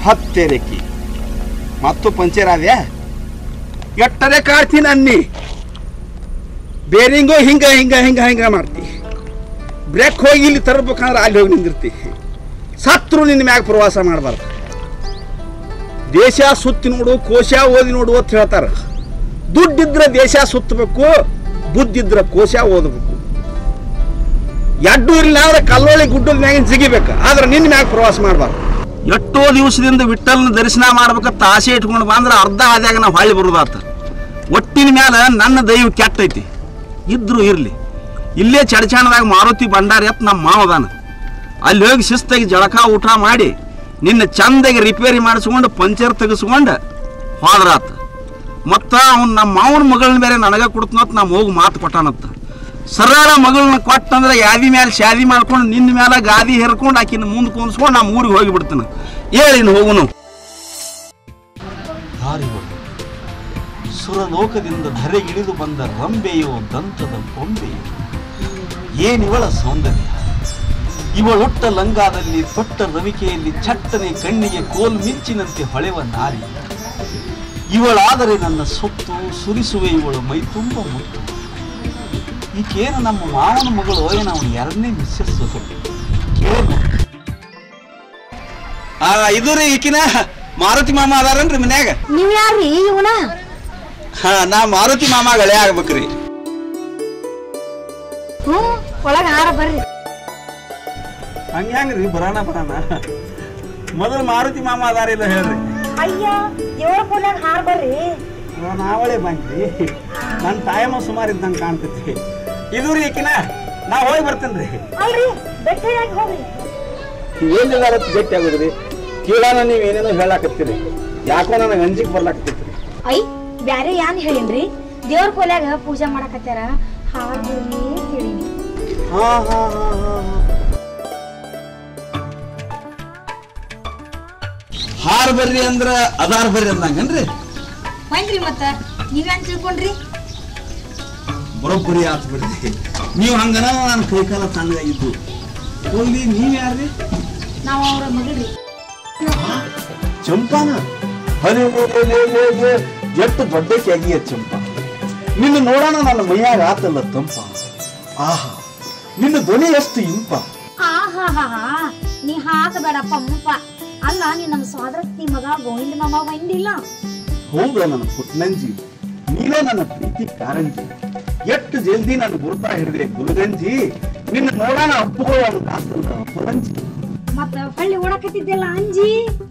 ಹತ್ತೆರೆಕಿ ಮತ್ತು ಪಂಚರ್ ಆದ್ಯಾ ಎಟ್ಟರೆ ಕಾಡ್ತೀನಿ ಅನ್ನಿ ಬೇರಿಂಗು ಹಿಂಗ ಹಿಂಗ ಹಿಂಗ ಹಿಂಗ ಮಾಡ್ತಿ ಬ್ರೇಕ್ ಹೋಗಿ ಇಲ್ಲಿ ತರಬೇಕಂದ್ರೆ ಅಲ್ಲಿ ಹೋಗಿ ನಿಂದಿರ್ತಿ ಸತ್ರು ನಿನ್ನ ಮ್ಯಾಗ ಪ್ರವಾಸ ಮಾಡಬಾರ್ದು ದೇಶ ಸುತ್ತಿ ನೋಡು ಕೋಶ ಓದಿ ನೋಡು ಅಂತ ಹೇಳ್ತಾರೆ ದುಡ್ಡಿದ್ರೆ ದೇಶ ಸುತ್ತಬೇಕು ಬುದ್ಧಿದ್ರೆ ಕೋಶ ಓದಬೇಕು ಎಡ್ಡು ಇಲ್ಲ ಅಂದ್ರೆ ಕಲ್ಲೋಳಿ ಗುಡ್ಡದ ಮ್ಯಾಗಿನ ಜಿಗಿಬೇಕು ಆದ್ರೆ ನಿನ್ನ ಮ್ಯಾಗ ಪ್ರವಾಸ ಮಾಡಬಾರ್ದು ಎಷ್ಟೋ ದಿವಸದಿಂದ ವಿಠಲ್ನ ದರ್ಶನ ಮಾಡ್ಬೇಕಂತ ಆಸೆ ಇಟ್ಕೊಂಡು ಬಂದ್ರೆ ಅರ್ಧ ಹಾದಿಯಾಗ ನಾವು ಹೊಳ್ಳಿ ಬರೋದಾತ ಒಟ್ಟಿನ ಮ್ಯಾಲ ನನ್ನ ದೈವ ಕೆಟ್ಟೈತಿ ಇದ್ರು ಇರಲಿ ಇಲ್ಲೇ ಚಡಚಾಣದಾಗ ಮಾರುತಿ ಭಂಡಾರಿ ಎತ್ ನಮ್ಮ ಮಾವದಾನ ಅಲ್ಲಿ ಹೋಗಿ ಶಿಸ್ತಾಗಿ ಜಳಕ ಊಟ ಮಾಡಿ ನಿನ್ನ ಚಂದಾಗಿ ರಿಪೇರಿ ಮಾಡಿಸ್ಕೊಂಡು ಪಂಚರ್ ತೆಗೆಸ್ಕೊಂಡು ಹೋದ್ರಾತ ಮತ್ತು ಅವ್ನು ನಮ್ಮ ಮಾವನ ಮಗಳನ್ನ ಬೇರೆ ನನಗೆ ಕೊಡ್ತನತ್ ನಮ್ಮ ಹೋಗಿ ಮಾತು ಕೊಟ್ಟಾನತ್ತ ಸರಳ ಮಗಳನ್ನ ಕೊಟ್ಟಂದ್ರೆ ಯಾದಿ ಮೇಲೆ ಶಾದಿ ಮಾಡ್ಕೊಂಡು ನಿನ್ನ ಮೇಲೆ ಗಾದಿ ಹೇರ್ಕೊಂಡು ಆಕಿನ ಮುಂದೆ ಕುಂದಿಸ್ಕೊಂಡು ನಮ್ಮ ಊರಿಗೆ ಹೋಗಿ ಬಿಡ್ತಾನೆ ಹೇಳಿನ ಹೋಗುನು ಸುರಲೋಕದಿಂದ ಧರೆಗಿಳಿದು ಬಂದ ರಂಬೆಯೋ ದಂತದ ಬೊಂಬೆಯೋ ಏನಿವಳ ಸೌಂದರ್ಯ ಇವಳೊಟ್ಟ ಲಂಗಾದಲ್ಲಿ ತೊಟ್ಟ ರವಿಕೆಯಲ್ಲಿ ಚಟ್ಟನೆ ಕಣ್ಣಿಗೆ ಕೋಲ್ ಮಿಂಚಿನಂತೆ ಹೊಳೆವ ನಾರಿ ಇವಳಾದರೆ ನನ್ನ ಸೊತ್ತು ಸುರಿಸುವೆ ಇವಳು ಮೈ ತುಂಬ ಮುತ್ತು ಈಕೇನು ನಮ್ಮ ಮಾವನ ಮಗಳು ಏನು ಅವನು ಎರಡನೇ ಮಿಸ್ಸಸ್ ಕೇಳು ಆ ಇದು ರೀ ಈಕಿನ ಮಾರುತಿ ಮಾಮ ಅದಾರನ್ರಿ ಮನ್ಯಾಗ ನೀವ್ ಯಾರ್ರಿ ಇವನ ಹಾ ನಾ ಮಾರುತಿ ಮಾಮ ಗಳೆ ಆಗ್ಬೇಕ್ರಿ ಹ್ಞೂ ಒಳಗ ಹಾರ ಬರ್ರಿ ಹಂಗ್ಯಾಂಗ್ರಿ ಬರೋಣ ಬರೋಣ ಮೊದಲು ಮಾರುತಿ ಮಾಮ ಅದಾರಿಲ್ಲ ಹೇಳ್ರಿ ಅಯ್ಯ ದೇವ್ರ ಪೂಲ್ಯಾಗ ಹಾರ ಬರ್ರಿ ನಾವಳೆ ಬಂದ್ರಿ ನನ್ನ ಟೈಮ ಸುಮಾರು ಇದ್ದಂಗೆ ಕಾಣ್ತೈತಿ ಇದು ರೀ ಈಕಿನ ನಾ ಹೋಗಿ ಬರ್ತೇನ್ರಿ ಅಲ್ರಿ ಬೆಟ್ಟಿಯಾಗಿ ಹೋಗ್ರಿ ಏನಿಲ್ಲ ಗಟ್ಟಿ ಆಗುದ್ರಿ ಕೇಳೋಣ ನೀವು ಏನೇನೋ ಹೇಳಾಕತ್ತೀರಿ ಯಾಕೋ ನನಗೆ ಅಂಜಿಗೆ ಬರ್ಲಾಕತ್ತೈತ್ರಿ ಐ ಬ್ಯಾರೆ ಯಾನ್ ಹೇಳಿನ್ರಿ ದೇವ್ರ ಪೂಲ್ಯಾಗ ಪೂಜೆ ಮಾಡಕತ್ಯಾರ ಹಾರ ಬರ್ರಿ ಅಂತ ಹೇಳಿನಿ ಹಾ ಹಾ ಹಾ ಹಾ ಹಾರ್ ಬರ್ರಿ ಅಂದ್ರ ಅದಾರ್ ಬರ್ರಿ ಅಂದಂಗನ್ರಿ ಬಂದ್ರಿ ಮತ್ತ ನೀವ್ಯಾನ್ ತಿಳ್ಕೊಂಡ್ರಿ ಬರೋಬ್ಬರಿ ಆತ್ ಬಿಡ್ರಿ ನೀವು ಹಂಗನ ನಾನು ಕೈಕಾಲ ತಣ್ಣಗಾಗಿದ್ದು ಹೋಗ್ಲಿ ನೀವ್ ಯಾರ್ರಿ ನಾವ್ ಅವ್ರ ಮಗಳ್ರಿ ಚಂಪಾನ ಹರಿ ಎಷ್ಟು ದೊಡ್ಡಕ್ಕೆ ಆಗಿಯ ಚಂಪ ನಿನ್ನ ನೋಡೋಣ ನನ್ನ ಮೈಯಾಗ ಆತಲ್ಲ ತಂಪ ಆಹಾ ನಿನ್ನ ಧ್ವನಿ ಎಷ್ಟು ಇಂಪ ಆಹಾಹಾ ನೀ ಹಾಕಬೇಡ ಪಂಪ ಅಲ್ಲ ನೀ ನಮ್ಮ ಸೋದರತ್ತಿ ಮಗ ಗೋವಿಂದ ಮಾಮ ಬಂದಿಲ್ಲ ಹೌದು ನನ್ನ ಪುಟ್ನಂಜಿ ನೀನೇ ನನ್ನ ಪ್ರೀತಿ ಕಾರಂಜಿ ಎಷ್ಟು ಜಲ್ದಿ ನನ್ನ ಗುರುತಾ ಹಿಡಿದೆ ಗುರುಗಂಜಿ ನಿನ್ನ ನೋಡೋಣ ಅಪ್ಪುಗಳು ಒಂದು ಆತಲ್ಲ ಅಪ್ಪರಂಜಿ ಮತ್ತ ಹಳ್ಳಿ ಓಡಕತ್ತಿದ್ದೆಲ್ಲ ಅಂಜಿ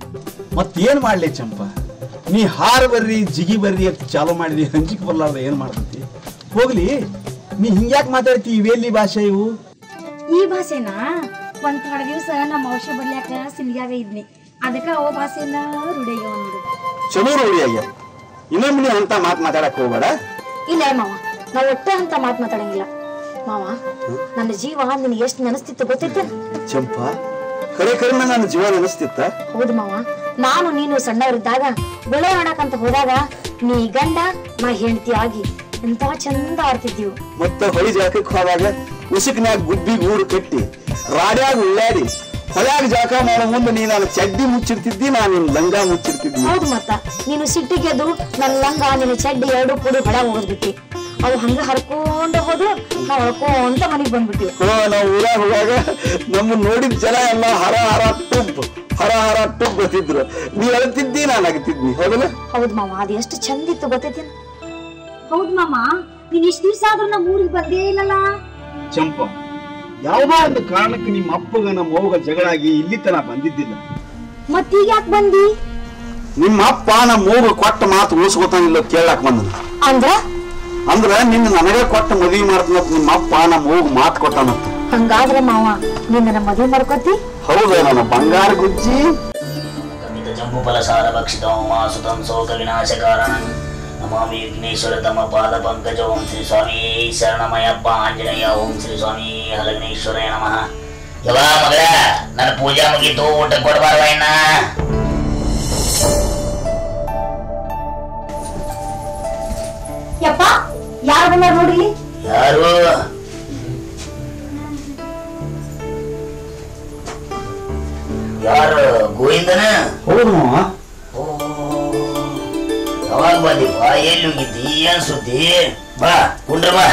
ಮತ್ತೇನ್ ಮಾಡ್ಲಿ ಚಂಪ ನೀ ಹಾರ ಬರ್ರಿ ಜಿಗಿ ಬರ್ರಿ ಅಂತ ಚಾಲು ಮಾಡಿದಿ ಹಂಚಿಕೆ ಬರ್ಲಾರ್ದ ಏನ್ ಮಾಡ್ತೈತಿ ಹೋಗ್ಲಿ ನೀ ಹಿಂಗ್ಯಾಕ್ ಮಾತಾಡ್ತಿ ಇವೆಲ್ಲಿ ಭಾಷೆ ಇವು ಈ ಭಾಷೆನ ಒಂದ್ ಥೋಡ ದಿವಸ ನಮ್ಮ ಔಷಧ ಬರ್ಲ್ಯಾಕ ಸಿಲ್ಗ್ಯಾಗ ಇದ್ನಿ ಅದಕ್ಕ ಅವ ಭಾಷೆನ ರೂಢಿಗೆ ಒಂದು ಚಲೋ ರೂಢಿ ಆಗ್ಯಾವ ಇನ್ನೊಮ್ಮೆ ನೀ ಅಂತ ಮಾತು ಮಾತಾಡಕ್ ಹೋಗ್ಬೇಡ ಇಲ್ಲ ಮಾವ ನಾವ್ ಒಟ್ಟ ಅಂತ ಮಾತ್ ಮಾತಾಡಂಗಿಲ್ಲ ಮಾವ ನನ್ನ ಜೀವ ನಿನಗೆ ಎಷ್ಟು ನೆನಸ್ತಿತ್ತು ಗೊತ್ತೈತೆ ಚಂಪಾ ಕರೆ ಕರೆ ನನ್ನ ಜೀವ ಅನಿಸ್ತಿತ್ತ ಹೌದು ಮಾವ ನಾನು ನೀನು ಸಣ್ಣವರಿದ್ದಾಗ ಬೆಳೆ ಆಡಕಂತ ಹೋದಾಗ ನೀ ಗಂಡ ನಾ ಹೆಂಡತಿ ಆಗಿ ಎಂತ ಚಂದ ಆಡ್ತಿದ್ದೀವಿ ಮತ್ತ ಹೊಳಿ ಜಾಕಕ್ಕೆ ಹೋದಾಗ ಉಸುಕ್ನ್ಯಾಗ ಗುಬ್ಬಿ ಗೂಡು ಕಟ್ಟಿ ರಾಡ್ಯಾಗ ಉಳ್ಳಾಡಿ ಹೊಳ್ಯಾಗ ಜಾಕ ಮಾಡೋ ಮುಂದೆ ನೀ ನಾನು ಚಡ್ಡಿ ಮುಚ್ಚಿರ್ತಿದ್ದಿ ನಾನು ನಿನ್ ಲಂಗ ಮುಚ್ಚಿರ್ತಿದ್ದಿ ಹೌದು ಮತ್ತ ನೀನು ಸಿಟ್ಟಿಗೆದ್ದು ನನ್ನ ಲಂಗ ನಿನ್ನ ಚಡ್ಡಿ ಎರಡು ಕೂಡಿ ಹೊಳ ಹೋಗ್ಬಿಟ್ಟಿ ಅವು ಹಂಗ ಹರ್ಕೊಂಡ ಹೋದು ನಾವ್ ಹರ್ಕೊಂತ ಮನೆಗ್ ಬಂದ್ಬಿಟ್ಟಿವಿ ಹೋ ನಾವು ಊರಾಗ ಹೋಗಾಗ ನಮ್ಮ ನೋಡಿದ ಜನ ಎಲ್ಲ ಹರ ಹರ ಟುಬ್ ಹರ ಹರ ಟುಬ್ ಗೊತ್ತಿದ್ರು ನೀ ಅಳ್ತಿದ್ದಿ ನಾನು ಅಗತಿದ್ನಿ ಹೌದಲ್ಲ ಹೌದ್ ಮಾವ ಅದು ಎಷ್ಟು ಚಂದ ಇತ್ತು ಗೊತ್ತೈತೇನ ಹೌದ್ ಮಾಮ ನೀನ್ ಇಷ್ಟ ದಿವ್ಸ ಆದ್ರೂ ನಮ್ಮ ಊರಿಗೆ ಬಂದೇ ಇಲ್ಲಲ್ಲ ಚಂಪ ಯಾವುದೋ ಒಂದು ಕಾರಣಕ್ಕೆ ನಿಮ್ಮ ಅಪ್ಪಗ ನಮ್ಮ ಅವ್ಗ ಜಗಳಾಗಿ ಇಲ್ಲಿ ತನ ಬಂದಿದ್ದಿಲ್ಲ ಮತ್ತೀಗ ಯಾಕೆ ಬಂದಿ ನಿಮ್ಮ ಅಪ್ಪ ನಮ್ಮ ಅವ್ಗ ಕೊಟ್ಟ ಮಾತು ಉಳಿಸ್ಕೊತಾನಿಲ್ಲ ಕೇಳಾಕ್ ಬಂದನ ಅಂದ್ರ ಅಂದ್ರ ನಿನ್ನ ನನಗೆ ಕೊಟ್ಟ ಮದುವೆ ಮಾಡ್ತಾನಂತ ನಿಮ್ಮ ಅಪ್ಪ ನಮ್ಮ ಅವ್ಗ ಮಾತು ಕೊಟ್ಟಾನಂತ ಹಂಗಾದ್ರೆ ಮಾವ ನೀನ್ ನನ್ನ ಮದುವೆ ಮಾಡ್ಕೊತಿ ಹೌದಾ ನನ್ನ ಬಂಗಾರ ಗುಜ್ಜಿ ಕಪಿತ ಜಂಬುಫಲಸಾರ ಭಕ್ಷಿತಂ ವಾಸುತಂ ಶೋಕ ವಿನಾಶಕಾರಣಂ ನಮಾಮಿ ವಿಘ್ನೇಶ್ವರ ತಮ್ಮ ಪಾದ ಪಂಕಜ ಓಂ ಶ್ರೀ ಸ್ವಾಮಿ ಶರಣಮಯಪ್ಪ ಆಂಜನೇಯ ಓಂ ಶ್ರೀ ಸ್ವಾಮಿ ಹಲಗ್ನೇಶ್ವರಯ ನಮಃ ಯವ ಮಗಳ ನನ್ನ ಪೂಜಾ ಮುಗೀತು ಊಟ ಕೊಡಬಾರ್ದ ಇನ್ನ ಯಪ್ಪ ಯಾರು ಬಂದಾರ ನೋಡ್ರಿ ಯಾರು ಯಾರು ಗೋವಿಂದನ ಹೌದು ಮಾವ ಓ ಯಾವಾಗ ಬಂದಿಪ್ಪ ಎಲ್ಲಿ ಹೋಗಿದ್ದಿ ಏನ್ ಸುದ್ದಿ ಬಾ ಕುಂಡ್ರ ಬಾ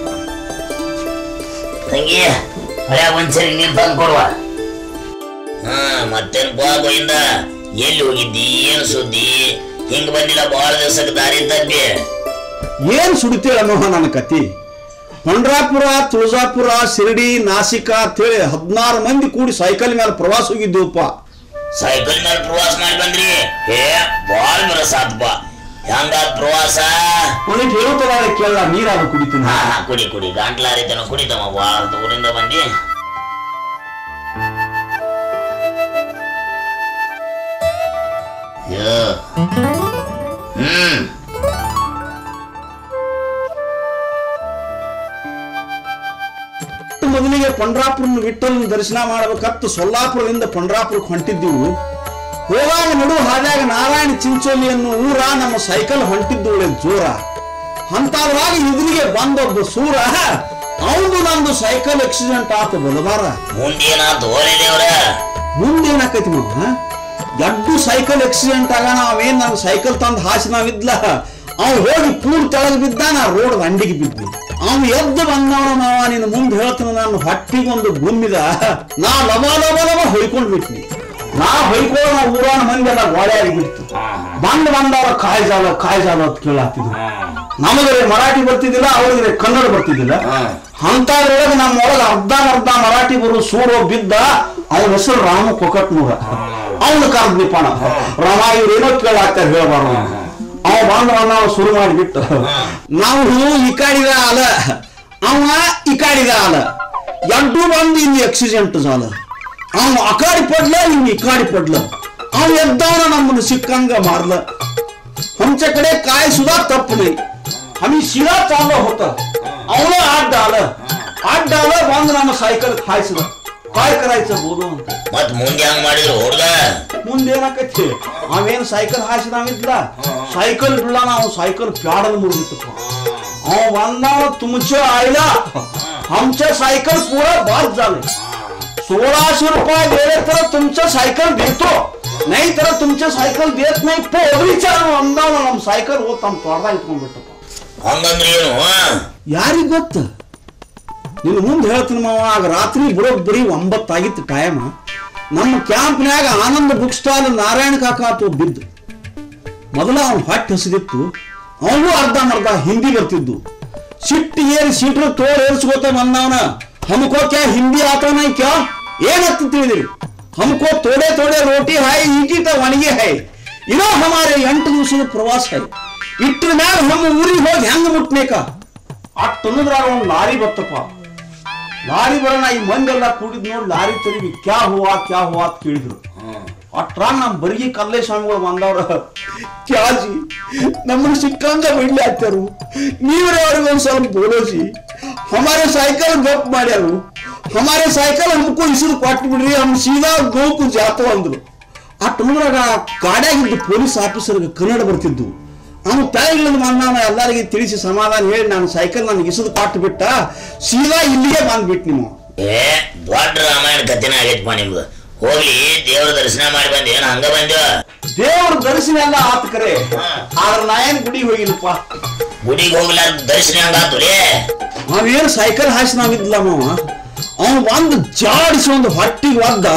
ತಂಗಿ ಹಳ್ಯಾಗ ಒಂದ್ಸರಿ ನೀರ್ ತಂದು ಕೊಡುವ ಹಾ ಮತ್ತೇನಪ್ಪ ಗೋವಿಂದ ಎಲ್ಲಿ ಹೋಗಿದ್ದಿ ಏನ್ ಸುದ್ದಿ ಹಿಂಗ್ ಬಂದಿಲ್ಲ ಬಹಳ ದಿವಸಕ್ಕೆ ದಾರಿ ತಪ್ಪಿ ಏನ್ ಸುಡಿತೇಳ ಮಾವ ನನ್ನ ಕತಿ ಪಂಡ್ರಾಪುರ ತುಳಜಾಪುರ ಶಿರಡಿ ನಾಸಿಕ ಅಂತೇಳಿ ಹದಿನಾರು ಮಂದಿ ಕೂಡಿ ಸೈಕಲ್ ಮೇಲೆ ಪ್ರವಾಸ ಹೋಗಿದ್ದೀವಪ್ಪ ಸೈಕಲ್ ಮೇಲೆ ಪ್ರವಾಸ ಮಾಡಿ ಬಂದ್ರಿ ಏ ಬಾಳ್ ಮಿರಸಾತ್ಪ ಹೆಂಗಾತ್ ಪ್ರವಾಸ ಅವನಿಗೆ ಹೇಳುತ್ತಾರ ಕೇಳ ನೀರಾದ ಕುಡಿತೀನಿ ಹಾ ಹಾ ಕುಡಿ ಕುಡಿ ಗಂಟ್ಲಾರಿತನ ಕುಡಿತಮ್ಮ ಬಾಳ ದೂರಿಂದ ಬಂದಿ ಯೋ. ಹ್ಮ್ ಮೊದಲಿಗೆ ಪಂಡ್ರಾಪುರನ ವಿಠಲ್ನ ದರ್ಶನ ಮಾಡಬೇಕತ್ತು ಸೊಲ್ಲಾಪುರದಿಂದ ಪಂಡ್ರಾಪುರಕ್ಕೆ ಹೊಂಟಿದ್ದೀವು ಹೋಗಾಗ ನಡು ಹಾದ್ಯಾಗ ನಾರಾಯಣ ಚಿಂಚೋಲಿ ಅನ್ನೋ ಊರ ನಮ್ಮ ಸೈಕಲ್ ಹೊಂಟಿದ್ದು ಒಳ್ಳೆ ಜೋರ ಅಂತಾದ್ರಾಗ ಎದುರಿಗೆ ಬಂದೊಬ್ಬ ಸೂರ ಅವನು ನಂದು ಸೈಕಲ್ ಆಕ್ಸಿಡೆಂಟ್ ಆತ ಬಲವಾರ ಮುಂದೇನಾತು ಓಲೆ ದೇವ್ರ ಮುಂದೇನಾಕೈತಿ ಮಾವ ದೊಡ್ಡ ಸೈಕಲ್ ಆಕ್ಸಿಡೆಂಟ್ ಆಗ ನಾವೇನ್ ನಾನು ಸೈಕಲ್ ತಂದು ಹಾಸಿ ನಾವಿದ್ಲ ಅವ್ ಹೋಗಿ ಪೂರ್ ತೆಳಗ್ ಬಿದ್ದ ನಾ ರೋಡ್ ದಂಡಿಗೆ ಬಿದ್ದಿ ಅವ್ ಎದ್ದು ಬಂದವನ ಮಾವ ನಿನ್ನ ಮುಂದೆ ಹೇಳ್ತಾನ ನಾನು ಹೊಟ್ಟಿಗೆ ಒಂದು ಗುಮ್ಮಿದ ನಾ ಲವ ಲವ ಲವ ಹೊಯ್ಕೊಂಡ್ ಬಿಟ್ನಿ ನಾ ಹೊಯ್ಕೊಳ್ಳೋ ನಾ ಊರಾನ ಮಂದಿ ಎಲ್ಲ ಗೋಳೆ ಬಿಡ್ತು ಬಂದ್ ಬಂದವ ಕಾಯ್ಜಾಲ ಕಾಯ್ಜಾಲ ಅಂತ ಕೇಳಾತಿದ್ರು ನಮಗೆ ಮರಾಠಿ ಬರ್ತಿದ್ದಿಲ್ಲ ಅವ್ರಿಗೆ ಕನ್ನಡ ಬರ್ತಿದ್ದಿಲ್ಲ ಅಂತದ್ರೊಳಗೆ ನಮ್ಮ ಒಳಗೆ ಅರ್ಧ ಅರ್ಧ ಮರಾಠಿ ಬರೋ ಸೂರೋ ಬಿದ್ದ ಅವನ ಹೆಸರು ರಾಮ ಕೊಕಟ್ನೂರ ಅವನು ಕರೆದ್ನಿಪ್ಪ ರಾಮ ಇವ್ರೇನೋ ಕೇಳಾಕ್ತಾರೆ ಹೇಳ್ಬಾರ್ದು ಅವ ಬಂದ ನಾವು ಶುರು ಮಾಡಿಬಿಟ್ಟು ನಾವು ಈ ಕಾಡಿದ ಅಲ ಅವ ಈ ಕಾಡಿದ ಅಲ ಎಡ್ಡು ಬಂದು ಇಲ್ಲಿ ಆಕ್ಸಿಡೆಂಟ್ ಜಾಲ ಅವನು ಆ ಕಾಡಿ ಪಡ್ಲ ಇವ್ನು ಈ ಕಾಡಿ ಪಡ್ಲ ಅವ ಎದ್ದವನ ನಮ್ಮನ್ನು ಸಿಕ್ಕಂಗ ಮಾರ್ಲ आमच्या कडे काय सुद्धा तप नाही आम्ही शिरा चाललो होता आवलं आठ डालं आठ डालं बांधून आम्ही सायकल खायचं काय करायचं बोलून ಮತ್ ಮುಂದೆ ಹಂಗ್ ಮಾಡಿದ್ರು ಹುಡ್ಗ ಮುಂದೇನಾಕೈತಿ ಅವೇನ್ ಸೈಕಲ್ ಹಾಸಿ ನಾವಿದ್ಲ ಸೈಕಲ್ ಬಿಡ್ಲ ನಾವು ಸೈಕಲ್ ಪ್ಯಾಡಲ್ ಮುರಿದಿತ್ತಪ್ಪ अहो बांधणार तुमच्या आईला आमच्या सायकल पुरा बाद झाले सोळाशे रुपये दिले तर तुमचं सायकल देतो नाही तर तुमचं सायकल देत नाही पोरीच्या ಅಂದಾವ ನಮ್ಮ ಸೈಕಲ್ ಹೋತ್ ನಮ್ಮ ತೊಡ್ದಾಗ ಇಟ್ಕೊಂಡ್ಬಿಟ್ಟಪ್ಪ ಹಂಗಂದ್ರೆ ಏನು ಯಾರಿಗ್ ಗೊತ್ತ ನೀನು ಮುಂದೆ ಹೇಳ್ತೀನಿ ಮಾವ ಆಗ ರಾತ್ರಿ ಬರೋಬ್ಬರಿ ಒಂಬತ್ತಾಗಿತ್ತು ಟೈಮ್ ನಮ್ಮ ಕ್ಯಾಂಪ್ನ್ಯಾಗ ಆನಂದ ಬುಕ್ ಸ್ಟಾಲ್ ನಾರಾಯಣ ಕಾಕ ಆತು ಬಿದ್ದು ಮೊದಲ ಅವ್ನ ಹೊಟ್ಟೆ ಹಸಿದಿತ್ತು ಅವನು ಅರ್ಧ ಮರ್ಧ ಹಿಂದಿ ಬರ್ತಿದ್ದು ಸಿಟ್ಟು ಏರಿ ಸೀಟ್ರು ತೋರ್ ಏರ್ಸ್ಕೋತ ಬಂದವನ हमको क्या हिंदी आता नहीं क्या ಏನಂತ ತಿಳಿದಿರಿ हमको थोड़े थोड़े रोटी है ಈಟಿ ತ ಒಣಗಿ है ಇರೋ ಹಮಾರೆ ಎಂಟು ದಿವಸದ ಪ್ರವಾಸ है ಇಟ್ರ ಮ್ಯಾಗ ನಮ್ಮ ಊರಿಗೆ ಹೋಗಿ ಹೆಂಗ್ ಮುಟ್ನೇಕ ಅಷ್ಟು ಅನ್ನೋದ್ರಾಗ ಒಂದು ಲಾರಿ ಬತ್ತಪ್ಪ ಲಾರಿ ಬರೋಣ ಈ ಮಂದೆಲ್ಲ ಕೂಡಿದ್ ನೋಡಿ ಲಾರಿ ತರಿವಿ ಕ್ಯಾ ಹುವಾ ಕ್ಯಾ ಹುವಾ ಅಂತ ಕೇಳಿದ್ರು ಅಟ್ರಾಗ ನಮ್ ಬರಿಗಿ ಕಲ್ಲೆ ಸ್ವಾಮಿಗಳು ಬಂದವ್ರ ಕ್ಯಾಜಿ ನಮ್ಮನ್ನ ಸಿಕ್ಕಂಗ ಬಿಡ್ಲಿ ಹಾಕ್ತಾರು ನೀವ್ರೆ ಅವ್ರಿಗೆ ಒಂದ್ ಸ್ವಲ್ಪ ಬೋಲೋಜಿ हमारे साइकिल गप ಮಾಡ್ಯಾರು हमारे साइकिल हमको ಇಸಿದು ಕೊಟ್ಟು ಬಿಡ್ರಿ ಹಮ್ ಸೀದಾ ಗೋಕು ಜಾತೋ ಅಂದ್ರು ಆ ಟಮ್ರಾಗ ಗಾಡ್ಯಾಗಿದ್ದು ಪೊಲೀಸ್ ಆಫೀಸರ್ಗೆ ಕನ್ನಡ ಬರ್ತಿದ್ದು ಅವನು ತಾಯಿಗಳಿಂದ ಬಂದವನ ಎಲ್ಲರಿಗೆ ತಿಳಿಸಿ ಸಮಾಧಾನ ಹೇಳಿ ನಾನು ಸೈಕಲ್ ನನಗೆ ಇಸಿದು ಕೊಟ್ಟು ಬಿಟ್ಟ ಸೀದಾ ಇಲ್ಲಿಗೆ ಬಂದ್ಬಿಟ್ಟು ನೀವು ಏ ದೊಡ್ಡ ರಾಮಾಯಣ ಕಥೆನ ಆಗೈತಪ್ಪ ನಿಮ್ದು ಹೋಗ್ಲಿ ದೇವ್ರ ದರ್ಶನ ಮಾಡಿ ಬಂದಿ ಏನ್ ಹಂಗ ಬಂದ್ಯೋ ದೇವ್ರ ದರ್ಶನ ಎಲ್ಲ ಆತ ಕರೆ ಆದ್ರೆ ನಾ ಏನ್ ಗುಡಿ ಹೋಗಿಲ್ಲಪ್ಪ ಗುಡಿಗೆ ಹೋಗ್ಲಾರ ದರ್ಶನ ಹಂಗಾತುಲೇ ನಾವೇನು ಸೈಕಲ್ ಹಾಸಿ ನಾವಿದ್ಲ ಮಾವ ಅವನು ಬಂದು ಜಾಡಿಸಿ ಒಂದು ಹೊಟ್ಟಿಗೆ ಒದ್ದ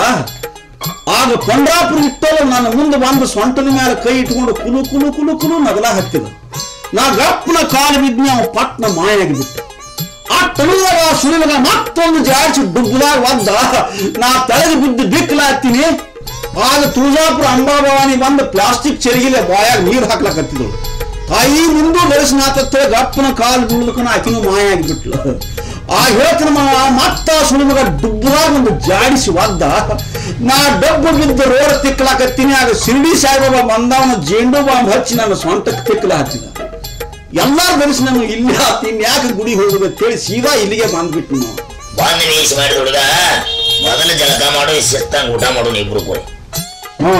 ಆಗ ಕೊಂಡ್ರಾಪುರ ಇಟ್ಟಲ್ಲ ನನ್ನ ಮುಂದೆ ಬಂದು ಸೊಂಟದ ಮೇಲೆ ಕೈ ಇಟ್ಕೊಂಡು ಕುಲು ಕುಲು ಕುಲು ಕುಲು ನಗಲ ಹತ್ತಿದ ನಾ ಗಪ್ಪನ ಕಾಲು ಬಿದ್ನಿ ಅವ ಪಟ್ನ ಮಾಯಾಗಿ ಬಿಟ್ಟ ಆ ತಮಿಳಾಗ ಸುಳಿದಾಗ ಮತ್ತೊಂದು ಜಾಡಿಸಿ ಡುಗ್ಗದಾಗ ಒದ್ದ ನಾ ತಲೆಗೆ ಬಿದ್ದು ಬಿಕ್ಕಲಾಗ್ತೀನಿ ಆಗ ತುಳಜಾಪುರ ಅಂಬಾಭವಾನಿ ಬಂದು ಪ್ಲಾಸ್ಟಿಕ್ ಚೆರಿಗಿಲೆ ಬಾಯಾಗ ನೀರು ಹಾಕ್ಲಕತ್ತಿದಳು ತಾಯಿ ಮುಂದೆ ಬೆಳೆಸಿನಾತತ್ತೆ ಗಪ್ಪನ ಕಾಲು ಬೀಳದಕ್ಕನ ಆಕಿನೂ ಮಾಯ ಆಗಿಬಿಟ್ಲು ಆ ಹೇಳ್ತಾನ ಮಾವ ಮತ್ತ ಸುಳಿಮಗ ಡುಬ್ಬದಾಗ ಒಂದು ಜಾಡಿಸಿ ಒದ್ದ ನಾ ಡಬ್ಬು ಬಿದ್ದು ರೋಡ್ ತಿಕ್ಕಲಾಕತ್ತೀನಿ ಆಗ ಶಿರ್ಡಿ ಸಾಯಿಬಾಬಾ ಬಂದವನ ಜೇಂಡು ಬಾಂಬ್ ಹಚ್ಚಿ ನನ್ನ ಸ್ವಂತಕ್ಕೆ ತಿಕ್ಕಲ ಹಚ್ಚಿದ ಎಲ್ಲಾರ ಬೆಳೆಸಿ ನಾನು ಇಲ್ಲಿ ಆತ ಇನ್ಯಾಕೆ ಗುಡಿ ಹೋಗುದು ಅಂತೇಳಿ ಸೀದಾ ಇಲ್ಲಿಗೆ ಬಂದ್ಬಿಟ್ಟು ನಾವು ಬಂದ್ ವೀಸ್ ಮಾಡಿದ ಹುಡುಗ ಮೊದಲು ಜಳಕ ಮಾಡು ಶಿಸ್ತಂಗ್ ಊಟ ಮಾಡು ಇಬ್ರು ಕೂಡಿ ಹಾ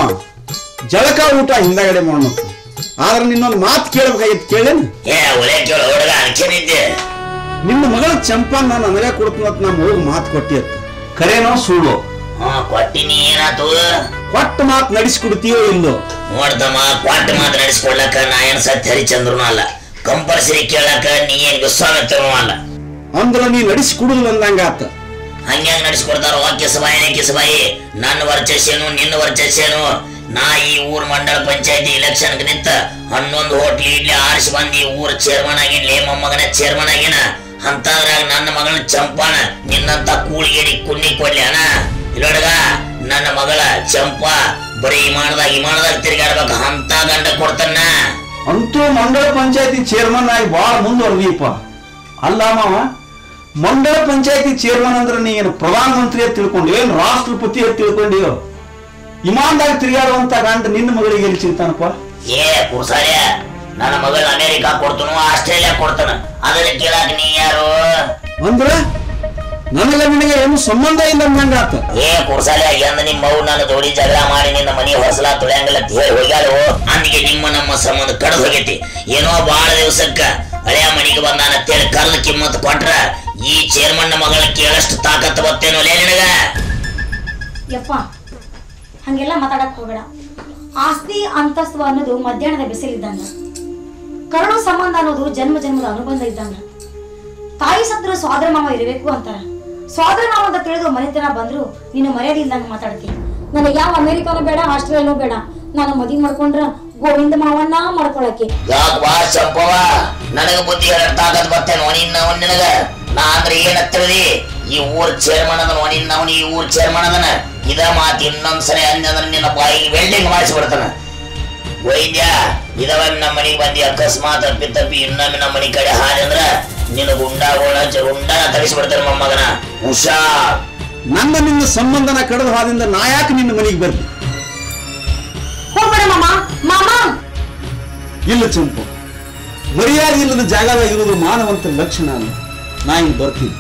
ಜಳಕ ಊಟ ಹಿಂದಗಡೆ ಮಾಡೋಣ ಆದ್ರೆ ನಿನ್ನೊಂದು ಮಾತು ಕೇಳಬೇಕಾಗಿತ್ತು ಕೇಳೇನು ಏ ಒಳ್ಳೆ ಕೇಳು ಹುಡುಗ ಅನ್ಕೊಂಡಿದ್ದೆ ನಿನ್ನ ಮಗಳ ಚಂಪನ್ನ ನನಗೆ ಕೊಡ್ತೀನಿ ಅಂತ ನಮ್ಮ ಹೋಗಿ ಮಾತು ಕೊಟ್ಟಿ ಅಂತ ಕರೇನೋ ಸುಳ್ಳು ಹಾ ಕೊಟ್ಟಿನಿ ಏನಾತು ಕೊಟ್ಟ ಮಾತು ನಡೆಸಿಕೊಡ್ತೀಯೋ ಇಲ್ಲೋ ನೋಡ್ದಮ್ಮ ಕ್ವಾಟ್ ಮಾತು ನಡೆಸ್ಕೊಡ್ಲಕ್ಕ ನಾ ಏನ್ ಸತ್ಯ ಹರಿಚಂದ್ರನು ಅಲ್ಲ ಕಂಪಲ್ಸರಿ ಕೇಳಕ ನೀ ಏನ್ ವಿಶ್ವಾಮಿತ್ರನು ಅಲ್ಲ ಅಂದ್ರ ನೀ ನಡೆಸಿಕೊಡುದಿಲ್ಲ ಅಂದಂಗಾತ ಹಂಗ್ಯಾಂಗ ನಡೆಸ್ಕೊಡ್ತಾರ ಕಿಸಬಾಯಿನೇ ಕಿಸಬಾಯಿ ನನ್ನ ವರ್ಚಸ್ಸೇನು ನಿನ್ನ ವರ್ಚಸ್ಸೇನು ನಾ ಈ ಊರ್ ಮಂಡಲ ಪಂಚಾಯತಿ ಇಲೆಕ್ಷನ್ ನಿಂತ ಹನ್ನೊಂದು ಹೋಟ್ಲಿ ಇಡ್ಲಿ ಆರಿಸಿ ಬಂದಿ ಊರ್ ಚೇರ್ಮನ್ ಆಗಿನ್ಲಿ ಮೊಮ್ಮಗನ ಚೇರ್ಮನ್ ಆಗಿನ ಅಂತದ್ರಾಗ ನನ್ನ ಮಗಳ ಚಂಪಾನ ನಿನ್ನಂತ ಕೂಳಿಗೇಡಿ ಕುನ್ನಿ ಕೊಡ್ಲಿ ಅಣ್ಣ ಇಲ್ಲೊಡಗ ನನ್ನ ಮಗಳ ಚಂಪಾ ಬರೀ ಇಮಾನದಾಗ ಇಮಾನದಾಗ ತಿರುಗಾಡ್ಬೇಕು ಅಂತ ಗಂಡ ಕೊಡ್ತಾನ ಅಂತೂ ಮಂಡಳ ಪಂಚಾಯತಿ ಚೇರ್ಮನ್ ಆಗಿ ಬಹಳ ಮುಂದುವರೆದೀಪ ಅಲ್ಲ ಮಾವ ಮಂಡಳ ಪಂಚಾಯತಿ ಚೇರ್ಮನ್ ಅಂದ್ರೆ ನೀ ಏನು ಪ್ರಧಾನ ಮಂತ್ರಿ ಅಂತ ತಿಳ್ಕೊಂಡು ಏನು ರಾಷ್ಟ್ರಪತಿ ಅಂತ ತಿಳ್ಕೊಂಡಿಯೋ ಇಮಾನ್ದಾಗ ತಿರುಗಾಡುವಂತ ಗಂಡ ನಿನ್ನ ಮಗಳಿಗೆ ಎಲ್ಲಿ ಸಿಗ್ತಾನಪ್ಪ ಏ ಕುರ್ಸಾರ್ಯ ನನ್ನ ಮಗಳ ಅಮೇರಿಕಾ ಕೊಡ್ತನು ಆಸ್ಟ್ರೇಲಿಯಾ ಕೊಡ್ತಾನ ಅದನ್ನ ಕೇಳಾಕ ನೀ ಯಾರು ಅಂದ್ರ ನನಗ ನಿನಗೆ ಏನು ಸಂಬಂಧ ಇಲ್ಲ ಅಂದಂಗಾತ ಏ ಕುರ್ಸಾಲೆ ಎಂದ ನಿಮ್ಮ ಮಗು ನನ್ನ ಜೋಡಿ ಜಗಳ ಮಾಡಿ ನಿನ್ನ ಮನಿ ಹೊಸಲ ತುಳಿಯಂಗಿಲ್ಲ ಅಂತ ಹೇಳಿ ಹೋಗ್ಯಾಳು ಅಂದಿಗೆ ನಿಮ್ಮ ನಮ್ಮ ಸಂಬಂಧ ಕಡ್ದು ಹೋಗೈತಿ ಏನೋ ಬಾಳ ದಿವಸಕ್ಕ ಹಳೆಯ ಮನಿಗೆ ಬಂದಾನ ಅಂತೇಳಿ ಕರ್ದು ಕಿಮ್ಮತ್ ಕೊಟ್ರ ಈ ಚೇರ್ಮನ್ ಮಗಳ ಕೇಳಷ್ಟು ತಾಕತ್ ಬತ್ತೇನೋ ಲೇ ನಿನಗ ಯಪ್ಪ ಹಂಗೆಲ್ಲ ಮಾತಾಡಕ್ ಹೋಗ್ಬೇಡ ಆಸ್ತಿ ಅಂತಸ್ತು ಅನ್ನೋದು ಮಧ್ಯಾಹ್ನದ ಬಿಸಿಲಿದ್ದಂಗ ಕರುಳು ಸಂಬಂಧ ಅನ್ನೋದು ಜನ್ಮ ಜನ್ಮದ ಅನುಬಂಧ ಇದ್ದಂಗ ತಾಯಿ ಸತ್ರ ಸ್ವಾದ್ರ ಮಾವ ಇರಬೇಕು ಅಂತಾರ ಸ್ವಾದ್ರ ಮಾವ ಅಂತ ತಿಳಿದು ಮನೆತನ ಬಂದ್ರು ನೀನು ಮರ್ಯಾದೆ ಇಲ್ದಂಗ ಮಾತಾಡ್ತಿ ನನಗೆ ಯಾವ ಅಮೆರಿಕಾನು ಬೇಡ ಆಸ್ಟ್ರೇಲಿಯಾನು ಬೇಡ ನಾನು ಮದುವೆ ಮಾಡ್ಕೊಂಡ್ರ ಗೋವಿಂದ ಮಾವನ್ನ ಮಾಡ್ಕೊಳಕ್ಕೆ ಯಾಕ ಬಾ ಚಂಪವ ನನಗ ಬುದ್ಧಿ ಹೇಳ ತಾಕತ್ ಬರ್ತೇನೋ ನಿನ್ನ ನಿನಗ ನಾ ಅಂದ್ರೆ ಏನ ತಿಳಿದಿ ಈ ಊರ್ ಚೇರ್ಮನ್ ಅದನ ನಿನ್ನ ಅವನು ಈ ಊರ್ ಚೇರ್ಮನ್ ಅದನ ಇದ ಮಾತು ಇನ್ನೊಂದ್ಸರಿ ಅಂದ್ರ ನಿನ್ನ ಬಾಯಿಗೆ ವೆಲ್ಡಿಂಗ್ ಮಾಡಿಸ್ಬಿಡ್ತಾನ ವೈದ್ಯ ಇದವನ್ ನಮ್ಮ ಮನೆಗೆ ಬಂದಿ ಅಕಸ್ಮಾತ್ ಅಪ್ಪಿ ತಪ್ಪಿ ಇನ್ನೊಮ್ಮೆ ನಮ್ಮ ಮನೆ ಕಡೆ ಹಾದಂದ್ರ ನಿನ್ನ ಗುಂಡಾಗೋಣ ಗುಂಡಾನ ತರಿಸ್ಬಿಡ್ತಾನೆ ಮೊಮ್ಮಗನ ಹುಷಾರ್ ನನ್ನ ನಿನ್ನ ಸಂಬಂಧನ ಕಳೆದ ಹಾದಿಂದ ನಾ ಯಾಕೆ ನಿನ್ನ ಮನೆಗೆ ಬರ್ಲಿ ಹೋಗ್ಬೇಡ ಮಾಮ ಮಾಮ ಇಲ್ಲ ಚಂಪು ಮರ್ಯಾದೆ ಇಲ್ಲದ ಜಾಗದಾಗ ಇರುವುದು ಮಾನವಂತ ಲಕ್ಷಣ ಅಲ್ಲ ನಾ ಇಲ್ಲಿ ಬರ್ತೀನಿ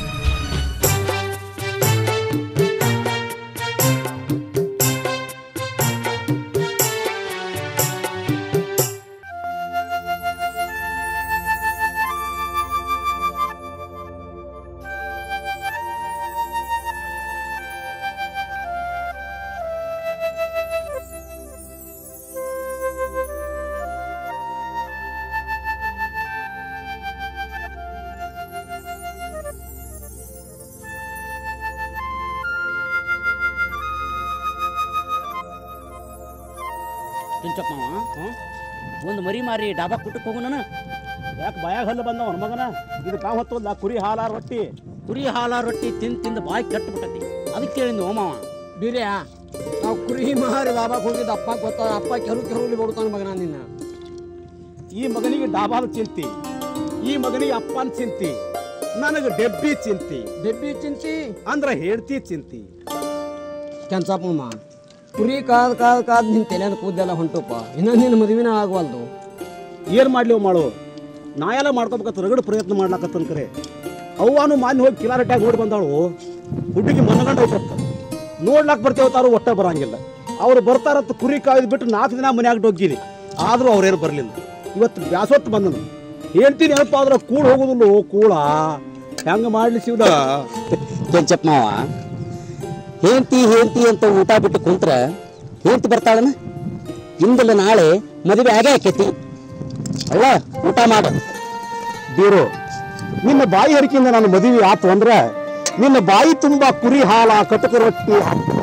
ತುಂಚಪ್ಪ ಒಂದು ಮರಿ ಮಾರಿ ಡಾಬಾ ಕುಟ್ಟಕ್ಕೆ ಹೋಗು ನಾನು ಯಾಕೆ ಬಾಯಾಗ ಹಲ್ಲು ಬಂದವ ಮಗನ ಇದು ಕಾವ್ ಹೊತ್ತಲ್ಲ ಕುರಿ ಹಾಲ ರೊಟ್ಟಿ ಕುರಿ ಹಾಲ ರೊಟ್ಟಿ ತಿಂದು ತಿಂದು ಬಾಯಿ ಕೆಟ್ಟಬಿಟ್ಟತಿ ಅದಕ್ಕೆ ಹೇಳಿದ್ನು ಓಮವ ಬೀರ್ಯ ನಾವು ಕುರಿ ಮಾರಿ ಲಾಭಕ್ಕೆ ಹೋಗಿದ್ದ ಅಪ್ಪ ಗೊತ್ತ ಅಪ್ಪ ಕೆರು ಕೆರುಲಿ ಬಿಡ್ತಾನ ಮಗನ ನಿನ್ನ ಈ ಮಗನಿಗೆ ಡಾಬಾದ ಚಿಂತಿ ಈ ಮಗನಿಗೆ ಅಪ್ಪನ ಚಿಂತಿ ನನಗೆ ಡೆಬ್ಬಿ ಚಿಂತಿ ಡೆಬ್ಬಿ ಚಿಂತಿ ಅಂದ್ರ ಹೇಳ್ತಿ ಚಿಂತಿ ಕೆಂಚಪ್ಪಮ್ಮ ಕುರಿ ಕಾದ್ ಕಾದ್ ಕಾದ್ ನಿನ್ ತಲೆನ ಕೂದೆಲ್ಲ ಹೊಂಟುಪ್ಪ ಇನ್ನ ನಿನ್ನ ಮದುವಿನ ಆಗವಲ್ದು ಏನ್ ಮಾಡ್ಲಿ ಅವ್ ಮಾಡು ನಾ ಎಲ್ಲ ಮಾಡ್ಕೋಬೇಕಂತ ರಗಡ ಪ್ರಯತ್ನ ಮಾಡ್ಲಾಕತ್ತನ್ ಕರೆ ಅವ್ವಾನು ಮಾನ್ಯ ಹೋಗಿ ಕಿಲಾರಟ್ಯಾಗ ಓಡಿ ಬಂದಾಳು ಹುಡುಗಿ ಮನಗಂಡ ಐತತ್ತ ನೋಡ್ಲಾಕ್ ಬರ್ತೇವ ತಾರು ಒಟ್ಟ ಬರಂಗಿಲ್ಲ ಅವ್ರು ಬರ್ತಾರತ್ತ ಕುರಿ ಕಾಯ್ದು ಬಿಟ್ಟು ನಾಲ್ಕು ದಿನ ಮನ್ಯಾಗ ಡೊಗ್ಗಿನಿ ಆದ್ರೂ ಅವ್ರೇನು ಬರಲಿಲ್ಲ ಇವತ್ತು ಬ್ಯಾಸೊತ್ತು ಬಂದನು ಹೇಳ್ತೀನಿ ಏನಪ್ಪ ಆದ್ರೆ ಕೂಡ್ ಹೋಗುದಿಲ್ಲ ಕೂಳ ಹೆಂಗ ಮಾಡ್ಲಿ ಶಿವದ ಕೆಂಚಪ್ಪ ಮಾವ ಹೆಂಡ್ತಿ ಹೆಂಡ್ತಿ ಅಂತ ಊಟ ಬಿಟ್ಟು ಕುಂತ್ರ ಹೆಂಡ್ತಿ ಬರ್ತಾಳನ ಇಂದಲ್ಲ ನಾಳೆ ಮದುವೆ ಆಗೇ ಆಕೈತಿ ಅಲ್ಲ ಊಟ ಮಾಡು ಬೀರು ನಿನ್ನ ಬಾಯಿ ಹರಿಕೆಯಿಂದ ನಾನು ಮದುವೆ ಆತು ಅಂದ್ರೆ ನಿನ್ನ ಬಾಯಿ ತುಂಬಾ ಕುರಿ ಹಾಲ ಕಟಕ ರೊಟ್ಟಿ ಹಾಕು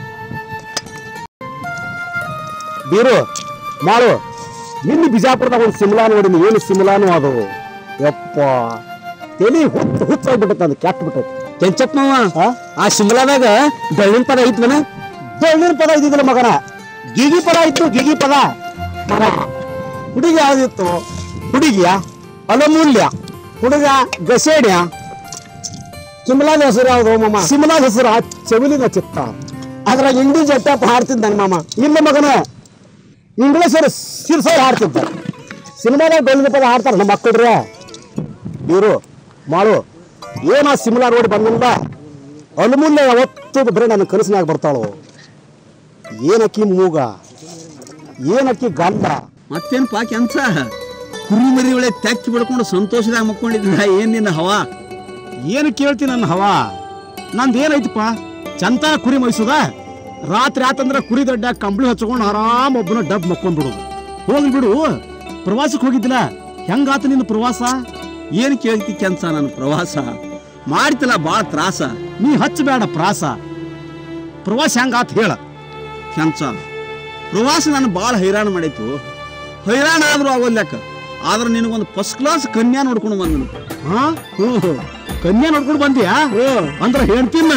ಬೀರು ಮಾಡು ನಿನ್ನ ಬಿಜಾಪುರದಾಗ ಒಂದು ಸಿಮ್ಲಾ ನೋಡಿನಿ ಏನು ಸಿಮ್ಲಾನು ಅದು ಯಪ್ಪ ತಲೆ ಹುತ್ತು ಹುಚ್ಚಾಗ್ಬಿಟ್ಟೈತೆ ಅದು ಕೆಟ್ಟ ಬಿಟ್ಟೈತಿ ಕೆಂಚಪ್ಪ ಮಾವ ಹಾ? ಆ ಶಿಮ್ಲಾದಾಗ ಬೆಳ್ಳಿನ ಪದ ಐತ್ವನ ಬೆಳ್ಳಿನ ಪದ ಇದ್ದಿದ್ದಿಲ್ಲ ಮಗನ ಗಿಗಿ ಪದ ಇತ್ತು ಗಿಗಿ ಪದ ಮಗ ಹುಡುಗಿ ಯಾವ್ದಿತ್ತು ಹುಡುಗಿಯ ಅಲಮೂಲ್ಯ ಹುಡುಗ ಗಸೇಡ್ಯ ಸಿಮ್ಲಾದ ಹೆಸರು ಯಾವ್ದು ಮಾಮ ಸಿಮ್ಲಾದ ಹೆಸರು ಆ ಚವಿಲಿನ ಚಿತ್ತ ಅದ್ರಾಗ ಇಂಡಿ ಜಟ್ಟಪ್ಪ ಹಾಡ್ತಿದ್ದ ನನ್ನ ಮಾಮ ಇಲ್ಲ ಮಗನ ಇಂಗ್ಲಿಷ್ ಸಿರ್ಸೋರು ಹಾಡ್ತಿದ್ದ ಸಿನಿಮಾದಾಗ ಬೆಳ್ಳಿನ ಪದ ಹಾಡ್ತಾರ ನಮ್ಮ ಮಕ್ಕಳ್ರೆ ಇವರು ಮಾಡು ಏನ ಸಿಮ್ಲಾ ರೋಡ್ ಬಂದಿಲ್ಲ ಅಲ್ಮೂಲ್ಯ ಯಾವತ್ತೂ ಬರೀ ನನ್ನ ಕನಸಿನಾಗ ಬರ್ತಾಳು ಏನಕ್ಕಿ ಮೂಗ ಏನಕ್ಕಿ ಗಂಡ ಮತ್ತೇನಪ್ಪ ಕೆಂಚ ಕುರಿ ಮರಿ ಒಳ್ಳೆ ತೆಚ್ಚಿ ಬಿಡ್ಕೊಂಡು ಸಂತೋಷದಾಗ ಮಕ್ಕೊಂಡಿದ್ದ ಏನ್ ನಿನ್ನ ಹವಾ ಏನು ಕೇಳ್ತಿ ನನ್ನ ಹವಾ ನಂದು ಏನೈತಪ್ಪ ಚಂತನ ಕುರಿ ಮೈಸೋದ ರಾತ್ರಿ ಆತಂದ್ರ ಕುರಿ ದೊಡ್ಡ ಕಂಬಳಿ ಹಚ್ಕೊಂಡು ಆರಾಮ್ ಒಬ್ಬನ ಡಬ್ ಮಕ್ಕೊಂಡ್ಬಿಡೋದು ಹೋಗ್ಲಿ ಬಿಡು ಪ್ರವಾಸಕ್ಕೆ ಹೋಗಿದ್ದಿಲ್ಲ ಹೆಂಗಾತ ನಿನ್ನ ಪ್ರವಾಸ ಏನು ಕೇಳ್ತಿ ಕೆಲ್ಸ ನನ್ನ ಪ್ರವಾಸ ಮಾಡ್ತಿಲ್ಲ ಭಾಳ ತ್ರಾಸ ನೀ ಹಚ್ಚಬೇಡ ಪ್ರಾಸ ಪ್ರವಾಸ ಹೆಂಗಾತ ಹೇಳ ಕೆಲ್ಸ ಪ್ರವಾಸ ನಾನು ಭಾಳ ಹೈರಾಣ ಮಾಡೈತು ಹೈರಾಣ ಆದ್ರೂ ಆಗೋಲ್ಯಾಕ ಆದ್ರೆ ನಿನಗೊಂದು ಫಸ್ಟ್ ಕ್ಲಾಸ್ ಕನ್ಯಾ ನೋಡ್ಕೊಂಡು ಬಂದನು ಹಾ ಹ್ಞೂ ಕನ್ಯಾ ನೋಡ್ಕೊಂಡು ಬಂದ್ಯಾ ಅಂದ್ರ ಹೇಳ್ತೀನ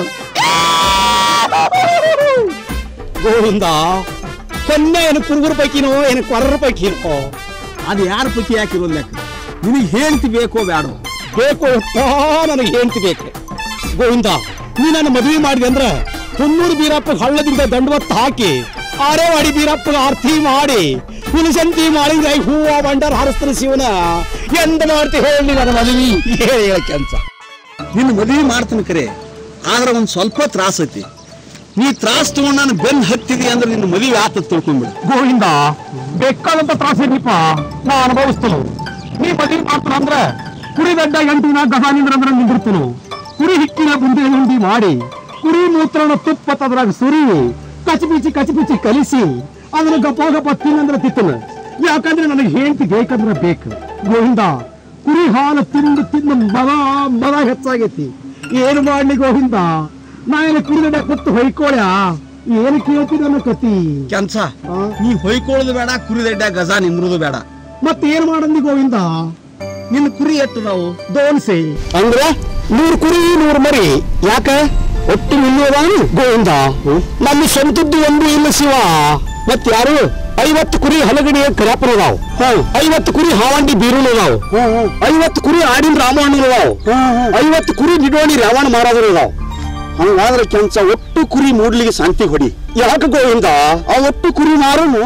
ಗೋವಿಂದ ಕನ್ಯಾ ಏನು ಕುರುಗುರ ಪೈಕಿನೋ ಏನು ಕೊರ್ರ ಪೈಕಿನೋ ಅದು ಯಾರ ಪೈಕಿ ಯಾಕಿರೋಲ್ಯಾಕ ನಿನಗೆ ಹೇಳ್ತಿ ಬೇಕೋ ಬ್ಯಾಡೋ ಬೇಕು ತಾ ನನಗೆ ಹೇಳ್ತಿ ಬೇಕು ಗೋವಿಂದ ನೀ ನನ್ನ ಮದುವೆ ಮಾಡಿದೆ ಅಂದ್ರ ಹುನ್ನೂರು ಬೀರಪ್ಪ ಹಳ್ಳದಿಂದ ದಂಡವತ್ತ ಹಾಕಿ ಆರೇವಾಡಿ ಬೀರಪ್ಪಗ ಆರ್ತಿ ಮಾಡಿ ಹುಲಸಂತಿ ಮಾಡಿದ್ರೆ ಹೂವ ಬಂಡಾರ ಹಾರಿಸ್ತಾನೆ ಶಿವನ ಎಂದ ಮಾಡ್ತಿ ಹೇಳಿ ನನ್ನ ಮದುವೆ ಹೇಳಿ ಹೇಳ ಕೆಲ್ಸ ನಿನ್ನ ಮದುವೆ ಮಾಡ್ತೀನಿ ಕರೆ ಆದ್ರೆ ಒಂದು ಸ್ವಲ್ಪ ತ್ರಾಸ ಐತಿ ನೀ ತ್ರಾಸ ತಗೊಂಡು ನಾನು ಬೆನ್ ಹತ್ತಿದಿ ಅಂದ್ರೆ ನಿನ್ನ ಮದುವೆ ಆತ ತಿಳ್ಕೊಂಡ್ಬಿಡು ಗೋವಿಂದ ಬೇಕಾದಂತ ತ್ರಾಸಿರ್ಲಿಪ್ಪ ನಾ ಅನುಭವಿಸ್ತನು ನೀ ಮದುವೆ ಮಾಡ್ತಾನ ಅಂದ್ರ ಕುರಿ ಗಡ್ಡ ಎಂಟಿನ ಗಜಾನಿಂದ್ರ ಅಂದ್ರ ನಿಂದಿರ್ತನು ಕುರಿ ಹಿಕ್ಕಿನ ಬುಂದೆ ಉಂಡಿ ಮಾಡಿ ಕುರಿ ಮೂತ್ರನ ತುಪ್ಪ ತದ್ರಾಗ ಸುರಿ ಕಚಿಪಿಚಿ ಕಚಿಪಿಚಿ ಕಲಿಸಿ ಅದನ್ನ ಗಪ ಗಪ ತಿನ್ನಂದ್ರ ತಿತ್ತನ ಯಾಕಂದ್ರೆ ನನಗೆ ಹೇಳ್ತಿ ಬೇಕಂದ್ರ ಬೇಕು ಗೋವಿಂದ ಕುರಿ ಹಾಲು ತಿಂದು ತಿಂದು ಮದ ಮದ ಹೆಚ್ಚಾಗೈತಿ ಏನು ಮಾಡ್ಲಿ ಗೋವಿಂದ ನಾ ಏನು ಕುರಿಗಡ್ಡ ಕುತ್ತು ಹೊಯ್ಕೋಳ್ಯ ಏನು ಕೇಳ್ತಿ ನನ್ನ ಕತಿ ಕೆಲ್ಸ ಆ? ನೀ ಹೊಯ್ಕೊಳ್ಳೋದು ಬೇಡ ಕುರಿದಡ್ಡ ಗಜ ನಿಂದ್ರೋದು ಬೇಡ ಮತ್ತೇನ್ ಮಾಡಂದಿ ಗೋವಿಂದ ನಿನ್ನ ಕುರಿ ಎಟ್ಟು ನಾವು ದೋನ್ಸೆ ಅಂದ್ರ ನೂರು ಕುರಿ ನೂರು ಮರಿ ಯಾಕ ಒಟ್ಟು ನಿಲ್ಲುವುದಾನು ಗೋವಿಂದ ನಮ್ಮ ಸ್ವಂತದ್ದು ಒಂದು ಇಲ್ಲ ಶಿವ ಮತ್ ಯಾರು ಐವತ್ತು ಕುರಿ ಹಲಗಡಿಯ ಕರಾಪುರ ಅದಾವ್ ಐವತ್ತು ಕುರಿ ಹಾವಂಡಿ ಬೀರುಳು ಅದಾವ್ ಐವತ್ತು ಕುರಿ ಆಡಿನ ರಾಮಣ್ಣ ಅದಾವ್ ಐವತ್ತು ಕುರಿ ನಿಡೋಣಿ ರಾವಣ ಮಹಾರಾಜರು ಅದಾವ್ ಹಂಗಾದ್ರೆ ಕೆಂಚ ಒಟ್ಟು ಕುರಿ ಮೂಡ್ಲಿಗೆ ಶಾಂತಿ ಹೊಡಿ ಯಾಕ ಗೋವಿಂದ ಆ ಒಟ್ಟು ಕುರಿ ಮಾರನು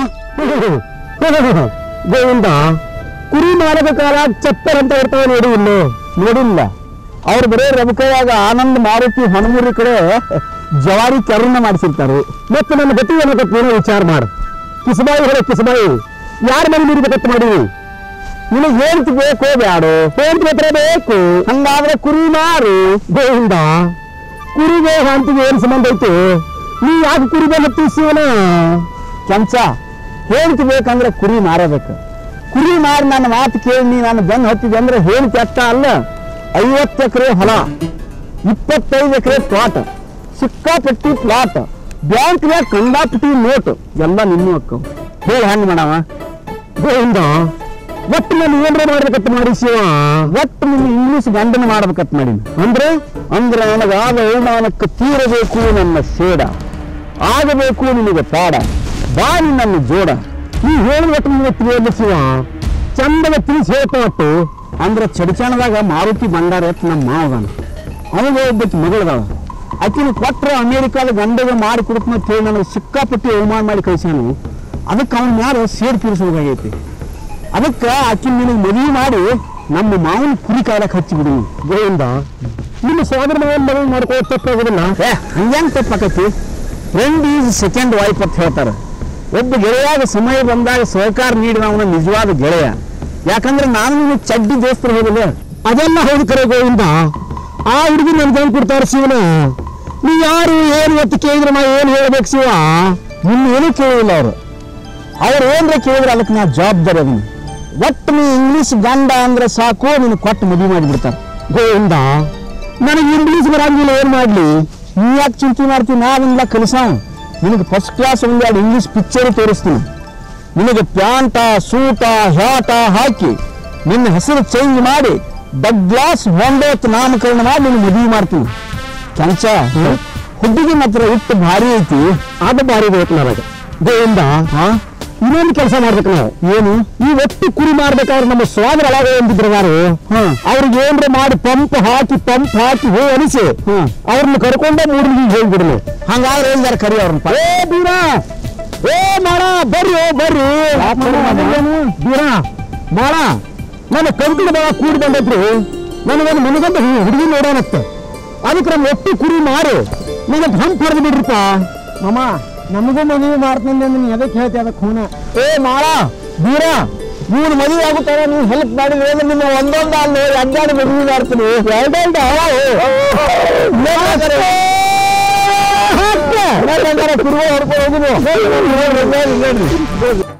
ಗೋವಿಂದ ಕುರಿ ಮಾರದ ಕಾಲ ಚಪ್ಪರ್ ಅಂತ ಇರ್ತಾವೆ ನೋಡಿ ಇನ್ನು ನೋಡಿಲ್ಲ ಅವ್ರು ಬರೇ ರಮಕವಾಗ ಆನಂದ್ ಮಾರುತಿ ಹಣಮೂರಿ ಕಡೆ ಜವಾರಿ ಕೆರನ್ನ ಮಾಡಿಸಿರ್ತಾರೆ ಮತ್ತೆ ನನ್ನ ಗತಿ ಏನಕ್ಕೆ ಏನೋ ವಿಚಾರ ಮಾಡು ಕಿಸಬಾಯಿ ಹೊರ ಕಿಸಬಾಯಿ ಯಾರ ಮನೆ ನೀಡಬೇಕಂತ ಮಾಡಿವಿ ನಿನಗೆ ಹೇಳ್ತಿ ಬೇಕೋ ಬ್ಯಾಡೋ ಹೇಳ್ತಿ ಹತ್ರ ಬೇಕು ಹಂಗಾದ್ರೆ ಕುರಿ ಮಾರು ಗೋವಿಂದ ಕುರಿಗೆ ಹಾಂತಿಗೆ ಏನ್ ಸಂಬಂಧ ಐತೆ ನೀ ಯಾಕೆ ಕುರಿ ಬಂದು ಶಿವನ ಕೆಂಚ ಹೇಳ್ತಿ ಬೇಕಂದ್ರೆ ಕುರಿ ಮಾರಬೇಕು ಕುರಿ ಮಾರಿ ನನ್ನ ಮಾತು ಕೇಳಿ ನೀ ನಾನು ಬೆನ್ನು ಹತ್ತಿದೆ ಅಂದ್ರೆ ಹೇಳ್ತಿ ಅಷ್ಟ ಅಲ್ಲ ಐವತ್ತು ಎಕರೆ ಹೊಲ ಇಪ್ಪತ್ತೈದು ಎಕರೆ ಪ್ಲಾಟ್ ಸಿಕ್ಕಾಪಟ್ಟಿ ಪ್ಲಾಟ್ ಬ್ಯಾಂಕ್ನ್ಯಾಗ ಕಂಡಾಪಟ್ಟಿ ನೋಟ್ ಎಲ್ಲ ನಿನ್ನೂ ಅಕ್ಕವು ಹೇಳಿ ಹೆಂಗ್ ಮಾಡವ ಗೋವಿಂದ ಒಟ್ಟು ನಾನು ಏನ್ರ ಮಾಡ್ಬೇಕಂತ ಮಾಡಿ ಶಿವ ಒಟ್ಟು ನೀನು ಇಂಗ್ಲಿಷ್ ಗಂಡನ ಮಾಡ್ಬೇಕಂತ ಮಾಡೀನಿ ಅಂದ್ರೆ ಅಂದ್ರೆ ನನಗಾದ ಅವಮಾನಕ್ಕೆ ತೀರಬೇಕು ನನ್ನ ಸೇಡ ಆಗಬೇಕು ನಿನಗೆ ಪಾಡ ಬಾ ನನ್ನ ಜೋಡ ನೀ ಹೇಳಿದ ಒಟ್ಟು ನಿನಗೆ ತಿಳಿಯಲ್ಲ ಶಿವ ಚಂದಗ ತಿಳಿಸಿ ಹೇಳ್ತಾ ಒಟ್ಟು ಅಂದ್ರೆ ಚಡಿಚಾಣದಾಗ ಮಾರುತಿ ಬಂಗಾರ ಎತ್ತು ನಮ್ಮ ಮಾವಗಾನ ಅವನಿಗೆ ಒಬ್ಬಕ್ಕೆ ಮಗಳದಾವ ಆಕಿನ ಕೊಟ್ರ ಅಮೇರಿಕಾದ ಗಂಡಗೆ ಮಾಡಿ ಕೊಡ್ತೀನಿ ಅಂತ ಹೇಳಿ ನನಗೆ ಸಿಕ್ಕಾಪಟ್ಟಿ ಅವಮಾನ ಮಾಡಿ ಕಳಿಸ್ಯಾನು ಅದಕ್ಕೆ ಅವನ ಮ್ಯಾಲ ಸೇರ್ ತೀರಿಸಬೇಕಾಗೈತಿ ಅದಕ್ಕೆ ಆಕಿನ ನಿನಗೆ ಮದುವೆ ಮಾಡಿ ನಮ್ಮ ಮಾವನ ಕುರಿ ಕಾಲಕ್ಕೆ ಹಚ್ಚಿ ಬಿಡಿ ಗೋವಿಂದ ನಿಮ್ಮ ಸೋದರ ಮಾವನ ಮದುವೆ ಮಾಡ್ಕೊಳ್ಳೋ ತಪ್ಪಾಗೋದಿಲ್ಲ ಏ ಹಂಗ್ಯಾಂಗ ತಪ್ಪಾಕೈತಿ ಫ್ರೆಂಡ್ ಈಸ್ ಸೆಕೆಂಡ್ ವೈಫ್ ಅಂತ ಹೇಳ್ತಾರೆ ಒಬ್ಬ ಗೆಳೆಯಾಗ ಸಮಯ ಬಂದಾಗ ಸಹಕಾರ ನೀಡಿದ ಅವನ ನಿಜವಾದ ಗೆಳೆಯ ಯಾಕಂದ್ರೆ ನಾನು ನಿನ್ನ ಚಡ್ಡಿ ದೋಸ್ತರು ಹೋಗಿಲ್ಲ ಅದೆಲ್ಲ ಹೌದು ಕರೆ ಗೋವಿಂದ ಆ ಹುಡುಗಿ ನನ್ಗೆ ಹೆಂಗ್ ಕೊಡ್ತಾರೆ ಶಿವನ ನೀ ಯಾರು ಏನು ಒತ್ತು ಕೇಳಿದ್ರೆ ನಾ ಏನು ಹೇಳ್ಬೇಕು ಶಿವ ನಿನ್ನ ಏನೂ ಕೇಳಿಲ್ಲ ಅವರು ಅವ್ರು ಏನ್ರ ಕೇಳಿದ್ರೆ ಅದಕ್ಕೆ ನಾ ಜವಾಬ್ದಾರಿ ಅದೀನಿ ಒಟ್ಟು ನೀ ಇಂಗ್ಲೀಷ್ ಗಂಡ ಅಂದ್ರೆ ಸಾಕು ನೀನು ಕೊಟ್ಟು ಮದುವೆ ಮಾಡಿಬಿಡ್ತಾರೆ ಗೋವಿಂದ ನನಗೆ ಇಂಗ್ಲೀಷ್ ಬರಂಗಿಲ್ಲ ಏನ್ ಮಾಡ್ಲಿ ನೀ ಯಾಕೆ ಚಿಂತೆ ಮಾಡ್ತೀನಿ ನಾ ಅದನ್ನೆಲ್ಲ ಕಲಿಸಾವ್ ನಿನಗೆ ಫಸ್ಟ್ ಕ್ಲಾಸ್ ಒಂದೆರಡು ಇಂಗ್ಲೀಷ್ ಪಿಕ್ಚರ್ ತೋರಿಸ್ತೀನಿ ನಿನಗೆ ಪ್ಯಾಂಟ ಸೂಟ ಹ್ಯಾಟ ಹಾಕಿ ನಿನ್ನ ಹೆಸರು ಚೇಂಜ್ ಮಾಡಿ ಡಗ್ಲಾಸ್ ಹೊಂಡೋತ್ ನಾಮಕರಣ ಮಾಡಿ ನಿನ್ನ ಮದುವೆ ಮಾಡ್ತೀನಿ ಕೆಂಚ ಹುಡುಗಿ ಮಾತ್ರ ಇಟ್ಟು ಭಾರಿ ಐತಿ ಅದು ಭಾರಿ ಬೇಕು ನನಗೆ ಗೋವಿಂದ ಇನ್ನೊಂದು ಕೆಲಸ ಮಾಡ್ಬೇಕು ನಾವು ಏನು ಈ ಒಟ್ಟು ಕುರಿ ಮಾಡ್ಬೇಕಾದ್ರೆ ನಮ್ಮ ಸ್ವಾಮಿ ಒಳಗ ಒಂದಿದ್ರವಾರು ಅವ್ರಿಗೆ ಏನ್ರ ಮಾಡಿ ಪಂಪ್ ಹಾಕಿ ಪಂಪ್ ಹಾಕಿ ಹೋ ಅನಿಸಿ ಅವ್ರನ್ನ ಕರ್ಕೊಂಡ ಮೂಡಿಗೆ ಹೋಗ್ಬಿಡ್ಲಿ ಹಂಗಾದ್ರೆ ಎಲ್ಲಾರ ಕರಿ ಅವ್ರನ್ನ ಏ ಬೀರ ಏ ಮಾಡ ಬರ್ರಿ ಓ ಬರ್ರಿ ಬೀರ ಮಾಡ ನನ್ನ ಕಂಕಣ ಬಾಳ ಕೂಡಿ ಬಂದೈತ್ರಿ ನನಗೊಂದು ಮನಗಂಡ ಹುಡುಗಿ ನೋಡೋಣತ್ತೆ ಅದಕ್ಕೆ ನಮ್ಮ ಒಟ್ಟು ಕುರಿ ಮಾರು ನನಗೆ ಹಂಪ್ ಹೊಡೆದು ಬಿಡ್ರಿಪ್ಪ ಮಾಮ ನಮಗೂ ಮದುವೆ ಮಾಡ್ತೀನಿ ಅಂದ್ರೆ ನೀ ಅದಕ್ಕೆ ಹೇಳ್ತಿ ಅದಕ್ಕೆ ಹೂನ ಏ ಮಾಡ ಬೀರ ಮೂರು ಮದುವೆ ಆಗುತ್ತಾರೆ ನೀವು ಹೆಲ್ಪ್ ಮಾಡಿದ್ರೆ ಅಂದ್ರೆ ನಿಮ್ಮ ಒಂದೊಂದು ಅಲ್ಲಿ ಎರಡೆರಡು ಮದುವೆ ಮಾಡ್ತೀನಿ ಎರಡೆರಡು ಕುರುಗಳು ಹೊಡ್ಕೊಂಡು ಹೋಗುದು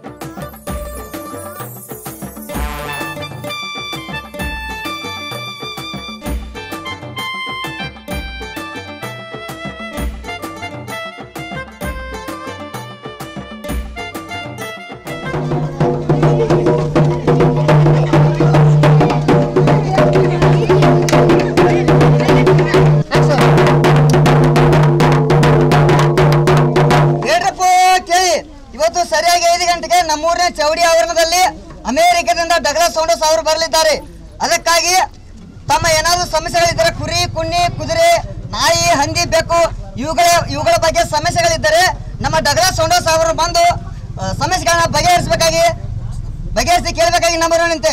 ಹೇಳ್ರಪ್ಪ ಕೇಳಿ ಇವತ್ತು ಸರಿಯಾಗಿ ಐದು ಗಂಟೆಗೆ ನಮ್ಮೂರಿನ ಚೌಡಿ ಆವರಣದಲ್ಲಿ ಅಮೆರಿಕದಿಂದ ಡಗ್ಲಾಸ್ ಸೌಂಡಸ್ ಅವರು ಬರಲಿದ್ದಾರೆ ಅದಕ್ಕಾಗಿ ತಮ್ಮ ಏನಾದರೂ ಸಮಸ್ಯೆಗಳಿದ್ದರೆ ಕುರಿ ಕುನ್ನಿ ಕುದುರೆ ನಾಯಿ ಹಂದಿ ಬೆಕ್ಕು ಇವುಗಳ ಇವುಗಳ ಬಗ್ಗೆ ಸಮಸ್ಯೆಗಳಿದ್ದರೆ ನಮ್ಮ ಡಗ್ಲಾಸ್ ಸೌಂಡಸ್ ಅವರು ಬಂದು ಆ, ಸಮಸ್ಯೆಗಳನ್ನ ಬಗೆಹರಿಸಬೇಕಾಗಿ ಬಗೆಹರಿಸಿ ಕೇಳಬೇಕಾಗಿ ನಂಬರ್ ನಿಂತೆ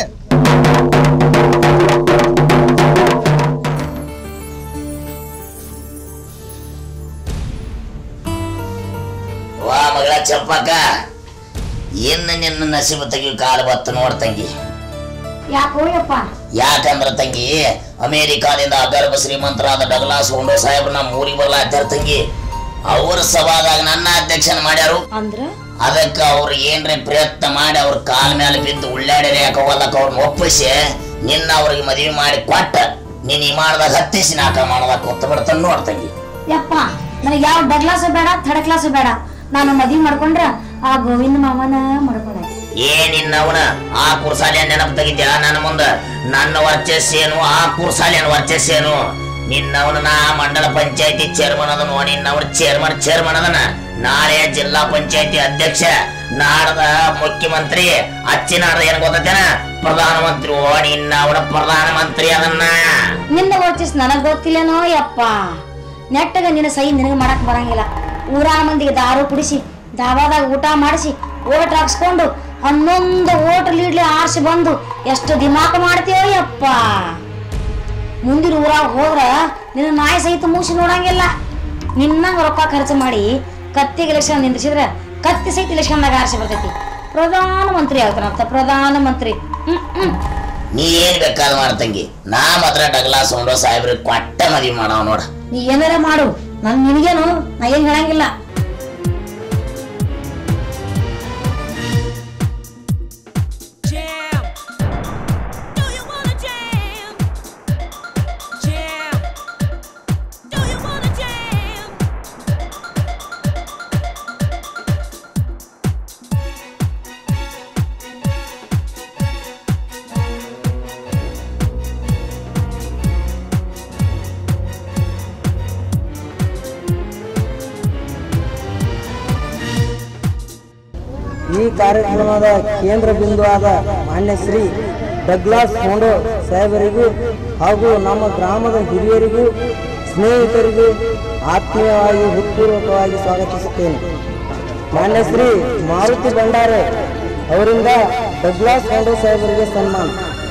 ವಾ ಮಗಳ ಚಂಪಕ್ಕ ಇನ್ನು ನಿನ್ನ ನಸೀಬು ತೆಗಿಯೋ ಕಾಲ ಬತ್ತು ನೋಡ್ ತಂಗಿ ಯಾಕೋ ಯಪ್ಪ ಯಾಕಂದ್ರ ತಂಗಿ ಅಮೇರಿಕಾದಿಂದ ಅಗರ್ಭ ಶ್ರೀಮಂತರಾದ ಡಗ್ಲಾಸ್ ಹೊಂಡೋ ಸಾಹೇಬ್ರ ನಮ್ಮ ಊರಿಗೆ ಬರ್ಲಾತ್ತಾರ ತಂಗಿ ಅವ್ರ ಸಭಾದಾಗ ನನ್ನ ಅಧ್ಯಕ್ಷನ ಮಾಡ್ಯಾರು ಅಂದ್ರ ಅದಕ್ಕೆ ಅವ್ರು ಏನ್ರಿ ಪ್ರಯತ್ನ ಮಾಡಿ ಅವ್ರ ಕಾಲ ಮೇಲೆ ಬಿದ್ದು ಉಳ್ಳಾಡಿರಿ ಯಾಕೋವಲ್ಲಕ ಅವ್ರನ್ನ ಒಪ್ಪಿಸಿ ನಿನ್ನ ಅವ್ರಿಗೆ ಮದುವೆ ಮಾಡಿ ಕೊಟ್ಟ ನೀನ್ ಈ ಮಾಡ್ದಾಗ ಹತ್ತಿಸಿ ನಾಕ ಮಾಡ್ದಾಗ ಕೊತ್ತ ಬಿಡ್ತಾನ ನೋಡ್ ತಂಗಿ ಯಪ್ಪ ನನಗೆ ಯಾವ ಡಗ್ಲಾಸು ಬೇಡ ಥರ್ಡ್ ಕ್ಲಾಸು ಬೇಡ ನಾನು ಮದ್ವಿ ಮಾಡ್ಕೊಂಡ್ರ ಆ ಗೋವಿಂದ ಮಾಮನ ಮಾಡ್ಕೊಂಡೆ ಏನಿನ್ನವನ ಆ ಕುರ್ಸಾಲಿಯ ನೆನಪು ತೆಗಿದ್ಯಾ ನನ್ನ ಮುಂದ ನನ್ನ ವರ್ಚಸ್ಸೇನು ಆ ಕುರ್ಸಾಲಿಯನ ವರ್ಚಸ್ಸೇನು ನಿನ್ನವನ ನಾ ಮಂಡಲ ಪಂಚಾಯತಿ ಚೇರ್ಮನ್ ಅದನು ನಿನ್ನವನ ಚೇರ್ಮನ್ ಚೇರ್ಮನ್ ಅದನ ನಾಳೆ ಜಿಲ್ಲಾ ಪಂಚಾಯತಿ ಅಧ್ಯಕ್ಷ ನಾಡದ ಮುಖ್ಯಮಂತ್ರಿ ಅಚ್ಚಿನಾಡದ ಏನ್ ಗೊತ್ತೇನ ಪ್ರಧಾನಮಂತ್ರಿ ಓ ನಿನ್ನವನ ಪ್ರಧಾನಮಂತ್ರಿ ಅದನ್ನ ನಿನ್ನ ವರ್ಚಿಸ್ ನನಗ್ ಗೊತ್ತಿಲ್ಲೇನೋ ಯಪ್ಪ ನೆಟ್ಟಗ ನಿನ್ನ ಸಹಿ ನಿನಗೆ ಮಾಡಕ್ ಬರಂಗಿಲ್ಲ ಊರಾನ ಮಂದಿಗೆ ದಾರು ಕುಡಿಸಿ ಧಾಬಾದಾಗ ಊಟ ಮಾಡಿಸಿ ಓಟ್ ಹಾಕ್ಸ್ಕೊಂಡು ಹನ್ನೊಂದು ಓಟ್ ಲೀಡ್ಲಿ ಆರ್ಸಿ ಬಂದು ಎಷ್ಟು ದಿಮಾಕ ಮಾಡ್ತೀಯೋ ಯಪ್ಪ ಮುಂದಿನ ಊರಾಗ ಹೋದ್ರ ನಿನ್ನ ನಾಯಿ ಸಹಿತ ಮೂಸಿ ನೋಡಂಗಿಲ್ಲ ನಿನ್ನಂಗ ರೊಕ್ಕ ಖರ್ಚು ಮಾಡಿ ಕತ್ತಿಗೆ ಎಲೆಕ್ಷನ್ ನಿಂದಿಸಿದ್ರೆ ಕತ್ತಿ ಸಹಿತ ಎಲೆಕ್ಷನ್ದಾಗ ಆರಿಸಿ ಬರ್ತೈತಿ ಪ್ರಧಾನಮಂತ್ರಿ ಆಗ್ತಾನಂತ ಪ್ರಧಾನಮಂತ್ರಿ ಹ್ಮ್ ಹ್ಮ್ ನೀ ಏನ್ ಬೇಕಾದ ಮಾಡ್ತಂಗಿ ನಾ ಮಾತ್ರ ಡಗ್ಲಾ ಸೌಂಡ್ರ ಸಾಹೇಬ್ರಿಗೆ ಕೊಟ್ಟ ಮದ್ವಿ ಮಾಡವ ನೋಡ ನೀ ಏನಾರ ಮಾಡು ನನ್ ನಿನಗೇನು ನಾ ಏನ್ ಹೇಳಂಗಿಲ್ಲ Jam. Do you wanna jam? Jam. Do you wanna jam? ಈ ಕಾರ್ಯಕ್ರಮದ ಕೇಂದ್ರ ಬಿಂದುವಾದ ಮಾನ್ಯ ಶ್ರೀ ಡಗ್ಲಾಸ್ ಹೋಂಡೋ ಸಾಹೇಬರಿಗೂ ಹಾಗೂ ನಮ್ಮ ಗ್ರಾಮದ ಹಿರಿಯರಿಗೂ ಸ್ನೇಹಿತರಿಗೂ ಆತ್ಮೀಯವಾಗಿ ಹೃತ್ಪೂರ್ವಕವಾಗಿ ಸ್ವಾಗತಿಸುತ್ತೇನೆ ಮಾನ್ಯ ಶ್ರೀ ಮಾರುತಿ ಭಂಡಾರೆ ಅವರಿಂದ ಡಗ್ಲಾಸ್ ಹೋಂಡೋ ಸಾಹೇಬರಿಗೆ ಸನ್ಮಾನ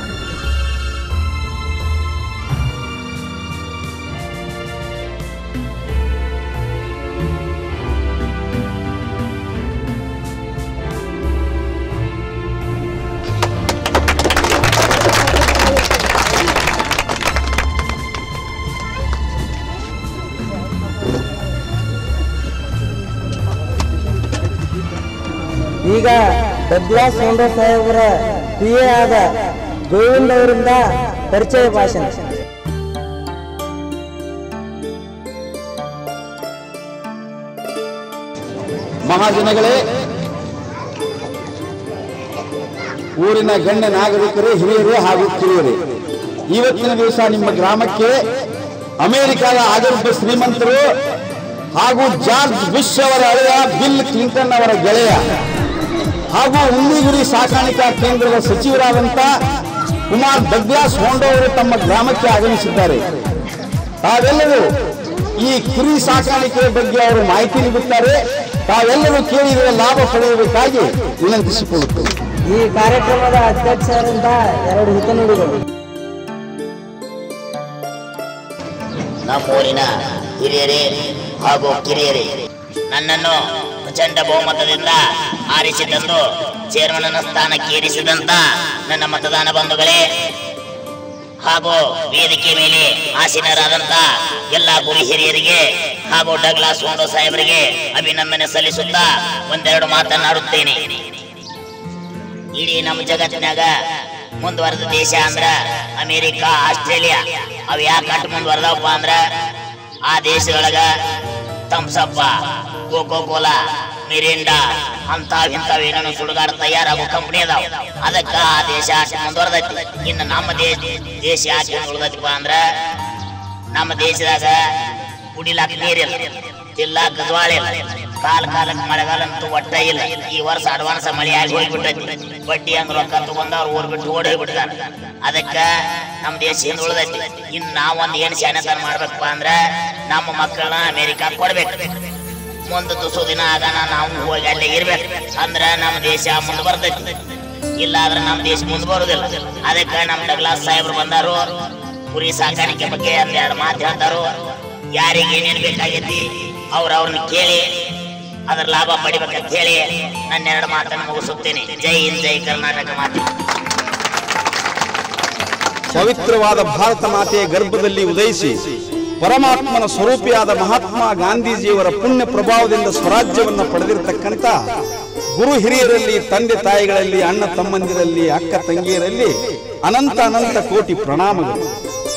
ಈಗ ಡಗ್ಲಾಸ್ ಹೋಂಡೋ ಸಾಹೇಬರ ಪ್ರಿಯ ಆದ ಗೋವಿಂದ್ ಅವರಿಂದ ಪರಿಚಯ ಭಾಷಣ ಮಹಾಜನಗಳೇ ಊರಿನ ಗಣ್ಯ ನಾಗರಿಕರು ಹಿರಿಯರು ಹಾಗೂ ಕಿರಿಯರು ಇವತ್ತಿನ ದಿವಸ ನಿಮ್ಮ ಗ್ರಾಮಕ್ಕೆ ಅಮೆರಿಕದ ಆಗರ್ಭ ಶ್ರೀಮಂತರು ಹಾಗೂ ಜಾರ್ಜ್ ಬುಷ್ ಅವರ ಹಳೆಯ ಬಿಲ್ ಕ್ಲಿಂಟನ್ ಅವರ ಗೆಳೆಯ ಹಾಗೂ ಹುಲ್ಲಿಗುರಿ ಸಾಕಾಣಿಕಾ ಕೇಂದ್ರದ ಸಚಿವರಾದಂತ ಕುಮಾರ್ ಡಗ್ಲಾಸ್ ಹೋಂಡೋ ಅವರು ತಮ್ಮ ಗ್ರಾಮಕ್ಕೆ ಆಗಮಿಸಿದ್ದಾರೆ ತಾವೆಲ್ಲರೂ ಈ ಕುರಿ ಸಾಕಾಣಿಕೆ ಬಗ್ಗೆ ಅವರು ಮಾಹಿತಿ ನೀಡುತ್ತಾರೆ ತಾವೆಲ್ಲರೂ ಕೇಳಿದ ಲಾಭ ಪಡೆಯಬೇಕಾಗಿ ವಿನಂತಿಸಿಕೊಳ್ಳುತ್ತೇವೆ ಈ ಕಾರ್ಯಕ್ರಮದ ಅಧ್ಯಕ್ಷರಿಂದ ಎರಡು ಹಿತನುಡಿಗಳು ನಮ್ಮೂರಿನ ಹಿರಿಯರೇ ಹಾಗೂ ಕಿರಿಯರೇ ನನ್ನನ್ನು ಪ್ರಚಂಡ ಬಹುಮತದಿಂದ ಆರಿಸಿದಂದು ಚೇರ್ಮನ್ ಸ್ಥಾನಕ್ಕೆ ಏರಿಸಿದಂತ ನನ್ನ ಮತದಾನ ಬಂಧುಗಳೇ ಹಾಗೂ ವೇದಿಕೆ ಮೇಲೆ ಆಸೀನರಾದಂತ ಎಲ್ಲ ಗುರು ಹಿರಿಯರಿಗೆ ಹಾಗೂ ಡಗ್ಲಾಸ್ ಹೋಂಡೋ ಸಾಹೇಬರಿಗೆ ಅಭಿನಂದನೆ ಸಲ್ಲಿಸುತ್ತಾ ಒಂದೆರಡು ಮಾತನಾಡುತ್ತೇನೆ ಇಡೀ ನಮ್ಮ ಜಗತ್ತಿನಾಗ ಮುಂದುವರೆದ ದೇಶ ಅಂದ್ರ ಅಮೆರಿಕ ಆಸ್ಟ್ರೇಲಿಯಾ ಅವ್ ಯಾಕೆ ಅಟ್ ಮುಂದುವರೆದವಪ್ಪ ಅಂದ್ರ ಆ ದೇಶದೊಳಗ ಥಮ್ಸಪ್ಪ ಕೋಕೋ ಕೋಲಾ ಮಿರಿಂಡಾ ಅಂತಾವ್ ಇಂತಾವ್ ಏನೇನು ಸುಡುಗಾಡ ತಯಾರಾಗೋ ಕಂಪನಿ ಅದಾವ ಅದಕ್ಕ ಆ ದೇಶ ಅಷ್ಟು ಮುಂದುವರೆದೈತಿ ಇನ್ನು ನಮ್ಮ ದೇಶ ದೇಶ ಯಾಕೆ ಉಳ್ದೈತಿಪ್ಪ ಅಂದ್ರ ನಮ್ಮ ದೇಶದಾಗ ಕುಡಿಲಾಕ ನೀರಿಲ್ಲ ತಿಲ್ಲಾಕ ಜ್ವಾಳ ಇಲ್ಲ ಕಾಲ ಕಾಲಕ್ಕೆ ಮಳೆಗಾಲ ಅಂತೂ ಒಟ್ಟ ಇಲ್ಲ ಈ ವರ್ಷ ಅಡ್ವಾನ್ಸ್ ಮಳೆ ಆಗಿ ಹೋಗ್ಬಿಟ್ಟೈತಿ ಬಡ್ಡಿ ಹಂಗ ರೊಕ್ಕ ತಗೊಂಡವ್ರು ಊರ್ ಬಿಟ್ಟು ಓಡಿ ಹೋಗ್ಬಿಡ್ತಾರ ಅದಕ್ಕ ನಮ್ಮ ದೇಶ ಹಿಂದ್ ಉಳ್ದೈತಿ ಇನ್ ನಾವೊಂದ್ ಏನ್ ಶಾಣೆತನ ಮಾಡ್ಬೇಕಪ್ಪ ಅಂದ್ರ ನಮ್ಮ ಮಕ್ಕಳನ್ನ ಅಮೆರಿಕಾ ಕೊಡ್ಬೇಕು ಮುಂದೆ ತುಸು ದಿನ ಆಗಾನ ನಾವು ಹೋಗಿ ಅಲ್ಲೇ ಇರ್ಬೇಕು ಅಂದ್ರ ನಮ್ಮ ದೇಶ ಮುಂದೆ ಬರ್ತೈತಿ ಇಲ್ಲ ಆದ್ರೆ ನಮ್ಮ ದೇಶ ಮುಂದೆ ಬರುದಿಲ್ಲ ಅದಕ್ಕೆ ನಮ್ಮ ಡಗ್ಲಾಸ್ ಸಾಹೇಬ್ರು ಬಂದಾರು ಕುರಿ ಸಾಕಾಣಿಕೆ ಬಗ್ಗೆ ಒಂದೆರಡು ಮಾತು ಹೇಳ್ತಾರು ಯಾರಿಗೆ ಏನೇನ್ ಬೇಕಾಗೈತಿ ಅವ್ರ ಅವ್ರನ್ನ ಕೇಳಿ ಅದ್ರ ಲಾಭ ಪಡಿಬೇಕಂತ ಹೇಳಿ ನನ್ನ ಎರಡು ಮಾತನ್ನು ಮುಗಿಸುತ್ತೇನೆ ಜೈ ಹಿಂದ್ ಜೈ ಕರ್ನಾಟಕ ಮಾತೆ ಪವಿತ್ರವಾದ ಭಾರತ ಮಾತೆಯ ಗರ್ಭದಲ್ಲಿ ಉದಯಿಸಿ ಪರಮಾತ್ಮನ ಸ್ವರೂಪಿಯಾದ ಮಹಾತ್ಮ ಗಾಂಧೀಜಿಯವರ ಪುಣ್ಯ ಪ್ರಭಾವದಿಂದ ಸ್ವರಾಜ್ಯವನ್ನು ಪಡೆದಿರತಕ್ಕಂಥ ಗುರು ಹಿರಿಯರಲ್ಲಿ ತಂದೆ ತಾಯಿಗಳಲ್ಲಿ ಅಣ್ಣ ತಮ್ಮಂದಿರಲ್ಲಿ ಅಕ್ಕ ತಂಗಿಯರಲ್ಲಿ ಅನಂತ ಅನಂತ ಕೋಟಿ ಪ್ರಣಾಮಗಳು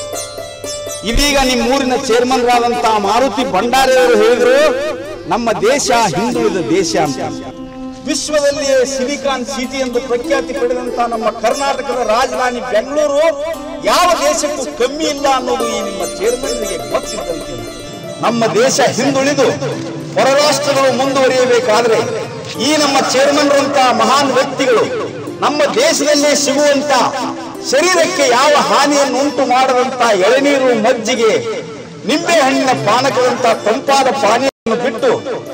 ಇದೀಗ ನಿಮ್ಮೂರಿನ ಚೇರ್ಮನ್ರಾದಂತ ಮಾರುತಿ ಭಂಡಾರಿಯವರು ಹೇಳಿದ್ರು ನಮ್ಮ ದೇಶ ಹಿಂದುಳಿದ ದೇಶ ಅಂತ ವಿಶ್ವದಲ್ಲಿಯೇ ಸಿಲಿಕಾನ್ ಸಿಟಿ ಎಂದು ಪ್ರಖ್ಯಾತಿ ಪಡೆದಂತ ನಮ್ಮ ಕರ್ನಾಟಕದ ರಾಜಧಾನಿ ಬೆಂಗಳೂರು ಯಾವ ದೇಶಕ್ಕೂ ಕಮ್ಮಿ ಇಲ್ಲ ಅನ್ನೋದು ಈ ನಿಮ್ಮ ಚೇರ್ಮನ್ರಿಗೆ ಗೊತ್ತಿದ್ದಂತೆ ನಮ್ಮ ದೇಶ ಹಿಂದುಳಿದು ಹೊರರಾಷ್ಟ್ರಗಳು ಮುಂದುವರಿಯಬೇಕಾದ್ರೆ ಈ ನಮ್ಮ ಚೇರ್ಮನ್ರಂತ ಮಹಾನ್ ವ್ಯಕ್ತಿಗಳು ನಮ್ಮ ದೇಶದಲ್ಲೇ ಸಿಗುವಂತ ಶರೀರಕ್ಕೆ ಯಾವ ಹಾನಿಯನ್ನು ಉಂಟು ಮಾಡದಂತ ಎಳೆನೀರು ಮಜ್ಜಿಗೆ ನಿಂಬೆ ಹಣ್ಣಿನ ಪಾನಕದಂತ ತಂಪಾದ ಪಾನೀಯವನ್ನು ಬಿಟ್ಟು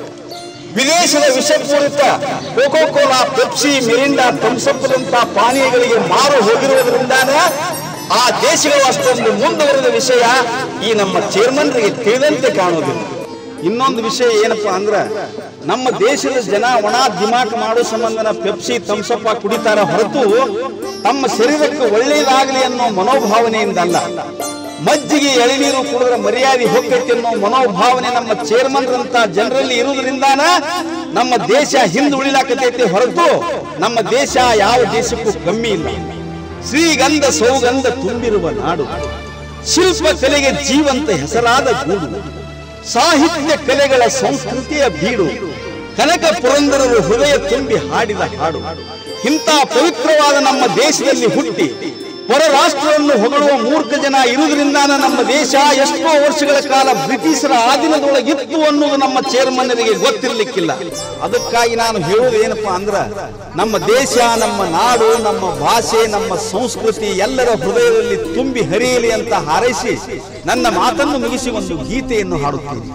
ವಿದೇಶದ ವಿಷಪೂರಿತ ಕೋಕೋ ಕೋಲಾ ಪೆಪ್ಸಿ ಮಿರಿಂಡಾ ಥಮ್ಸಪ್ದಂತ ಪಾನೀಯಗಳಿಗೆ ಮಾರು ಹೋಗಿರುವುದರಿಂದಾನೇ ಆ ದೇಶಗಳು ಅಷ್ಟೊಂದು ಮುಂದುವರೆದ ವಿಷಯ ಈ ನಮ್ಮ ಚೇರ್ಮನ್ರಿಗೆ ತಿಳಿದಂತೆ ಕಾಣುವುದಿಲ್ಲ ಇನ್ನೊಂದು ವಿಷಯ ಏನಪ್ಪಾ ಅಂದ್ರ ನಮ್ಮ ದೇಶದ ಜನ ಒಣ ದಿಮಾಕ್ ಮಾಡೋ ಸಂಬಂಧನ ಪೆಪ್ಸಿ ಥಮ್ಸಪ್ಪ ಕುಡಿತಾರ ಹೊರತು ತಮ್ಮ ಶರೀರಕ್ಕೆ ಒಳ್ಳೆಯದಾಗಲಿ ಅನ್ನೋ ಮನೋಭಾವನೆಯಿಂದ ಅಲ್ಲ ಮಜ್ಜಿಗೆ ಎಳೆನೀರು ಕುಡಿದ್ರೆ ಮರ್ಯಾದೆ ಹೋಗ್ತೈತಿ ಅನ್ನೋ ಮನೋಭಾವನೆ ನಮ್ಮ ಚೇರ್ಮನ್ರಂತ ಜನರಲ್ಲಿ ಇರುವುದರಿಂದಾನ ನಮ್ಮ ದೇಶ ಹಿಂದುಳಿಲಾಕತೈತಿ ಹೊರತು ನಮ್ಮ ದೇಶ ಯಾವ ದೇಶಕ್ಕೂ ಕಮ್ಮಿ ಇಲ್ಲ ಶ್ರೀಗಂಧ ಸೌಗಂಧ ತುಂಬಿರುವ ನಾಡು ಶಿಲ್ಪ ಕಲೆಗೆ ಜೀವಂತ ಹೆಸರಾದ ಗೂಡು ಸಾಹಿತ್ಯ ಕಲೆಗಳ ಸಂಸ್ಕೃತಿಯ ಬೀಡು ಕನಕ ಪುರಂದರರು ಹೃದಯ ತುಂಬಿ ಹಾಡಿದ ಹಾಡು ಇಂಥ ಪವಿತ್ರವಾದ ನಮ್ಮ ದೇಶದಲ್ಲಿ ಹುಟ್ಟಿ ಹೊರ ರಾಷ್ಟ್ರವನ್ನು ಹೊಗಳುವ ಮೂರ್ಖ ಜನ ಇರುವುದರಿಂದ ನಮ್ಮ ದೇಶ ಎಷ್ಟೋ ವರ್ಷಗಳ ಕಾಲ ಬ್ರಿಟಿಷರ ಆಧೀನದೊಳಗಿತ್ತು ಅನ್ನೋದು ನಮ್ಮ ಚೇರ್ಮನ್ನರಿಗೆ ಗೊತ್ತಿರ್ಲಿಕ್ಕಿಲ್ಲ ಅದಕ್ಕಾಗಿ ನಾನು ಹೇಳುವುದು ಏನಪ್ಪಾ ಅಂದ್ರ ನಮ್ಮ ದೇಶ ನಮ್ಮ ನಾಡು ನಮ್ಮ ಭಾಷೆ ನಮ್ಮ ಸಂಸ್ಕೃತಿ ಎಲ್ಲರ ಹೃದಯದಲ್ಲಿ ತುಂಬಿ ಹರಿಯಲಿ ಅಂತ ಹಾರೈಸಿ ನನ್ನ ಮಾತನ್ನು ಮುಗಿಸಿ ಒಂದು ಗೀತೆಯನ್ನು ಹಾಡುತ್ತೀನಿ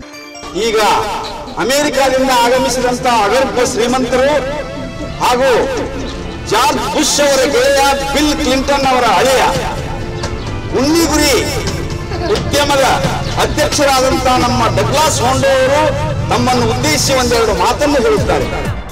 ಈಗ ಅಮೆರಿಕಾದಿಂದ ಆಗಮಿಸಿದಂತ ಅಗರ್ಭ ಶ್ರೀಮಂತರು ಹಾಗೂ ಜಾರ್ಜ್ ಬುಷ್ ಅವರ ಗೆಳೆಯ ಬಿಲ್ ಕ್ಲಿಂಟನ್ ಅವರ ಹಳೆಯ ಉಣ್ಣಿಗುರಿ ಉದ್ಯಮದ ಅಧ್ಯಕ್ಷರಾದಂತ ನಮ್ಮ ಡಗ್ಲಾಸ್ ಹೋಂಡೋ ಅವರು ತಮ್ಮನ್ನು ಉದ್ದೇಶಿಸಿ ಒಂದೆರಡು ಮಾತನ್ನು ಹೇಳುತ್ತಾರೆ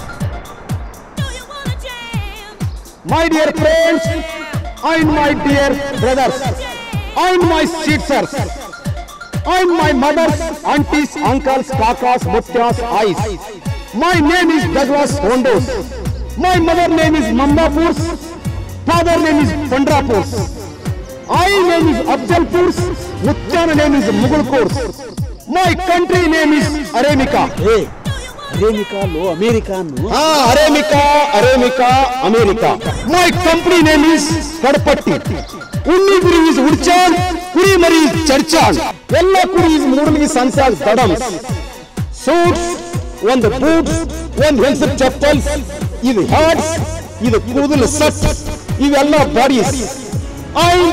Do you wanna jam? My dear friends and my dear brothers and my sisters and my mothers, aunties, uncles, kakas, mutyas, eyes. My name is Douglas Hondos. My mother name is Mambapurs. Father name is Pandrapurs. I name is Afzalpurs. Mutyana name is Mughal My country name is Aramika. Hey. Aramika ಲೋ America ಅನ್ನು ಹಾ Aramika Aramika America my company name is Kadapatti ಉಣ್ಣಿ ಕುರಿ is ಉಡ್ಚಾನ್ ಕುರಿ ಮರಿ is ಚರ್ಚಾನ್ ಎಲ್ಲ ಕುರಿ ಇಸ್ ಮೂಡಲಿಗೆ ಸಂಸಾರ್ ದಡಮ್ ಸೂಟ್ಸ್ ಒಂದು ಬೂಟ್ಸ್ ಒಂದು ಹೆಲ್ತ್ ಚಪ್ಪಲ್ಸ್ ಇದು ಹ್ಯಾಟ್ಸ್ ಇದು ಕೂದಲು ಸಟ್ ಇವೆಲ್ಲ ಬಾಡೀಸ್ ಅಂಡ್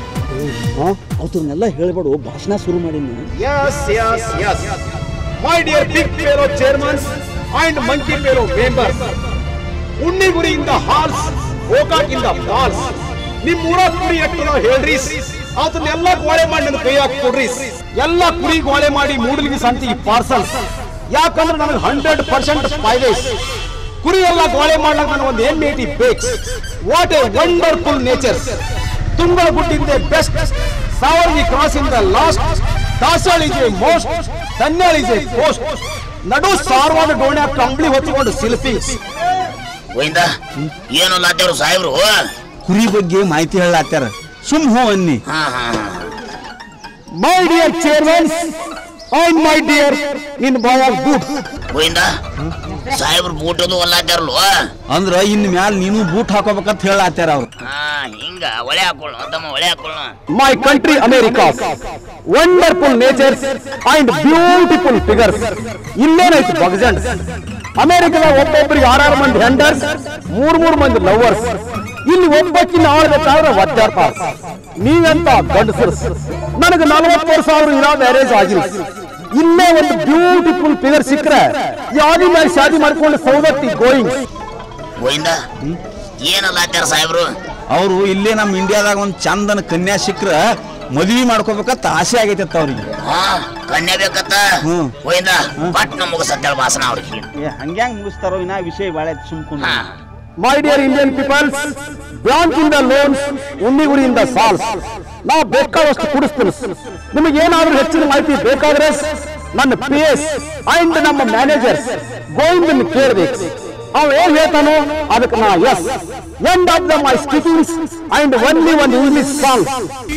ಅವ್ರನ್ನೆಲ್ಲ ಹೇಳ್ಬೇಡು ಭಾಷಣ ಶುರು ಮಾಡೀನಿ Yes, yes, yes. My dear big fellow chairmen and monkey fellow members. ಉಣ್ಣಿಗುರಿಯಿಂದ ಹಾಲ್ಸ್ ಗೋಕಾಕಿಂದ ಫಾಲ್ಸ್ ನಿಮ್ ಊರ ಕುರಿ ಎಟ್ಟಿರೋ ಹೇಳ್ರಿ ಅದನ್ನೆಲ್ಲ ಗೋಳೆ ಮಾಡಿ ನನ್ನ ಕೈಯಾಗ ಕೊಡ್ರಿ ಎಲ್ಲ ಕುರಿ ಗೋಳೆ ಮಾಡಿ ಮೂಡಲಿಗೆ ಸಂತಿಗೆ ಪಾರ್ಸಲ್ಸ್ ಯಾಕಂದ್ರೆ ನನಗೆ ಹಂಡ್ರೆಡ್ ಪರ್ಸೆಂಟ್ ಫಾಯ್ದೆ ಕುರಿ ಎಲ್ಲ ಗೋಳೆ ಮಾಡ್ಲಾಕ ನನಗೆ ಒಂದು ಎಣ್ಣೆ ಬೇಕು ವಾಟ್ ಎ ವಂಡರ್ಫುಲ್ ನೇಚರ್ ತುಂಗಲಗುಡ್ಡಿಂದ best Savargi cross in the last ದಾಸವಾಳ ಇಸ್ ಎ ಮೋಸ್ಟ್ ಧನ್ಯಾಳ ಇಸ್ ಎ ಪೋಸ್ಟ್ ನಡು ಸಾರವಾದ ಡೋಣ್ಯ ಕಂಬಳಿ ಹೊತ್ತಿಕೊಂಡು ಸಿಲ್ಫಿ ಗೋವಿಂದ ಏನು ಲಾತೇವ್ರು ಸಾಹೇಬ್ರು ಕುರಿ ಬಗ್ಗೆ ಮಾಹಿತಿ ಹೇಳತ್ತಾರ ಸುಮ್ ಹೂ ಅನ್ನಿ ಹಾ ಹಾ ಹಾ my dear chairman and my dear ನಿನ್ ಬಾಯಾಗ ಬೂಟ್ ಗೋವಿಂದ ಸಾಹೇಬ್ರು ಬೂಟದು ಅಲ್ಲಾತಾರಲ್ವ ಅಂದ್ರ ಇನ್ ಮ್ಯಾಲ ನೀನು ಬೂಟ್ ಹಾಕೋಬೇಕಂತ ಹೇಳತ್ತಾರ ಅವ್ರು ಹಾ ಹಿಂಗ ಒಳೆ ಹಾಕೊಳ್ಳ ತಮ್ಮ ಒಳೆ ಹಾಕೊಳ್ಳ my country America wonderful natures and beautiful figures ಇಲ್ಲೇನೈತಿ ಬಗ್ಜಂಡ್ ಅಮೆರಿಕದ ಒಬ್ಬೊಬ್ಬರಿಗೆ ಆರಾರು ಮಂದಿ ಹೆಂಡರ್ಸ್ ಮೂರ್ ಮೂರ್ ಮಂದಿ ಲವರ್ಸ್ ಇಲ್ಲಿ ಒಬ್ಬಕ್ಕಿನ ಆಳ್ಬೇಕಾದ್ರೆ ವಜ್ಜಾರ್ ಪಾಸ್ ನೀವೆಂತ ಗಂಡಸರು ನನಗೆ ನಲವತ್ತು ವರ್ಷ ಆದ್ರೂ ಇರೋ ಮ್ಯಾರೇಜ್ ಆಗಿಲ್ಲ ಇಲ್ಲೇ ಒಂದು ಬ್ಯೂಟಿಫುಲ್ ಫಿಗರ್ ಸಿಕ್ಕರೆ ಯಾದಿ ಮೇಲೆ ಶಾದಿ ಮಾಡ್ಕೊಂಡು ಸೌದತ್ತಿ ಗೋಯಿಂಗ್ ಗೋವಿಂದ ಏನಲ್ಲಾತಾರ ಸಾಹೇಬ್ರು ಅವರು ಇಲ್ಲೇ ನಮ್ಮ ಇಂಡಿಯಾದಾಗ ಒಂದ್ ಚಂದನ ಕನ್ಯಾ ಸಿಕ್ಕ್ರ ಮದ್ವಿ ಮಾಡ್ಕೋಬೇಕಂತ ಆಸೆ ಆಗೈತೆ ಅವ್ರಿಗೆ ಹಾ ಕನ್ಯಾ ಬೇಕತ್ತ ಹ್ಮ್. ಗೋವಿಂದ ಪಟ್ನ ಮುಗಿಸತ್ತೇಳ ಭಾಷಣ ಅವ್ರಿಗೆ ಹಂಗ್ಯಾಂಗ್ ಮುಗಿಸ್ತಾರೋ ಇನ್ನ ವಿಷಯ ಬಾಳ ಸುಮ್ಕೊಂಡು ಹಾ my dear Indian peoples bank ಇಂದ ಲೋನ್ಸ್ ಉಣ್ಣಿಗುಡಿಯಿಂದ ಸಾಲ್ಸ್ ನಾವು ಬೇಕಾದಷ್ಟು ಕುಡಿಸ್ತೀನಿ ನಿಮಗೆ ಏನಾದ್ರೂ ಹೆಚ್ಚಿನ ಮಾಹಿತಿ ಬೇಕಾದ್ರೆ ನನ್ನ ಪಿ ಎಸ್ ಅಂಡ್ ನಮ್ಮ ಮ್ಯಾನೇಜರ್ ಗೋವಿಂದನ್ ಕೇಳಬೇಕು ಅವ ಏನ್ ಹೇಳ್ತಾನೋ ಅದಕ್ಕೆ ನಾ yes end of the my speakings and only ಒಂದು English song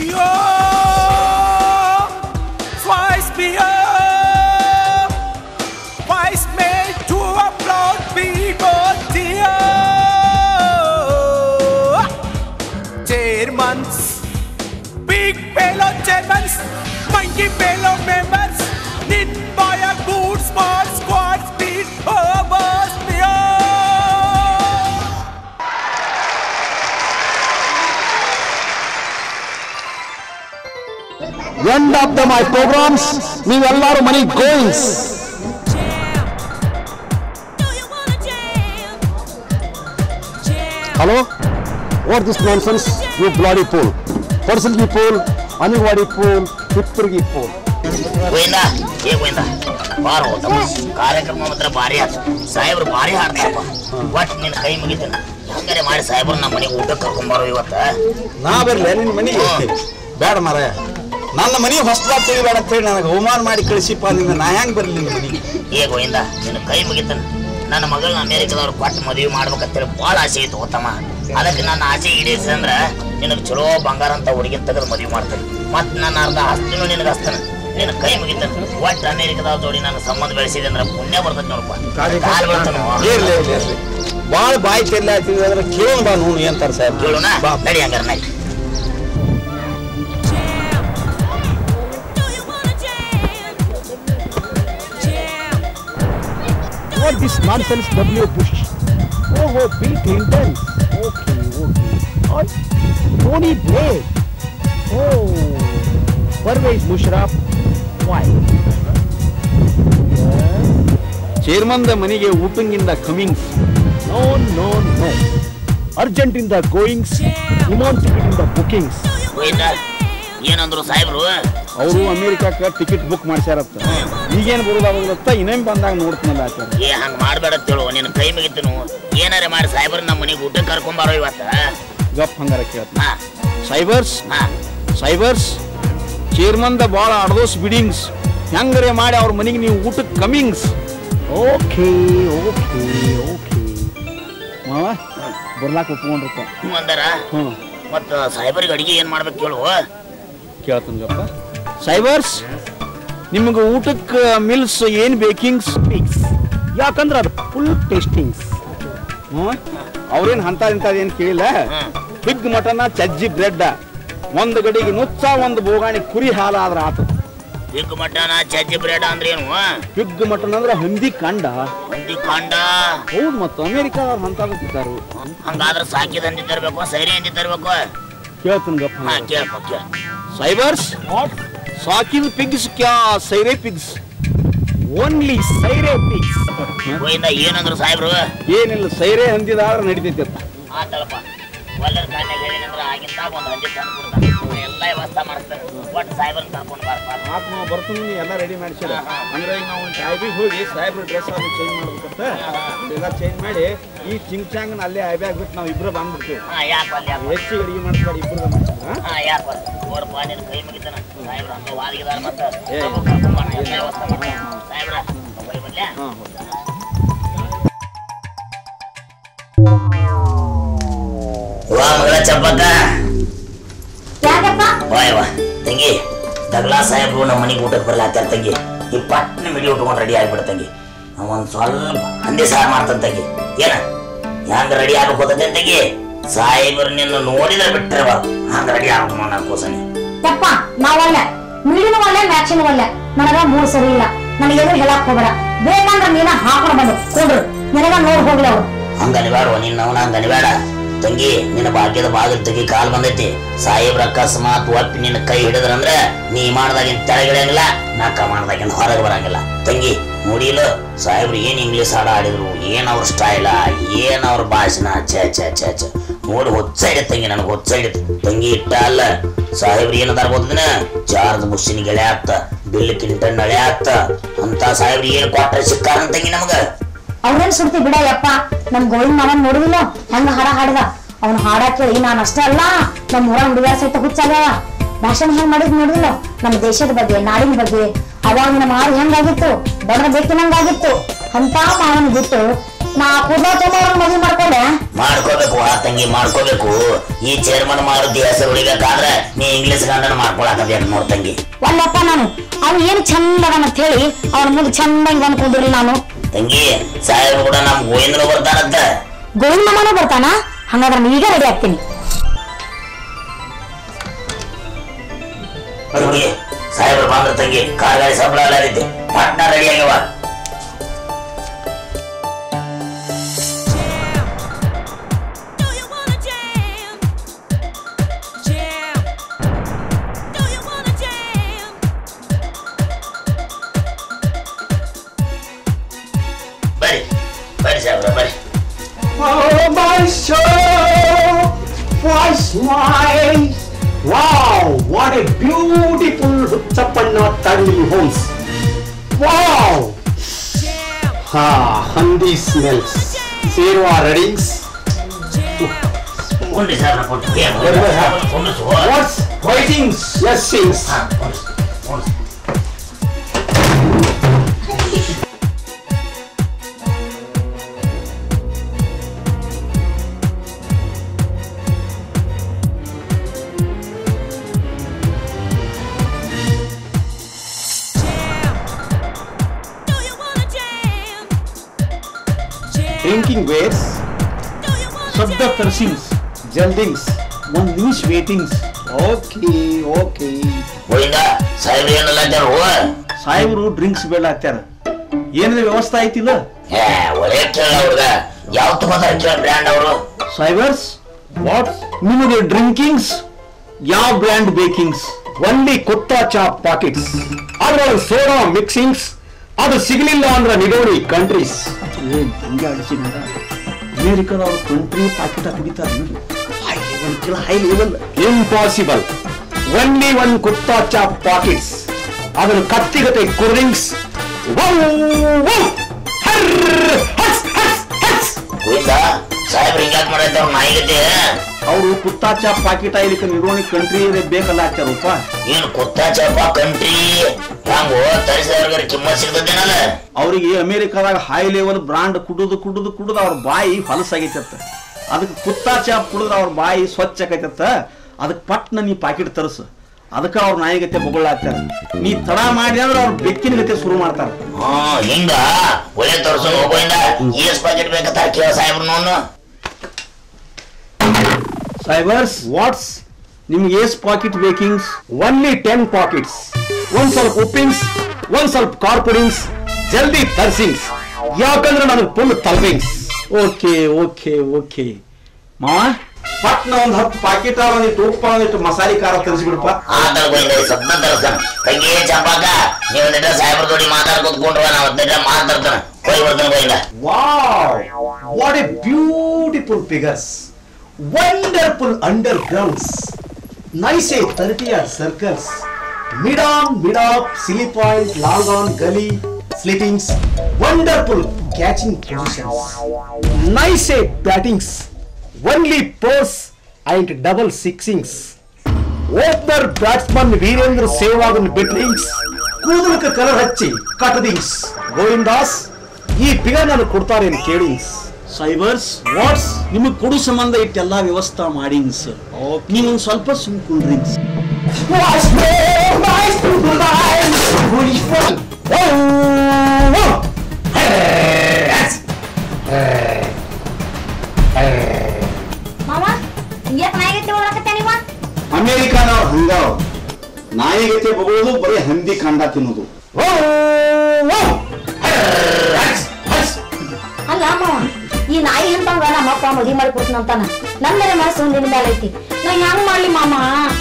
Twice beyond, twice made to applaud people, dear. Germans, big fellow Germans, monkey fellow members, knit by a good small squad speed overs beyond. End of the my programs ನೀವೆಲ್ಲರೂ ಮನೆಗೆ goings Jam. Do you wanna jam? Jam. Hello what this nonsense you bloody fool ಪರ್ಸಲ್ಗಿ fool ಅನಿವಾಡಿ fool Hippargi fool Govinda ಏ ಗೋವಿಂದ ಬಾರ ಹೋತಮ್ಮ ಕಾರ್ಯಕ್ರಮ ಮಾತ್ರ ಭಾರಿ ಆತು ಸಾಹೇಬ್ರು ಭಾರಿ ಹಾಡ್ತಾರಪ್ಪ ಒಟ್ ನಿನ್ ಕೈ ಮುಗಿತೇನೆ ಹಂಗಾರೆ ಮಾಡಿ ಸಾಹೇಬ್ರು ನಮ್ಮ ಮನೆಗೆ ಊಟಕ್ಕೆ ಕರ್ಕೊಂಬಾರೋ ಇವತ್ತ ನಾ ಬರ್ಲೆ ನಿನ್ ಮನೆಗೆ ಬೇಡ ಮಾರಾಯ ನನ್ನ ಮನೆ ಹೊಸದಾಗಿ ತಿಳಿಬೇಡ ಅಂತ ಹೇಳಿ ನನಗೆ ಅವಮಾನ ಮಾಡಿ ಕಳಿಸಿಪ್ಪ ನಿನ್ನ ನಾ ಹೆಂಗ್ ಬರ್ಲಿ ನಿನ್ನ ಮನೆಗೆ ಏ ಗೋವಿಂದ ನಿನ್ನ ಕೈ ಮುಗಿತೇನೆ ನನ್ನ ಮಗಳನ್ನ ಅಮೇರಿಕದವ್ರು ಕೊಟ್ಟು ಮದುವೆ ಮಾಡ್ಬೇಕಂತೇಳಿ ಭಾಳ ಆಸೆ ಐತೆ ಹೋತಮ್ಮ ಅದಕ್ಕೆ ನನ್ನ ಆಸೆ ಈಡೇರಿಸಿದ್ರೆ ನಿನಗೆ ಚಲೋ ಬಂಗಾರ ಅಂತ ಹುಡುಗಿನ ತೆಗೆದು ಮದುವೆ ಮಾಡ್ತೇನೆ ಮತ್ತೆ ನನ್ನ ಅರ್ಧ ಆಸ್ತಿನೂ ನಿನಗೆ ಹಸ್ತಾನೆ ನಿನ್ನ ಕೈ ಮುಗಿತಾನೆ ಒಟ್ಟು ಅಮೇರಿಕದವ್ರ ಜೋಡಿ ನನ್ನ ಸಂಬಂಧ ಬೆಳೆಸಿದೆ ಅಂದ್ರೆ ಪುಣ್ಯ ಬರ್ತೈತೆ ನೋಡಪ್ಪ ಕಾಲ್ ಬೀಳ್ತಾನೋ. ಇರ್ಲಿ ಇರ್ಲಿ ಇರ್ಲಿ ಭಾಳ ಬಾಯಿ ತೆಲ್ಲ ಆಗ್ತಿದ್ರೆ ಅಂದ್ರೆ ಕೇಳೋಣ ಬಾ ನೋಡು ಏನ್ತಾರ ಸಾಹೇಬ್ ಕೇಳೋಣ ಬಾ ನಡಿ ಹಂಗಾರೆ ನಡಿ Do you wanna jam? Jam. What this nonsense W. Bush? Oh, oh, Bill Clinton. Okay, okay. Oh, Tony Blair. Oh, Pervez Musharraf. Why? ಚೇರ್ಮನ್ದ ಮನೆಗೆ ಊಟಂಗಿಂದ comings No, no, no. Urgent in the goings, Iman ticket in the bookings. Govinda ಏನಂದ್ರು ಸಾಹೇಬ್ರು ಅವರು ಅಮೇರಿಕಾಕ ticket book ಮಾಡ್ಸ್ಯಾರತ್ತ ಈಗೇನು ಬರೋದಾಗತ್ತ ಇನ್ನೇನು ಬಂದಾಗ ನೋಡ್ತೀನಲ್ಲ ಆಚಾರ ಏ ಹಂಗ ಮಾಡ್ಬೇಡ ತಿಳು ನಿನ್ನ ಕೈ ಮುಗಿತನು ಏನಾರ ಮಾಡಿ ಸಾಹೇಬ್ರ ನಮ್ಮ ಮನೆಗೆ ಊಟ ಕರ್ಕೊಂಬಾರೋ ಇವತ್ತ ಗಪ್ ಹಂಗಾರ ಕೇಳ್ತ ಹಾ ಸೈಬರ್ಸ್ ಹಾ ಸೈಬರ್ಸ್ ಚೇರ್ಮನ್ದ ಭಾಳ ಅಡ್ದೋಸ್ ಬಿಡಿಂಗ್ಸ್ ಹೆಂಗರೆ ಮಾಡಿ ಅವ್ರ ಮನೆಗೆ ನೀವು ಊಟಕ್ಕೆ ಕಮಿಂಗ್ಸ್ Okay, okay, okay. ಮಾವ ಬರ್ಲಾಕ ಒಪ್ಕೊಂಡ್ರಪ್ಪ ಹ್ಞೂ ಅಂದಾರ ಹ್ಞೂ ಮತ್ತ ಸಾಹೇಬರಿಗೆ ಅಡಿಗೆ ಏನ್ ಮಾಡ್ಬೇಕು ಕೇಳು ಕೇಳ್ತಂಗಪ್ಪ ಸೈಬರ್ಸ್ ನಿಮಗೆ ಊಟಕ್ಕೆ ಮಿಲ್ಸ್ ಏನು ಬೇಕಿಂಗ್ಸ್ Pigs. ಯಾಕಂದ್ರೆ ಅದು ಫುಲ್ ಟೇಸ್ಟಿಂಗ್ಸ್ ಹ್ಞೂ ಅವ್ರೇನು ಅಂತ ಇಂಥದ್ದು ಏನು ಕೇಳಿಲ್ಲ ಹ್ಮ್ ಬಿಗ್ ಮಟನ ಚಜ್ಜಿ ಬ್ರೆಡ್ ಒಂದು ಗಡಿಗೆ ನುಚ್ಚ ಒಂದು ಬೋಗಾಣಿ ಕುರಿ ಹಾಲು ಆದ್ರೆ ಆತು ಬಿಗ್ ಮಟನ ಚಜ್ಜಿ ಬ್ರೆಡ್ ಅಂದ್ರೆ ಏನು ಬಿಗ್ ಮಟನ್ ಅಂದ್ರೆ ಹಂದಿ ಕಂಡ ಹಂದಿ ಕಾಂಡ ಹೌದು ಮತ್ತು ಅಮೇರಿಕಾದವ್ರು ಅಂತದ್ದು ತಿಂತಾರು ಹಂಗಾದ್ರೆ ಸಾಕಿದ ಹಂದಿ ತರ್ಬೇಕು ಸೈರಿ ಹಂದಿ ತರ್ಬೇಕು ಕೇಳ್ತೀನಿ ಗಪ್ಪ ಹಾ ಕೇಳಪ್ಪ ಕೇಳ ಸೈಬರ್ಸ್ ಸಾಕಿದ ಪಿಗ್ಸ್ ಕ್ಯಾ ಸೈರೇ ಪಿಗ್ಸ್ ಓನ್ಲಿ ಸೈರೆ ಪಿಗ್ಸ್ ಗೋಯಿಂದ ಏನಂದ್ರು ಸಾಹೇಬ್ರು ಏನಿಲ್ಲ ಸೈರೇ ಹಂದಿದಾದ್ರೆ ನಡಿತೈತಿ ಅಂತ ಆತಳಪ್ಪ ಒಲ್ಲರ ಕಾನ್ಯಾಗ ಹೇಳಿನಂದ್ರ ಆಗಿಂದಾಗ ಒಂದು ಹಂದಿ ತಂದು ಕೊಡ್ತಾನೆ ಎಲ್ಲ ವ್ಯವಸ್ಥೆ ಮಾಡ್ತಾನೆ ಒಟ್ಟು ಸಾಹೇಬನ್ ಕರ್ಕೊಂಡು ಬರ್ಬಾರ್ದು ಆತ್ ನಾವು ಬರ್ತೀನಿ ನೀ ಎಲ್ಲ ರೆಡಿ ಮಾಡಿಸಿಡ ಅಂದ್ರೆ ಈಗ ನಾವು ಟೈಮಿಗೆ ಹೋಗಿ ಸಾಹೇಬ್ರ ಡ್ರೆಸ್ ಅದು ಚೇಂಜ್ ಮಾಡ್ಬೇಕಂತ ಎಲ್ಲ ಚೇಂಜ್ ಮಾಡಿ ಈ ಚಿಂಗ್ ಚಾಂಗ್ನ ಅಲ್ಲೇ ಐಬೆ ಆಗ್ಬಿಟ್ಟು ನಾವು ಇಬ್ರು ಬಂದ್ಬಿಡ್ತೀವಿ ಹಾ ಯಾಕೆ ಅಲ್ಲಿ ಯಾಕೆ ಹೆಚ್ಚಿಗೆ ಅಡಿಗೆ ಮಾಡಿಸ್ಬೇಡಿ ಇಬ್ರು ಮಾಡ್ತೀವಿ ಹಾ ಯಾಕೆ ಬರ್ಲಿ ನೋಡಪ್ಪ ನಿನ್ನ ಕೈ ಮುಗಿತಾನ ಸಾಹೇಬ್ರ ಅಂತ ವಾದಿಗಿದಾರ ಮತ್ತೆ ಏ. ನಮಗ್ ಕರ್ಕೊಂಡ್ ಬರೋಣ, ಎಲ್ಲ ವ್ಯವಸ್ಥೆ ಮಾಡೋಣ ಸಾಹೇಬ್ರ ಹೋಗಿ ಬರ್ಲ್ಯಾ ಹಾಂ ವಾ ಮಗಳ ಚಪ್ಪಕ್ಕ ಯಾಕಪ್ಪ ವಾಯ್ ವಾ ತಂಗಿ ತಗಲಾ ಸಾಹೇಬ್ರು ನಮ್ಮ ಮನೆಗೆ ಊಟಕ್ಕೆ ಬರ್ಲಾತ್ತಾರ ತಂಗಿ ಈ ಪಟ್ನ ಮಿಡಿ ಉಟ್ಕೊಂಡು ರೆಡಿ ಆಗ್ಬಿಡ ತಂಗಿ ಅವ ಒಂದ್ ಸ್ವಲ್ಪ ಹಂದಿ ಸಾರು ಮಾಡ್ತಾನ ತಂಗಿ ಏನ ಹೆಂಗ ರೆಡಿ ಆಗ್ಬೇಕು ಅಂತ ತಂಗಿ ಸಾಹೇಬ್ರು ನಿನ್ನ ನೋಡಿದ್ರೆ ಬಿಟ್ರೆ ಬಾ ಹಂಗ ರೆಡಿ ಆಗ್ಬೇಕು ನನ್ನ ಕೋಸನಿ ಯಪ್ಪ ನಾವಲ್ಲ ಮಿಡಿನ ಒಳ್ಳೆ ಮ್ಯಾಚಿನ ಒಳ್ಳೆ ನನಗ ಮೂಡ್ ಸರಿ ಇಲ್ಲ ನನಗೇನು ಹೇಳಕ್ ಹೋಗ್ಬೇಡ ಬೇಕಂದ್ರ ನೀನ ಹಾಕೊಂಡು ಬಂದು ಕೊಡ್ರು ನಿನಗ ನೋಡ್ ಹೋಗ್ಲಿ ಅವ್ರು ಹಂಗ ಅನಿಬೇಡ ನಿನ್ನ ಅವನ ಹಂಗ ಅನಿಬೇಡ ತಂಗಿ ನಿನ್ನ ಭಾಗ್ಯದ ಬಾಗಿಲು ತೆಗಿ ಕಾಲ್ ಬಂದೈತಿ ಸಾಹೇಬ್ರ ಅಕಸ್ಮಾತ್ ಒಪ್ಪಿ ನಿನ್ನ ಕೈ ಹಿಡಿದ್ರಂದ್ರೆ ನೀ ಮಾಡ್ದಾಗಿನ ತೆಳಗಿಡಂಗಿಲ್ಲ ನಾಕ ಮಾಡ್ದಾಗಿನ ಹೊರಗೆ ಬರಂಗಿಲ್ಲ ತಂಗಿ ನೋಡಿಲ್ಲ ಸಾಹೇಬ್ರು ಏನ್ ಇಂಗ್ಲಿಷ್ ಹಾಡ ಆಡಿದ್ರು ಏನ್ ಅವ್ರ ಸ್ಟೈಲ ಏನ್ ಅವ್ರ ಭಾಷಣ ಛೇ ಛೇ ಛೇ ಛೇ ನೋಡಿ ಹೊಚ್ಚ ಹಿಡಿತ್ ತಂಗಿ ನನಗೆ ಹೊಚ್ಚ ಹಿಡಿತ್ ತಂಗಿ ಇಟ್ಟ ಅಲ್ಲ ಸಾಹೇಬ್ರು ಏನದಾರ ಗೊತ್ತಿನ ಚಾರ್ಜ್ ಬುಸ್ಸಿನ ಗೆಳೆ ಆಗ್ತ ಬಿಲ್ ಕಿಂಟನ್ ನಳೆ ಆಗ್ತ ಅಂತ ಸಾಹೇಬ್ರು ಏನ್ ಕೊಟ್ರೆ ಸಿಕ್ಕಾರ ತಂಗಿ ನಮಗ ಅವ್ರೇನ್ ಸುಡ್ತಿ ಬಿಡ ಯಪ್ಪ ನಮ್ ಗೋವಿಂದ ಮಾವನ್ ನೋಡಿದಿಲ್ಲ ಹೆಂಗ ಹಾಡ ಹಾಡಿದ ಅವ್ನ ಹಾಡ ಕೇಳಿ ನಾನ್ ಅಷ್ಟೇ ಅಲ್ಲ ನಮ್ ಊರ ಹುಡುಗ ಸಹಿತ ಹುಚ್ಚಾಗ್ಯಾವ ಭಾಷಣ ಹೆಂಗ್ ಮಾಡಿದ್ ನೋಡಿದಿಲ್ಲ ನಮ್ಮ ದೇಶದ ಬಗ್ಗೆ ನಾಡಿನ ಬಗ್ಗೆ ಅವಾಗಿನ ಮಾರು ಹೆಂಗಾಗಿತ್ತು ಬಡದ ಬೇಕಿನಂಗಾಗಿತ್ತು ಅಂತ ಮಾವನ್ ಬಿಟ್ಟು ನಾ ಕೂದಲ ತೊಗೊಂಡ್ ಮದ್ವೆ ಮಾಡ್ಕೊಂಡೆ ಮಾಡ್ಕೋಬೇಕು ಆ ತಂಗಿ ಮಾಡ್ಕೋಬೇಕು ಈ ಚೇರ್ಮನ್ ಮಾರುತಿ ಹೆಸರು ಉಳಿಬೇಕಾದ್ರೆ ನೀ ಇಂಗ್ಲಿಷ್ ಗಂಡನ ಮಾಡ್ಕೊಳಕಬೇಕು ನೋಡ್ ತಂಗಿ ಒಲ್ಲಪ್ಪ ನಾನು ಅವ್ನು ಏನು ಚಂದ ಅಂತ ಹೇಳಿ ಅವನ ಮುಂದೆ ಚಂದಂಗ್ ಅನ್ಕೊಂಡಿರ್ಲಿ ನಾನು ತಂಗಿ ಸಾಹೇಬ್ರು ಕೂಡ ನಮ್ ಗೋವಿಂದನು ಬರ್ತಾನಂತ ಗೋವಿಂದ ಮಾಮನೂ ಬರ್ತಾನ ಹಂಗಾದ್ರೆ ನಾನು ಈಗ ರೆಡಿ ಆಗ್ತೀನಿ ತಂಗಿ ಸಾಹೇಬ್ರು ಬಂದ್ರ ತಂಗಿ ಕಾರ್ ಗಾಡಿ ಸಂಬಳ ಎಲ್ಲ ಐತಿ ಪಟ್ನ ರೆಡಿ ಆಗ್ಯವ Do you wanna jam? Jam. Do you wanna jam? ಬರ್ರಿ ಬರ್ರಿ ಸಾಹೇಬ್ರ ಬರ್ರಿ Oh, my soul was mine. Wow, what a beautiful Huttapanna Tandi homes. Wow. Jam. Ah, Handi smells. Zero readings. ಕುಂಡ್ರಿ ಸಾಹೇಬ್ರ ಕೊಟ್ಟು ಕುಂಡ್ರಿಸು What's writings? Blessings. ಹಾ ಕುಂಡ್ರಿಸು ಕುಂಡ್ರಿಸು Do you wanna jam? Jam. Drinking wares. Do you wanna Shabda jam? cursings. Geldings. One niche waitings. Okay, okay. Govinda ಸಾಹೇಬ್ರು ಏನಲ್ಲ ಅಂತಾರು ಸಾಹೇಬ್ರು drinks ಬೇಡ ಹಾಕ್ಯಾರ ಏನಿದೆ ವ್ಯವಸ್ಥೆ ಐತಿಲ್ಲ ಏ ಒಳ್ಳೆ ಕೇಳ ಹುಡುಗ ಯಾವ ತಗೋತಾರ ಕೇಳ ಬ್ರ್ಯಾಂಡ್ ಅವರು ಸೈಬರ್ಸ್ ವಾಟ್ ನಿಮಗೆ ಡ್ರಿಂಕಿಂಗ್ಸ್ ಯಾವ ಬ್ರ್ಯಾಂಡ್ ಬೇಕಿಂಗ್ಸ್ ಒನ್ಲಿ ಕುತ್ತ ಚಾಪ್ ಪಾಕೆಟ್ಸ್ ಅದ್ರೊಳಗೆ ಸೋಡಾ ಮಿಕ್ಸಿಂಗ್ಸ್ ಅದು ಸಿಗಲಿಲ್ಲ ಅಂದ್ರೆ ನಿಡೋಣಿ ಕಂಟ್ರೀಸ್ ಏನ್ ಹಂಗೆ ಅಡಿಸಿದ ಅಮೇರಿಕದವ್ರ ಕಂಟ್ರಿ ಪಾಕೆಟ್ ಕುಡಿತಾರೆ high level high level impossible only one ಕುತ್ತ ಚಾಪ್ ಪಾಕೆಟ್ಸ್ ಅದನ್ನು ಕತ್ತಿಗತೆ ಕೂಲ್ ಡ್ರಿಂಕ್ಸ್ ಗೋವಿಂದ ಸಾಹೇಬ್ರು ಹಿಂಗ್ಯಾಕ್ ಮಾಡೈತೆ ಅವ್ರ ನಾಯಿಗತೆ ಅವರು ಕುತ್ತಾ ಚಾಪ್ ಪಾಕಿಟ ಇಲ್ಲಿಕ ನಿರ್ವಹಣೆ ಕಂಟ್ರಿ ಬೇಕಲ್ಲ ಹಾಕ್ಯಾರಪ್ಪ ಏನ್ ಕುತ್ತ ಚಪ್ಪ ಕಂಟ್ರಿ ಹಂಗೋ ತರಿಸಿದವ್ರಿಗೆ ಕಿಮ್ಮತ್ ಸಿಗ್ತದೇನಲ್ಲ ಅವರಿಗೆ ಅಮೇರಿಕಾದಾಗ ಹೈ ಲೆವೆಲ್ ಬ್ರಾಂಡ್ ಕುಡುದು ಕುಡುದು ಕುಡುದು ಅವ್ರ ಬಾಯಿ ಹೊಲಸಾಗೈತತ್ತ ಅದಕ್ಕೆ ಕುತ್ತಾ ಚಾಪ್ ಕುಡಿದ್ರೆ ಅವ್ರ ಬಾಯಿ ಸ್ವಚ್ಛ ಆಕೈತತ್ತ ಅದಕ್ಕೆ ಪಟ್ನ ನೀ ಪಾಕಿಟ್ ತರಿಸು ಅದಕ್ಕೆ ಅವ್ರ ನಾಯಿಗತೆ ಬೊಗಳಾಗ್ತಾರ ನೀ ತಡ ಮಾಡಿ ಅಂದ್ರೆ ಅವ್ರ ಬೆಕ್ಕಿನ ಗತೆ ಶುರು ಮಾಡ್ತಾರ ಹಾ ಹಿಂಗ ಒಳ್ಳೆ ತೋರ್ಸೋದು ಹೋಗೋಯಿಂದ ಎಸ್ ಪಾಕೆಟ್ ಬೇಕಂತ ಕೇಳ ಸಾಹೇಬ್ರು ನೋನು ಸೈಬರ್ಸ್ ವಾಟ್ಸ್ ನಿಮ್ಗೆ ಏಸ್ ಪಾಕೆಟ್ ಬೇಕಿಂಗ್ಸ್ ಒನ್ಲಿ ಟೆನ್ ಪಾಕೆಟ್ಸ್ ಒಂದ್ ಸ್ವಲ್ಪ ಉಪ್ಪಿಂಗ್ಸ್ ಒಂದ್ ಸ್ವಲ್ಪ ಕಾರ್ಪುಡಿಂಗ್ಸ್ ಜಲ್ದಿ ತರ್ಸಿಂಗ್ಸ್ ಯಾಕಂದ್ರೆ ನನಗೆ ಫುಲ್ ತಲ್ವಿಂಗ್ಸ್ ಓಕೆ ಓಕೆ ಓಕೆ ಮಾವ ಪಟ್ನ ಒಂದ್ ಹತ್ತು ಪಾಕಿಟ ಒಂದಿಟ್ಟು ಉಪ್ಪ ಒಂದಿಟ್ಟು ಮಸಾಲೆ ಖಾರ ತರಿಸ್ಬಿಡಪ್ಪ ಆತರ ಗೋವಿಂದ ಸದ್ನ ತರ್ಸ್ತಾನ ತಂಗಿ ಚಂಪಾಕ ನೀವು ಒಂದಿಟ ಸಾಹೇಬ್ರ ಜೋಡಿ ಮಾತಾಡ್ಕೊತ ಕುಂಡ್ರ ನಾ ಒಂದಿಟ ಮಾತಾಡ್ತಾನ ಹೋಗಿ ಬರ್ತಾನೆ Govinda wow what a beautiful figures wonderful undergrounds nice a thirty are circles Mid on, mid up, silly point, long on, gully, slittings, wonderful catching positions, nice eight battings, only pose and double sixings. Opener batsman Virendra ಸೇವಾಗನ್ ಬಿಟ್ಲಿಂಗ್ಸ್ ಕೂದಲಕ್ಕೆ colour ಹಚ್ಚಿ ಕಟದಿಂಗ್ಸ್ ಗೋವಿಂದಾಸ್ ಈ figure ನಾನು ಕೊಡ್ತಾರೆ ಕೇಳಿಂಗ್ಸ್ ಸೈಬರ್ಸ್ what's ನಿಮಗೆ ಕೊಡು ಸಂಬಂಧ ಇಟ್ಟೆಲ್ಲ ವ್ಯವಸ್ಥೆ ಮಾಡೀನಿ ಸರ್ ನೀವೊಂದು ಸ್ವಲ್ಪ ಸುಮ್ಕೊಂಡ್ರಿ ಮಾವ ಯಾಕೆ ನಾಯಿಗತ್ತೆ ಓಡಾಕತ್ತೆ ನೀವ ಅಮೇರಿಕಾನವ್ರು ಹಂಗಾವ ನಾಯಿಗತೆ ಬಗಳೋದು ಬರೀ ಹಂದಿ ಕಾಂಡ ತಿನ್ನೋದು ಅಲ್ಲ ಮಾವ ಈ ನಾಯಿ ಅಂತಂಗ ನಮ್ಮ ಅಪ್ಪ ಮದುವೆ ಮಾಡಿ ಕೊಡ್ತೀನಿ ಅಂತಾನ ನನ್ನ ಮೇಲೆ ಮನಸ್ಸು ನಿನ್ನ ಮೇಲೆ ಐತಿ ನಾ ಹೆಂಗ್ ಮಾಡ್ಲಿ ಮಾಮ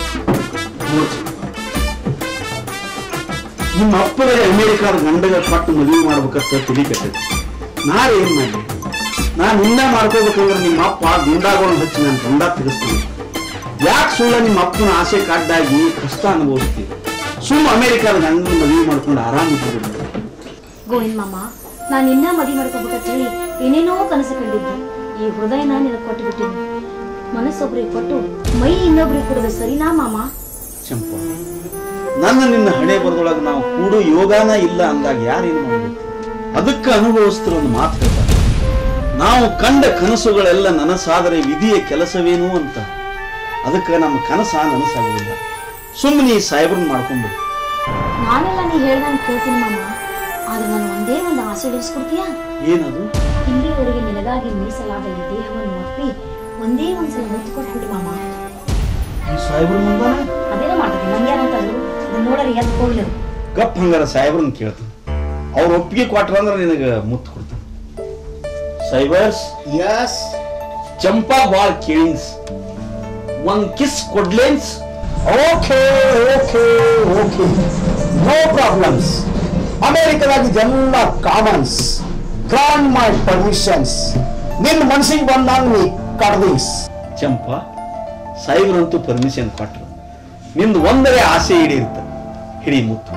ನಿಮ್ಮ ಅಪ್ಪಗೆ ಅಮೇರಿಕಾದ ಗಂಡಗ ಕೊಟ್ಟು ಮದುವೆ ಮಾಡ್ಬೇಕಂತ ತಿಳಿ ಕಟ್ಟೈತಿ ನಾಳೆ ಏನ್ ಮಾಡ್ಲಿ ನಾನು ನಿನ್ನ ಮಾಡ್ಕೋಬೇಕಂದ್ರೆ ನಿಮ್ಮ ಅಪ್ಪ ಗುಂಡಾಗಳನ್ನು ಹಚ್ಚಿ ನಾನು ಗಂಡ ತೆಗಿಸ್ತೀನಿ ಯಾಕೆ ಸುಳ್ಳ ನಿಮ್ಮ ಅಪ್ಪನ ಆಸೆ ಕಾಡ್ದಾಗಿ ಕಷ್ಟ ಅನುಭವಿಸ್ತೀವಿ ಸುಮ್ಮ ಅಮೇರಿಕಾದ ಗಂಡನ ಮದುವೆ ಮಾಡ್ಕೊಂಡು ಆರಾಮಿದ್ದೀವಿ ಗೋವಿಂದ್ ಮಾಮ ನಾನು ನಿನ್ನ ಮದುವೆ ಮಾಡ್ಕೋಬೇಕಂತ ಹೇಳಿ ಏನೇನೋ ಕನಸು ಕಂಡಿದ್ದೆ ಈ ಹೃದಯನ ನಿನಗೆ ಕೊಟ್ಟು ಬಿಟ್ಟಿನಿ ಮನಸ್ಸೊಬ್ರಿಗೆ ಕೊಟ್ಟು ಮೈ ಇನ್ನೊಬ್ರಿಗೆ ಕೊಡೋದು ಸರಿನಾ ಮಾಮ ಚಂಪ ನನ್ನ ನಿನ್ನ ಹಣೆ ಬರದೊಳಗೆ ನಾವು ಕೂಡು ಯೋಗಾನ ಇಲ್ಲ ಅಂದಾಗ ಯಾರೇನು ಮಾಡಬೇಕು ಅದಕ್ಕೆ ಅನುಭವಿಸ್ತಿರೋ ಒಂದು ಮಾತು ಹೇಳ್ತಾರೆ ನಾವು ಕಂಡ ಕನಸುಗಳೆಲ್ಲ ನನಸಾದರೆ ವಿಧಿಯ ಕೆಲಸವೇನು ಅಂತ ಅದಕ್ಕೆ ನಮ್ಮ ಕನಸ ನನಸಾಗುವುದಿಲ್ಲ ಸುಮ್ಮನೆ ಈ ಸಾಹೇಬ್ರನ್ನ ಮಾಡ್ಕೊಂಡ್ಬಿಡು ನಾನೆಲ್ಲ ನೀ ಹೇಳ್ದಂಗೆ ಕೇಳ್ತೀನಿ ಮಾಮ ಆದ್ರೆ ನಾನು ಒಂದೇ ಒಂದು ಆಸೆ ಈಡೇರಿಸ್ಕೊಡ್ತೀಯಾ ಏನದು ಇಲ್ಲಿವರೆಗೆ ನಿನಗಾಗಿ ಮೀಸಲಾದ ಈ ದೇಹವನ್ನು ಒಪ್ಪಿ ಒಂದೇ ಒಂದ್ಸಲ ಮುತ್ತು ಕೊಟ್ಬಿಡು ಮಾಮ ಈ ಸಾಹೇಬ್ರ ಮುಂದಾನ ಅದೇನೋ ಮಾಡ್ತೀನಿ ನಂಗೆ ಏನಂತಂದ್ರು ಇದು ನೋಡರಿ ಎದ್ದು ಕೊಡ್ಲಿ ಗಪ್ ಹಂಗಾರ ಸಾಹೇಬ್ರನ್ನ ಕೇಳ್ತೀನಿ ಅವ್ರ ಒಪ್ಪಿಗೆ ಕೊಟ್ರ ಅಂದ್ರೆ ನಿನಗೆ ಮುತ್ತು ಕೊಡ್ತೀನಿ ಸೈಬರ್ಸ್ ಯಸ್ ಚಂಪಾ ಬಾಳ್ ಕೇಳಿನ್ಸ್ ಒಂದ್ ಕಿಸ್ ಕೊಡ್ಲೇನ್ಸ್ okay okay okay no problems ಅಮೇರಿಕದಾಗ ಇದೆಲ್ಲ ಕಾಮನ್ಸ್ ಗ್ರಾಂಡ್ ಮೈ ಪರ್ಮಿಷನ್ಸ್ ನಿನ್ನ ಮನಸ್ಸಿಗೆ ಬಂದಂಗ ನೀ ಕಡ್ದಿಂಗ್ಸ್ ಚಂಪಾ ಸಾಹೇಬ್ರಂತೂ ಪರ್ಮಿಷನ್ ಕೊಟ್ರು ನಿಂದು ಒಂದರೇ ಆಸೆ ಈಡೇರಿತ ಹಿಡಿ ಮುತ್ತು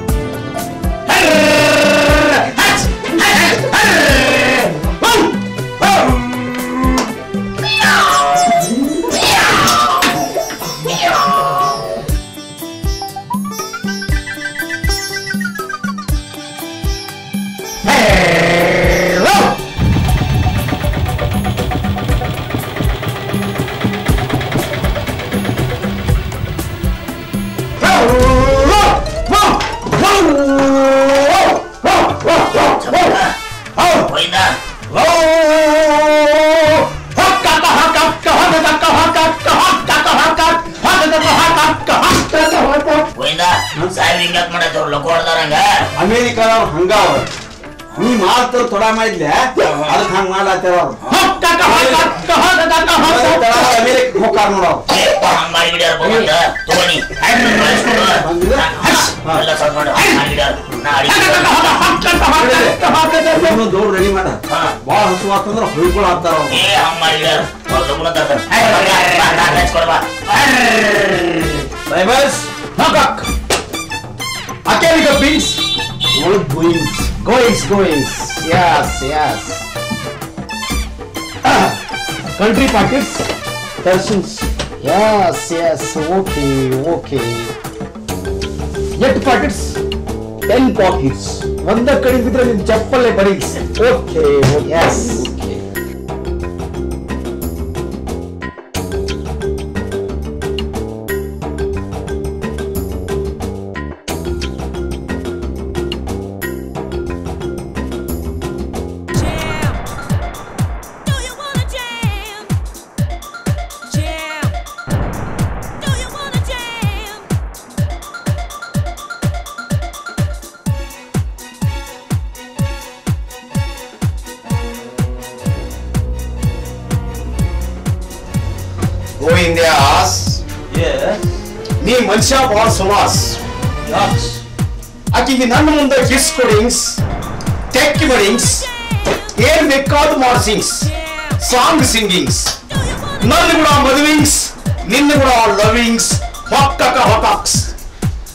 ಹೋಯ್ತಾ ಹೋಯ್ತಾ ಸಾಹೇಬ್ರ ಹಿಂಗ್ಯಾಕ್ ಮಾಡತ್ತವ್ರ ಲೊಕ್ಕ ಹೊಡ್ದಾರಂಗ ಅಮೇರಿಕಾದವ್ರು ಹಂಗಾವ ನೀ ಮಾಡ್ತಾರ ತೊಡ ಮಾಡಿದ್ಲೆ ಅದಕ್ಕೆ ಹಂಗ ಮಾಡ್ಲಾತ್ತಾರ ಅವ್ರು ಅಮೇರಿಕ ಹೋಗ್ತಾರ ನೋಡವ್ರು ಏಪ್ಪ ಹಂಗ್ ಮಾಡಿಬಿಡ್ಯಾರ ಬಂದ ತಗೋನಿ ಎಲ್ಲ ಸ್ವಲ್ಪ ಮಾಡು ಮಾಡಿಬಿಡ್ಯಾರ ನಾ ಅಡಿಗೆ ದೌಡ್ ರೆಡಿ ಮಾಡ ಹಾ. ಬಾಳ ಹಸು ಆತಂದ್ರ ಹೊಯ್ಕೊಳ ಆಗ್ತಾರ ಅವ್ರು ಏ ಹಂಗ್ ಮಾಡಿಬಿಡ್ಯಾರ ಅವ್ರ ಲಗುನ ತರ್ತಾರ ಕೊಡ್ಬಾ Drivers, knock knock. Mechanical beans. Old goings. Goings, goings. Yes, yes. Ah, country pockets. Persons. Yes, yes. Okay, okay. Eight pockets. Ten pockets. ಒಂದ ಕಡೆ ಬಿದ್ರೆ ನಿನ್ ಚಪ್ಪಲ್ಲೇ ಬರೀ okay yes Jam. Do you wanna jam? Jam. Do you wanna jam? ಗೋವಿಂದ್ಯಾಸ್ Yes. ನೀ ಮನುಷ್ಯ ಬಾಳ ಸುವಾಸ್ Yes. ಆಕಿಗೆ ನನ್ನ ಮುಂದೆ ಕಿಸ್ ಕೊಡಿಂಗ್ಸ್ ತೆಕ್ಕಿ ಬಡಿಂಗ್ಸ್ ಏನ್ ಬೇಕಾದ ಮಾಡ್ಸಿಂಗ್ಸ್ ಸಾಂಗ್ ಸಿಂಗಿಂಗ್ಸ್ ನನ್ನ ಕೂಡ ಮದುವಿಂಗ್ಸ್ ನಿನ್ನ ಕೂಡ ಲವಿಂಗ್ಸ್ ಹೊಕ್ಕಕ ಹೊಕಾಕ್ಸ್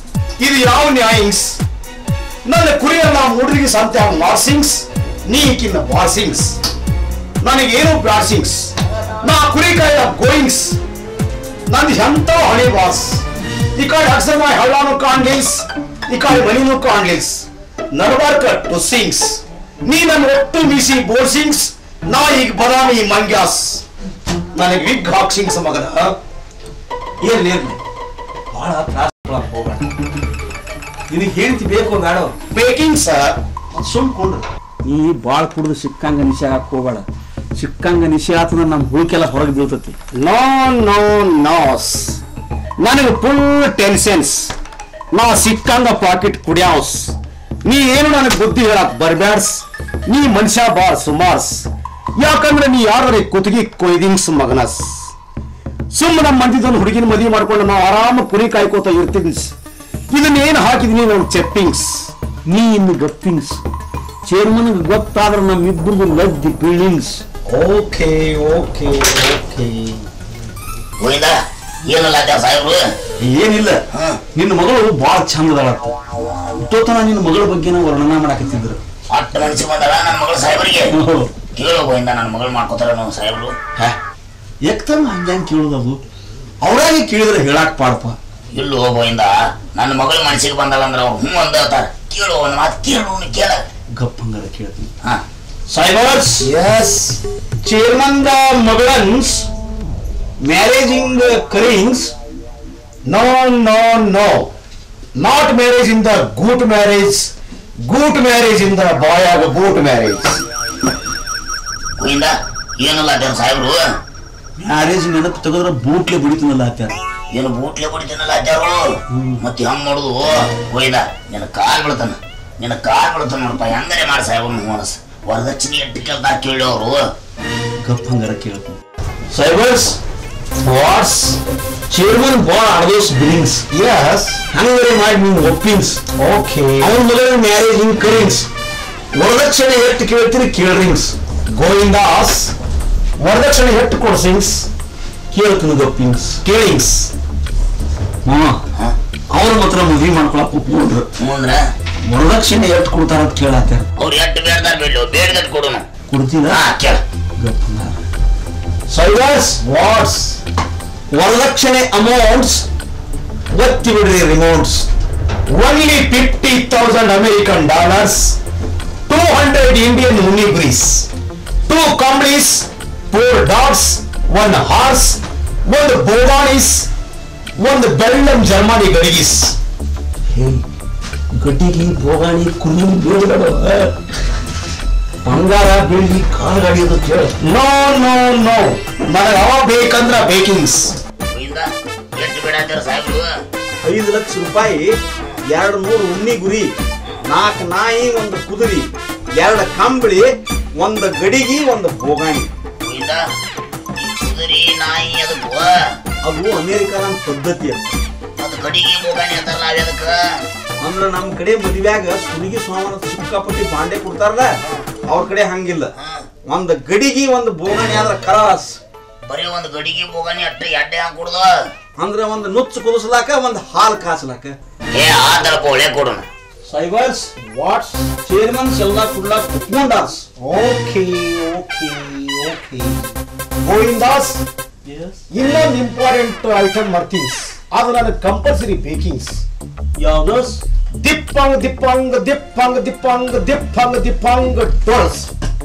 ಇದು ಯಾವ ನ್ಯಾಯಿಂಗ್ಸ್ ನನ್ನ ಕುರಿಯನ್ನ ಮೂಡ್ರಿಗೆ ಸಂತೆ ಮಾರ್ಸಿಂಗ್ಸ್ ನೀ ಈಕಿನ ಬಾರ್ಸಿಂಗ್ಸ್ ನನಗೇನು ಬ್ಲಾಸಿಂಗ್ಸ್ ನಾ ಕುರಿ ಕಾಯ ಗೋಯಿಂಗ್ಸ್ ನಂದು ಎಂತ ಹಣೆ ಬಾಸ್ ಈ ಕಡೆ ಅಕ್ಷರ ಹಳ್ಳಾನು ಕಾಣ್ಲಿಲ್ಸ್ ಈ ಕಡೆ ಮನಿನೂ ಕಾಣ್ಲಿಲ್ಸ್ ನಡಬಾರ್ಕ ಟುಸ್ಸಿಂಗ್ಸ್ ನೀ ನನ್ನ ಒಟ್ಟು ಮೀಸಿ ಬೋರ್ಸಿಂಗ್ಸ್ ನಾ ಈಗ ಬದಾಮಿ ಮಂಗ್ಯಾಸ್ ನನಗೆ ವಿಗ್ ಹಾಕ್ಸಿಂಗ್ಸ್ ಮಗನ ಇರ್ಲಿ ಇರ್ಲಿ ಬಹಳ ತ್ರಾಸ ಹೋಗೋಣ ನಿನಗೆ ಹೇಳ್ತಿ ಬೇಕು ಬೇಡ ಬೇಕಿಂಗ್ ಸರ್ ಸುಮ್ಕೊಂಡ್ರು ನೀ ಭಾಳ ಕುಡಿದು ಸಿಕ್ಕಂಗ ನಿಶೆ ಹಾಕಿ ಹೋಗಬೇಡ ಸಿಕ್ಕಂಗ ನಿಶೆ ಆತಂದ್ರೆ ನಮ್ಮ ಹುಳುಕೆಲ್ಲ ಹೊರಗೆ ಬೀಳ್ತತಿ ನೋ ನೋ ನೋಸ್ ನನಗೆ ಫುಲ್ ಟೆನ್ಷನ್ಸ್ ನಾ ಸಿಕ್ಕಂಗ ಪಾಕೆಟ್ ಕುಡಿಯಾವ್ಸ್ ನೀ ಏನು ನನಗೆ ಬುದ್ಧಿ ಹೇಳಕ್ ಬರ್ಬ್ಯಾಡ್ಸ್ ನೀ ಮನುಷ್ಯ ಬಾಳ್ ಸುಮಾರ್ಸ್ ಯಾಕಂದ್ರೆ ನೀ ಯಾರ ಕುತ್ತಿಗೆ ಕೊಯ್ದಿಂಗ್ಸ್ ಮಗನಸ್ ಸುಮ್ಮ ನಮ್ಮ ಮಂದಿದೊಂದು ಹುಡುಗಿನ ಮದುವೆ ಮಾಡ್ಕೊಂಡು ನಾವು ಆರಾಮ ಕುರಿ ಕಾಯ್ಕೋತ ಇರ್ತೀವಿ ಇದನ್ನೇನು ಹಾಕಿದೀನಿ ನಾನು ಚೆಪ್ಪಿಂಗ್ಸ್ ನೀ ಇನ್ನು ಗಪ್ಪಿಂಗ್ಸ್ ಚೇರ್ಮನ್ಗೆ ಗೊತ್ತಾದ್ರೆ ನಮ್ಮಿಬ್ಬರಿಗೂ ಲದ್ದಿ buildings okay okay okay Govinda ಏನಲ್ಲ ಸಾಹೇಬ್ರು ಏನಿಲ್ಲ ನಿನ್ನ ಮಗಳು ಭಾಳ ಚಂದದಾಳ ಇಷ್ಟೊತ್ತನ ನಿನ್ನ ಮಗಳ ಬಗ್ಗೆ ನಾವು ವರ್ಣನ ಮಾಡಾಕತ್ತಿದ್ರು ಅಟ್ಟ ಮನಸ್ಸಿಗೆ ಬಂದಲ್ಲ ನನ್ನ ಮಗಳು ಸಾಹೇಬರಿಗೆ ಕೇಳೋ ಗೋವಿಂದ ನನ್ನ ಮಗಳು ಮಾಡ್ಕೋತಾರ ನಾವು ಸಾಹೇಬ್ರು ಎಕ್ತಮ್ಮ ಹಂಗ್ಯಾಂಗ್ ಕೇಳೋದು ಅದು ಅವ್ರಾಗೆ ಕೇಳಿದ್ರೆ ಹೇಳಾಕ್ ಪಾಡಪ್ಪ ಇಲ್ಲೋ ಗೋವಿಂದ ನನ್ನ ಮಗಳ ಮನಸ್ಸಿಗೆ ಬಂದಲ್ಲ ಅಂದ್ರೆ ಅವ್ರು ಹ್ಞೂ ಅಂದ ಹೇಳ್ತಾರ ಕೇಳು ಒಂದು ಮಾತು ಕೇಳು ಅವ್ನು ಕೇಳ ಗಪ್ ಹಂಗಾರ ಕೇಳ್ತೀನಿ ಹಾ ಸೈಬರ್ಸ್ ಎಸ್ ಚೇರ್ಮನ್ ದ ಮಗಳನ್ಸ್ ಮ್ಯಾರೇಜಿಂಗ್ ಕರಿಂಗ್ಸ್ no no no not marriage in the ಗೂಟ್ ಮ್ಯಾರೇಜ್ ಗೂಟ್ ಮ್ಯಾರೇಜ್ ಇನ್ ದ ಬಾಯ್ ಆಗ ಬೂಟ್ ಮ್ಯಾರೇಜ್ ಗೋವಿಂದ ಏನಲ್ಲ ಅದ್ಯಾರ ಸಾಹೇಬ್ರು ಮ್ಯಾರೇಜ್ ನೆನಪು ತೆಗೆದ್ರೆ ಬೂಟ್ಲೆ ಬಿಡಿತೀನಲ್ಲ ಆತ ಏನು ಬೂಟ್ಲೆ ಹೊಡಿತೀನಲ್ಲ ಅಜ್ಜಾರು ಮತ್ತೆ ಹೆಂಗ್ ಮಾಡುದು ಗೋವಿಂದ ನಿನ್ನ ಕಾಲ್ ಬೀಳ್ತಾನ ನಿನ್ನ ಕಾಲ್ ಬೀಳ್ತಾನ ನೋಡಪ್ಪ ಹೆಂಗನೆ ಮಾಡಿ ಸಾಹೇಬ್ರು ಮನಸ್ ವರದಕ್ಷಿಣೆ ಎಟ್ಟು ಕೇಳ್ತಾರ ಕೇಳಿ ಅವರು ಗಪ್ ಹಂಗಾರ ಕೇಳ್ತೀನಿ ಸೈಬರ್ಸ್ whats chairman boy are those billings yes ಹಂಗಾರೆ ಮಾಡಿ ನೀನು ಒಪ್ಪಿಂಗ್ಸ್ ಓಕೆ ಅವನ ಮಗಳ ಮ್ಯಾರೇಜ್ ಇನ್ ಕರಿಂಗ್ಸ್ ವರದಕ್ಷಿಣೆ ಎಷ್ಟು ಕೇಳ್ತೀರಿ ಕೇಳ್ರಿಂಗ್ಸ್ ಗೋವಿಂದಾಸ್ ವರದಕ್ಷಿಣೆ ಎಷ್ಟು ಕೊಡ್ಸಿಂಗ್ಸ್ ಕೇಳ್ತೀನಿ ಗಪ್ಪಿಂಗ್ಸ್ ಕೇಳಿಂಗ್ಸ್ ಮಾಮ ಅವ್ರ ಮಾತ್ರ ಮದ್ವಿ ಮಾಡ್ಕೊಳಕ್ ಒಪ್ಕೊಂಡ್ರು ಮುಂದ್ರ ವರದಕ್ಷಿಣೆ ಎಷ್ಟು ಕೊಡ್ತಾರ ಅಂತ ಕೇಳಾತ ಅವ್ರು ಎಟ್ಟು ಬೇಡ್ದಾರ ಬೇಡ ಬೇಡ್ದಟ್ ಕೊಡೋಣ ಕೊಡ್ತೀನ ಹಾ ಕೇಳ ಗಪ್ ಹಂಗಾರ ಸೈಬರ್ಸ್ ವಾಟ್ಸ್ ವರದಕ್ಷಿಣೆ ಅಮೌಂಟ್ಸ್ ಒತ್ತಿ ಬಿಡ್ರಿ remotes only fifty thousand American dollars two hundred Indian ಮುನಿಗ್ರೀಸ್ two companies four dogs one horse ಒಂದು ಬೋಗಾನಿಸ್ ಒಂದು ಬೆಳ್ಳಂ ಜರ್ಮನಿ ಗಡಿಗಿಸ್ ಹೇ ಗಡ್ಡಿಗೆ ಬೋಗಾಣಿ ಕುರಿ ಬೇಡ ಬಂಗಾರ ಬೆಳ್ಳಿ ಕಾಳು ಗಾಡಿ ಅದು ಕೇಳ ನೋ ನೋ ನೋ ನನಗೆ ಅವ ಬೇಕಂದ್ರ ಬೇಕಿಂಗ್ಸ್ ಗೋವಿಂದ ಎಟ್ಟು ಬೇಡಾತಾರ ಸಾಹೇಬ್ರು ಐದು ಲಕ್ಷ ರೂಪಾಯಿ ಎರಡು ನೂರು ಉಣ್ಣಿ ಗುರಿ ನಾಲ್ಕು ನಾಯಿ ಒಂದು ಕುದುರಿ ಎರಡು ಕಂಬಳಿ ಒಂದು ಗಡಿಗಿ ಒಂದು ಬೋಗಾಣಿ ಗೋವಿಂದ ಈ ಕುದುರೆ ನಾಯಿ ಅದಕ್ಕೂ ಅದು ಅಮೇರಿಕಾದ ಪದ್ಧತಿ ಅಂತ ಅದು ಕಡಿಗೆ ಬೋಗಾಣಿ ಅಂತಾರಲ್ಲ ಅವೆದಕ್ಕ ಅಂದ್ರ ನಮ್ ಕಡೆ ಮದ್ವ್ಯಾಗ ಸುಲಿಗೆ ಸೋಮನ ಸಿಕ್ಕಾಪಟ್ಟಿ ಬಾಂಡೆ ಕೊಡ್ತಾರಲ್ಲ ಅವ್ರ ಕಡೆ ಹಂಗಿಲ್ಲ ಒಂದ್ ಗಡಿಗಿ ಒಂದು ಬೋಗಾಣಿ ಆದ್ರ ಕರಾಸ್ ಬರೀ ಒಂದು ಗಡಿಗೆ ಬೋಗಾಣಿ ಅಟ್ಟ ಎಡ್ಡೆ ಹಾಕಿ ಕೊಡುದ ಅಂದ್ರ ಒಂದ್ ನುಚ್ಚು ಕುದಿಸ್ಲಾಕ ಒಂದ್ ಹಾಲ್ ಕಾಸ್ಲಾಕ ಏ ಆತಳಪ್ಪ ಒಳ್ಳೆ ಕೊಡೋಣ ಸೈಬರ್ಸ್ ವಾಟ್ಸ್ ಚೇರ್ಮನ್ಸ್ ಎಲ್ಲ ಕುಡ್ಲಾಕ್ ಕುತ್ಕೊಂಡಾರ್ಸ್ ಓಕೆ ಓಕೆ ಓಕೆ ಗೋವಿಂದಾಸ್ ಇನ್ನೊಂದು ಇಂಪಾರ್ಟೆಂಟ್ ಐಟಮ್ ಮಾಡ್ತೀನ್ಸ್ ಅದು ನನಗೆ ಕಂಪಲ್ಸರಿ ಬೇಕಿಂಗ್ಸ್ ಯಾವ್ದಸ್ ದಿಪ್ಪಂಗ್ ದಿಪ್ಪಂಗ್ ದಿಪ್ಪಂಗ್ ದಿಪ್ಪಂಗ್ ದಿಪ್ಪಂಗ್ ದಿಪ್ಪಂಗ್ ಡೋಲ್ಸ್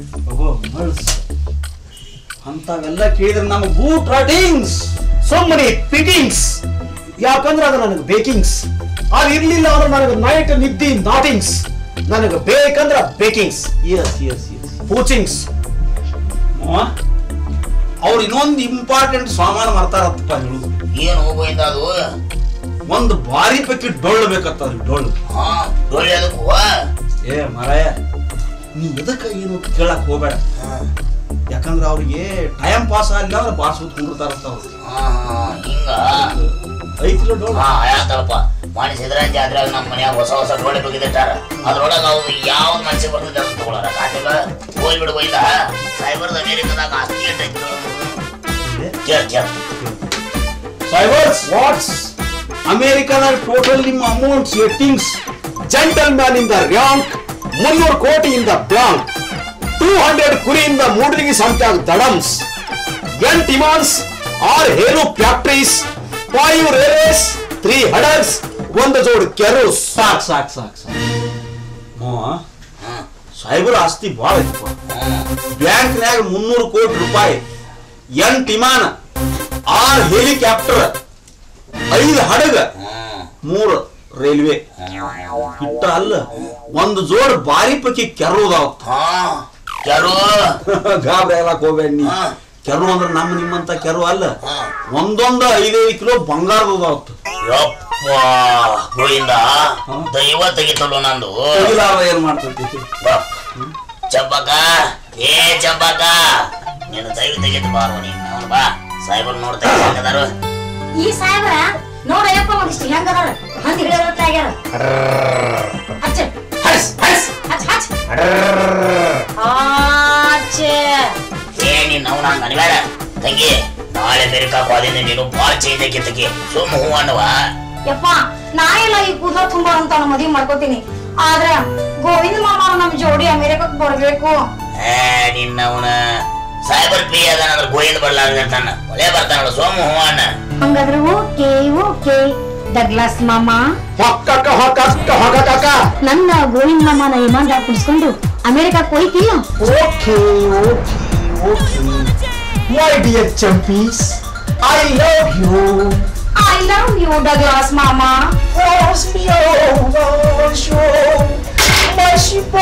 ಅಂತವೆಲ್ಲ ಕೇಳಿದ್ರೆ ನಮ್ಗೆ ಬೂಟ್ ರಾಟಿಂಗ್ಸ್ ಸುಮ್ಮನೆ ಪಿಟಿಂಗ್ಸ್ ಯಾಕಂದ್ರೆ ಅದು ನನಗೆ ಬೇಕಿಂಗ್ಸ್ ಅದು ಇರ್ಲಿಲ್ಲ ಅಂದ್ರೆ ನನಗೆ ನೈಟ್ ನಿದ್ದಿ ನಾಟಿಂಗ್ಸ್ ನನಗೆ ಬೇಕಂದ್ರೆ ಬೇಕಿಂಗ್ಸ್ ಎಸ್ ಎಸ್ ಎಸ್ ಪೂಚಿಂಗ್ಸ್ ಅವ್ರು ಇನ್ನೊಂದು ಇಂಪಾರ್ಟೆಂಟ್ ಸಾಮಾನು ಮಾಡ್ತಾರತ್ತಪ್ಪ ಹೇಳುದು ಏನು ಗೋವಿಂದ ಅದು ಒಂದು ಭಾರಿ ಪೈಕಿ ಡೊಳ್ಳು ಬೇಕತ್ತ ಅವ್ರಿಗೆ ಡೊಳ್ಳು ಹಾ ಡೊಳ್ಳಿ ಅದಕ್ಕೂ ಏ ಮರಾಯ ನೀ ಎದಕ್ಕ ಏನು ಅಂತ ಕೇಳಕ್ ಹೋಗ್ಬೇಡ ಯಾಕಂದ್ರೆ ಅವ್ರಿಗೆ ಟೈಮ್ ಪಾಸ್ ಆಗಲಿಲ್ಲ ಅಂದ್ರೆ ಬಾರ್ಸ್ಬಿಟ್ಟು ಕುಂಡಿರ್ತಾರಂತ ಅವ್ರು ಹಾ ಹಾ ಹಿಂಗ ಐತಿಲ್ಲ ಡೊಳ್ಳು ಹಾ ಆಯ್ತಳಪ್ಪ ಮಾಡಿ ಸಿದ್ದರಾಜ ಜಾತ್ರೆಯಾಗ ನಮ್ಮ ಮನ್ಯಾಗ ಹೊಸ ಹೊಸ ಡೋಳಿ ಬೇಕಿದ್ದಾರ ಅದ್ರೊಳಗ ಅವ್ರು ಯಾವ್ದು ಮನ್ಸಿಗೆ ಬರ್ತದೆ ಅಂತ ತಗೊಳಾರ ಕಾಟಿಗ ಹೋಗ್ಬಿಡು ಬೈದ ಸೈಬರ್ದ ಅಮೇರಿಕದಾಗ ಆಸ್ತಿ ಎಟ್ಟೈತಿ ಕೇಳ ಕೇಳ ಸೈಬರ್ಸ್ ವಾಟ್ಸ್ ಅಮೆರಿಕದ ಟೋಟಲ್ ನಿಮ್ಮ ಅಮೌಂಟ್ ಸೆಟ್ಟಿಂಗ್ಸ್ ಜೆಂಟಲ್ ಮ್ಯಾನ್ ಇಂದ ರ್ಯಾಂಕ್ ಮುನ್ನೂರು ಕೋಟಿಯಿಂದ ಬ್ಲಾಂಕ್ ಟೂ ಹಂಡ್ರೆಡ್ ಕುರಿಯಿಂದ ಮೂಡ್ಲಿಗೆ ಸಂಖ್ಯಾಗ ದಡಮ್ಸ್ ಎಂಟ್ ಇಮಾನ್ಸ್ ಆರ್ ಹೇರು ಫ್ಯಾಕ್ಟ್ರೀಸ್ ಫೈವ್ ರೇಸ್ ತ್ರೀ ಹಡರ್ಸ್ ಒಂದು ಜೋಡ್ ಕೆರೋಸ್ ಸಾಕ್ ಸಾಕ್ ಸಾಕ್ ಸಾಕ್ ಸಾಹೇಬರ ಆಸ್ತಿ ಭಾಳ ಐತಪ್ಪ ಬ್ಯಾಂಕ್ನ್ಯಾಗ ಮುನ್ನೂರು ಕೋಟಿ ರೂಪಾಯಿ ಎಂಟ್ ವಿಮಾನ ಆರ್ ಹೆಲಿಕಾಪ್ಟರ್ ಐದು ಹಡಗ ಮೂರು ರೈಲ್ವೆ ಇಟ್ಟ ಅಲ್ಲ ಒಂದು ಜೋಡ್ ಬಾರಿ ಪೈಕಿ ಕೆರೋದಾವತ್ ಕೆರು ಗಾಬರಿ ಆಗ್ಲಾಕ್ ಹೋಗ್ಬೇಡ ನೀ ಕೆರು ಅಂದ್ರೆ ನಮ್ಮ ನಿಮ್ಮಂತ ಕೆರು ಅಲ್ಲ ಒಂದೊಂದು ಐದೈದು ಕಿಲೋ ಬಂಗಾರದಾವತ್ ಯಪ್ಪ ಗೋವಿಂದ ದೈವ ತೆಗಿತಲ್ಲ ನಂದು ಏನ್ ಮಾಡ್ತೈತಿ ಚಂಪಕ ಏ ಚಂಪಕ ನೀನು ದೈವ ತೆಗಿತು ಬಾರೋ ನೀನು ಅವನು ಬಾ ಸಾಹೇಬರು ನೋಡ್ತಾ ಇದ್ದಾರೆ ಈ ಸಾಹೇಬ್ರ ನೋಡಯ್ಯಪ್ಪ ಒಂದಿಷ್ಟು ಹೆಂಗದಾರ ಹಂದಿ ಹಿಡಿಯೋರತ್ತ ಆಗ್ಯಾರ ಹಚ್ಚ ಹಚ್ ಹಚ್ ಆಚೆ ಏ ನೀನ್ ಅವ್ನ ಹಂಗ ಅನ್ಬೇಡ ತಂಗಿ ನಾಳೆ ಅಮೆರಿಕಾ ಹೋದಿಂದ ನೀನು ಬಾಳ ಚೇಂಜ್ ಆಕಿತ್ತಕಿ ಸುಮ್ಮ ಹೂ ಅನ್ನವ ಯಪ್ಪ ನಾ ಎಲ್ಲ ಈ ಕೂದಲ ತುಂಬಾ ಅಂತ ಅವ್ನ ಮದ್ವಿ ಮಾಡ್ಕೋತೀನಿ ಆದ್ರ ಗೋವಿಂದ ಮಾಮ ನಮ್ ಜೋಡಿ ಅಮೆರಿಕಕ್ ಬರ್ಬೇಕು ಏ ನಿನ್ನ ಅವನ ಸಾಹೇಬರ್ ಪಿ ಅದಾನಂದ್ರ ಗೋಯಿಂದ ಬರ್ಲಾರ್ದಂತಾನ ಒಳ್ಳೆ ಬರ್ತಾನಲ್ಲ ಸೋಮ ಹೂ ಅಣ್ಣ ಹಂಗಾದ್ರೆ ಓಕೆ ಓಕೆ ಡಗ್ಲಾಸ್ ಮಾಮ ನನ್ನ ಗೋವಿಂದ ಮಾಮನ ವಿಮಾನದಾಗ ಕುಡಿಸ್ಕೊಂಡು ಅಮೆರಿಕಕ್ಕೆ ಹೋಯ್ತಿಲ್ಲ okay okay okay my dear ಚಂಪೀಸ್ I love you I love you Douglas ಮಾಮ Force me over, show. Merciful,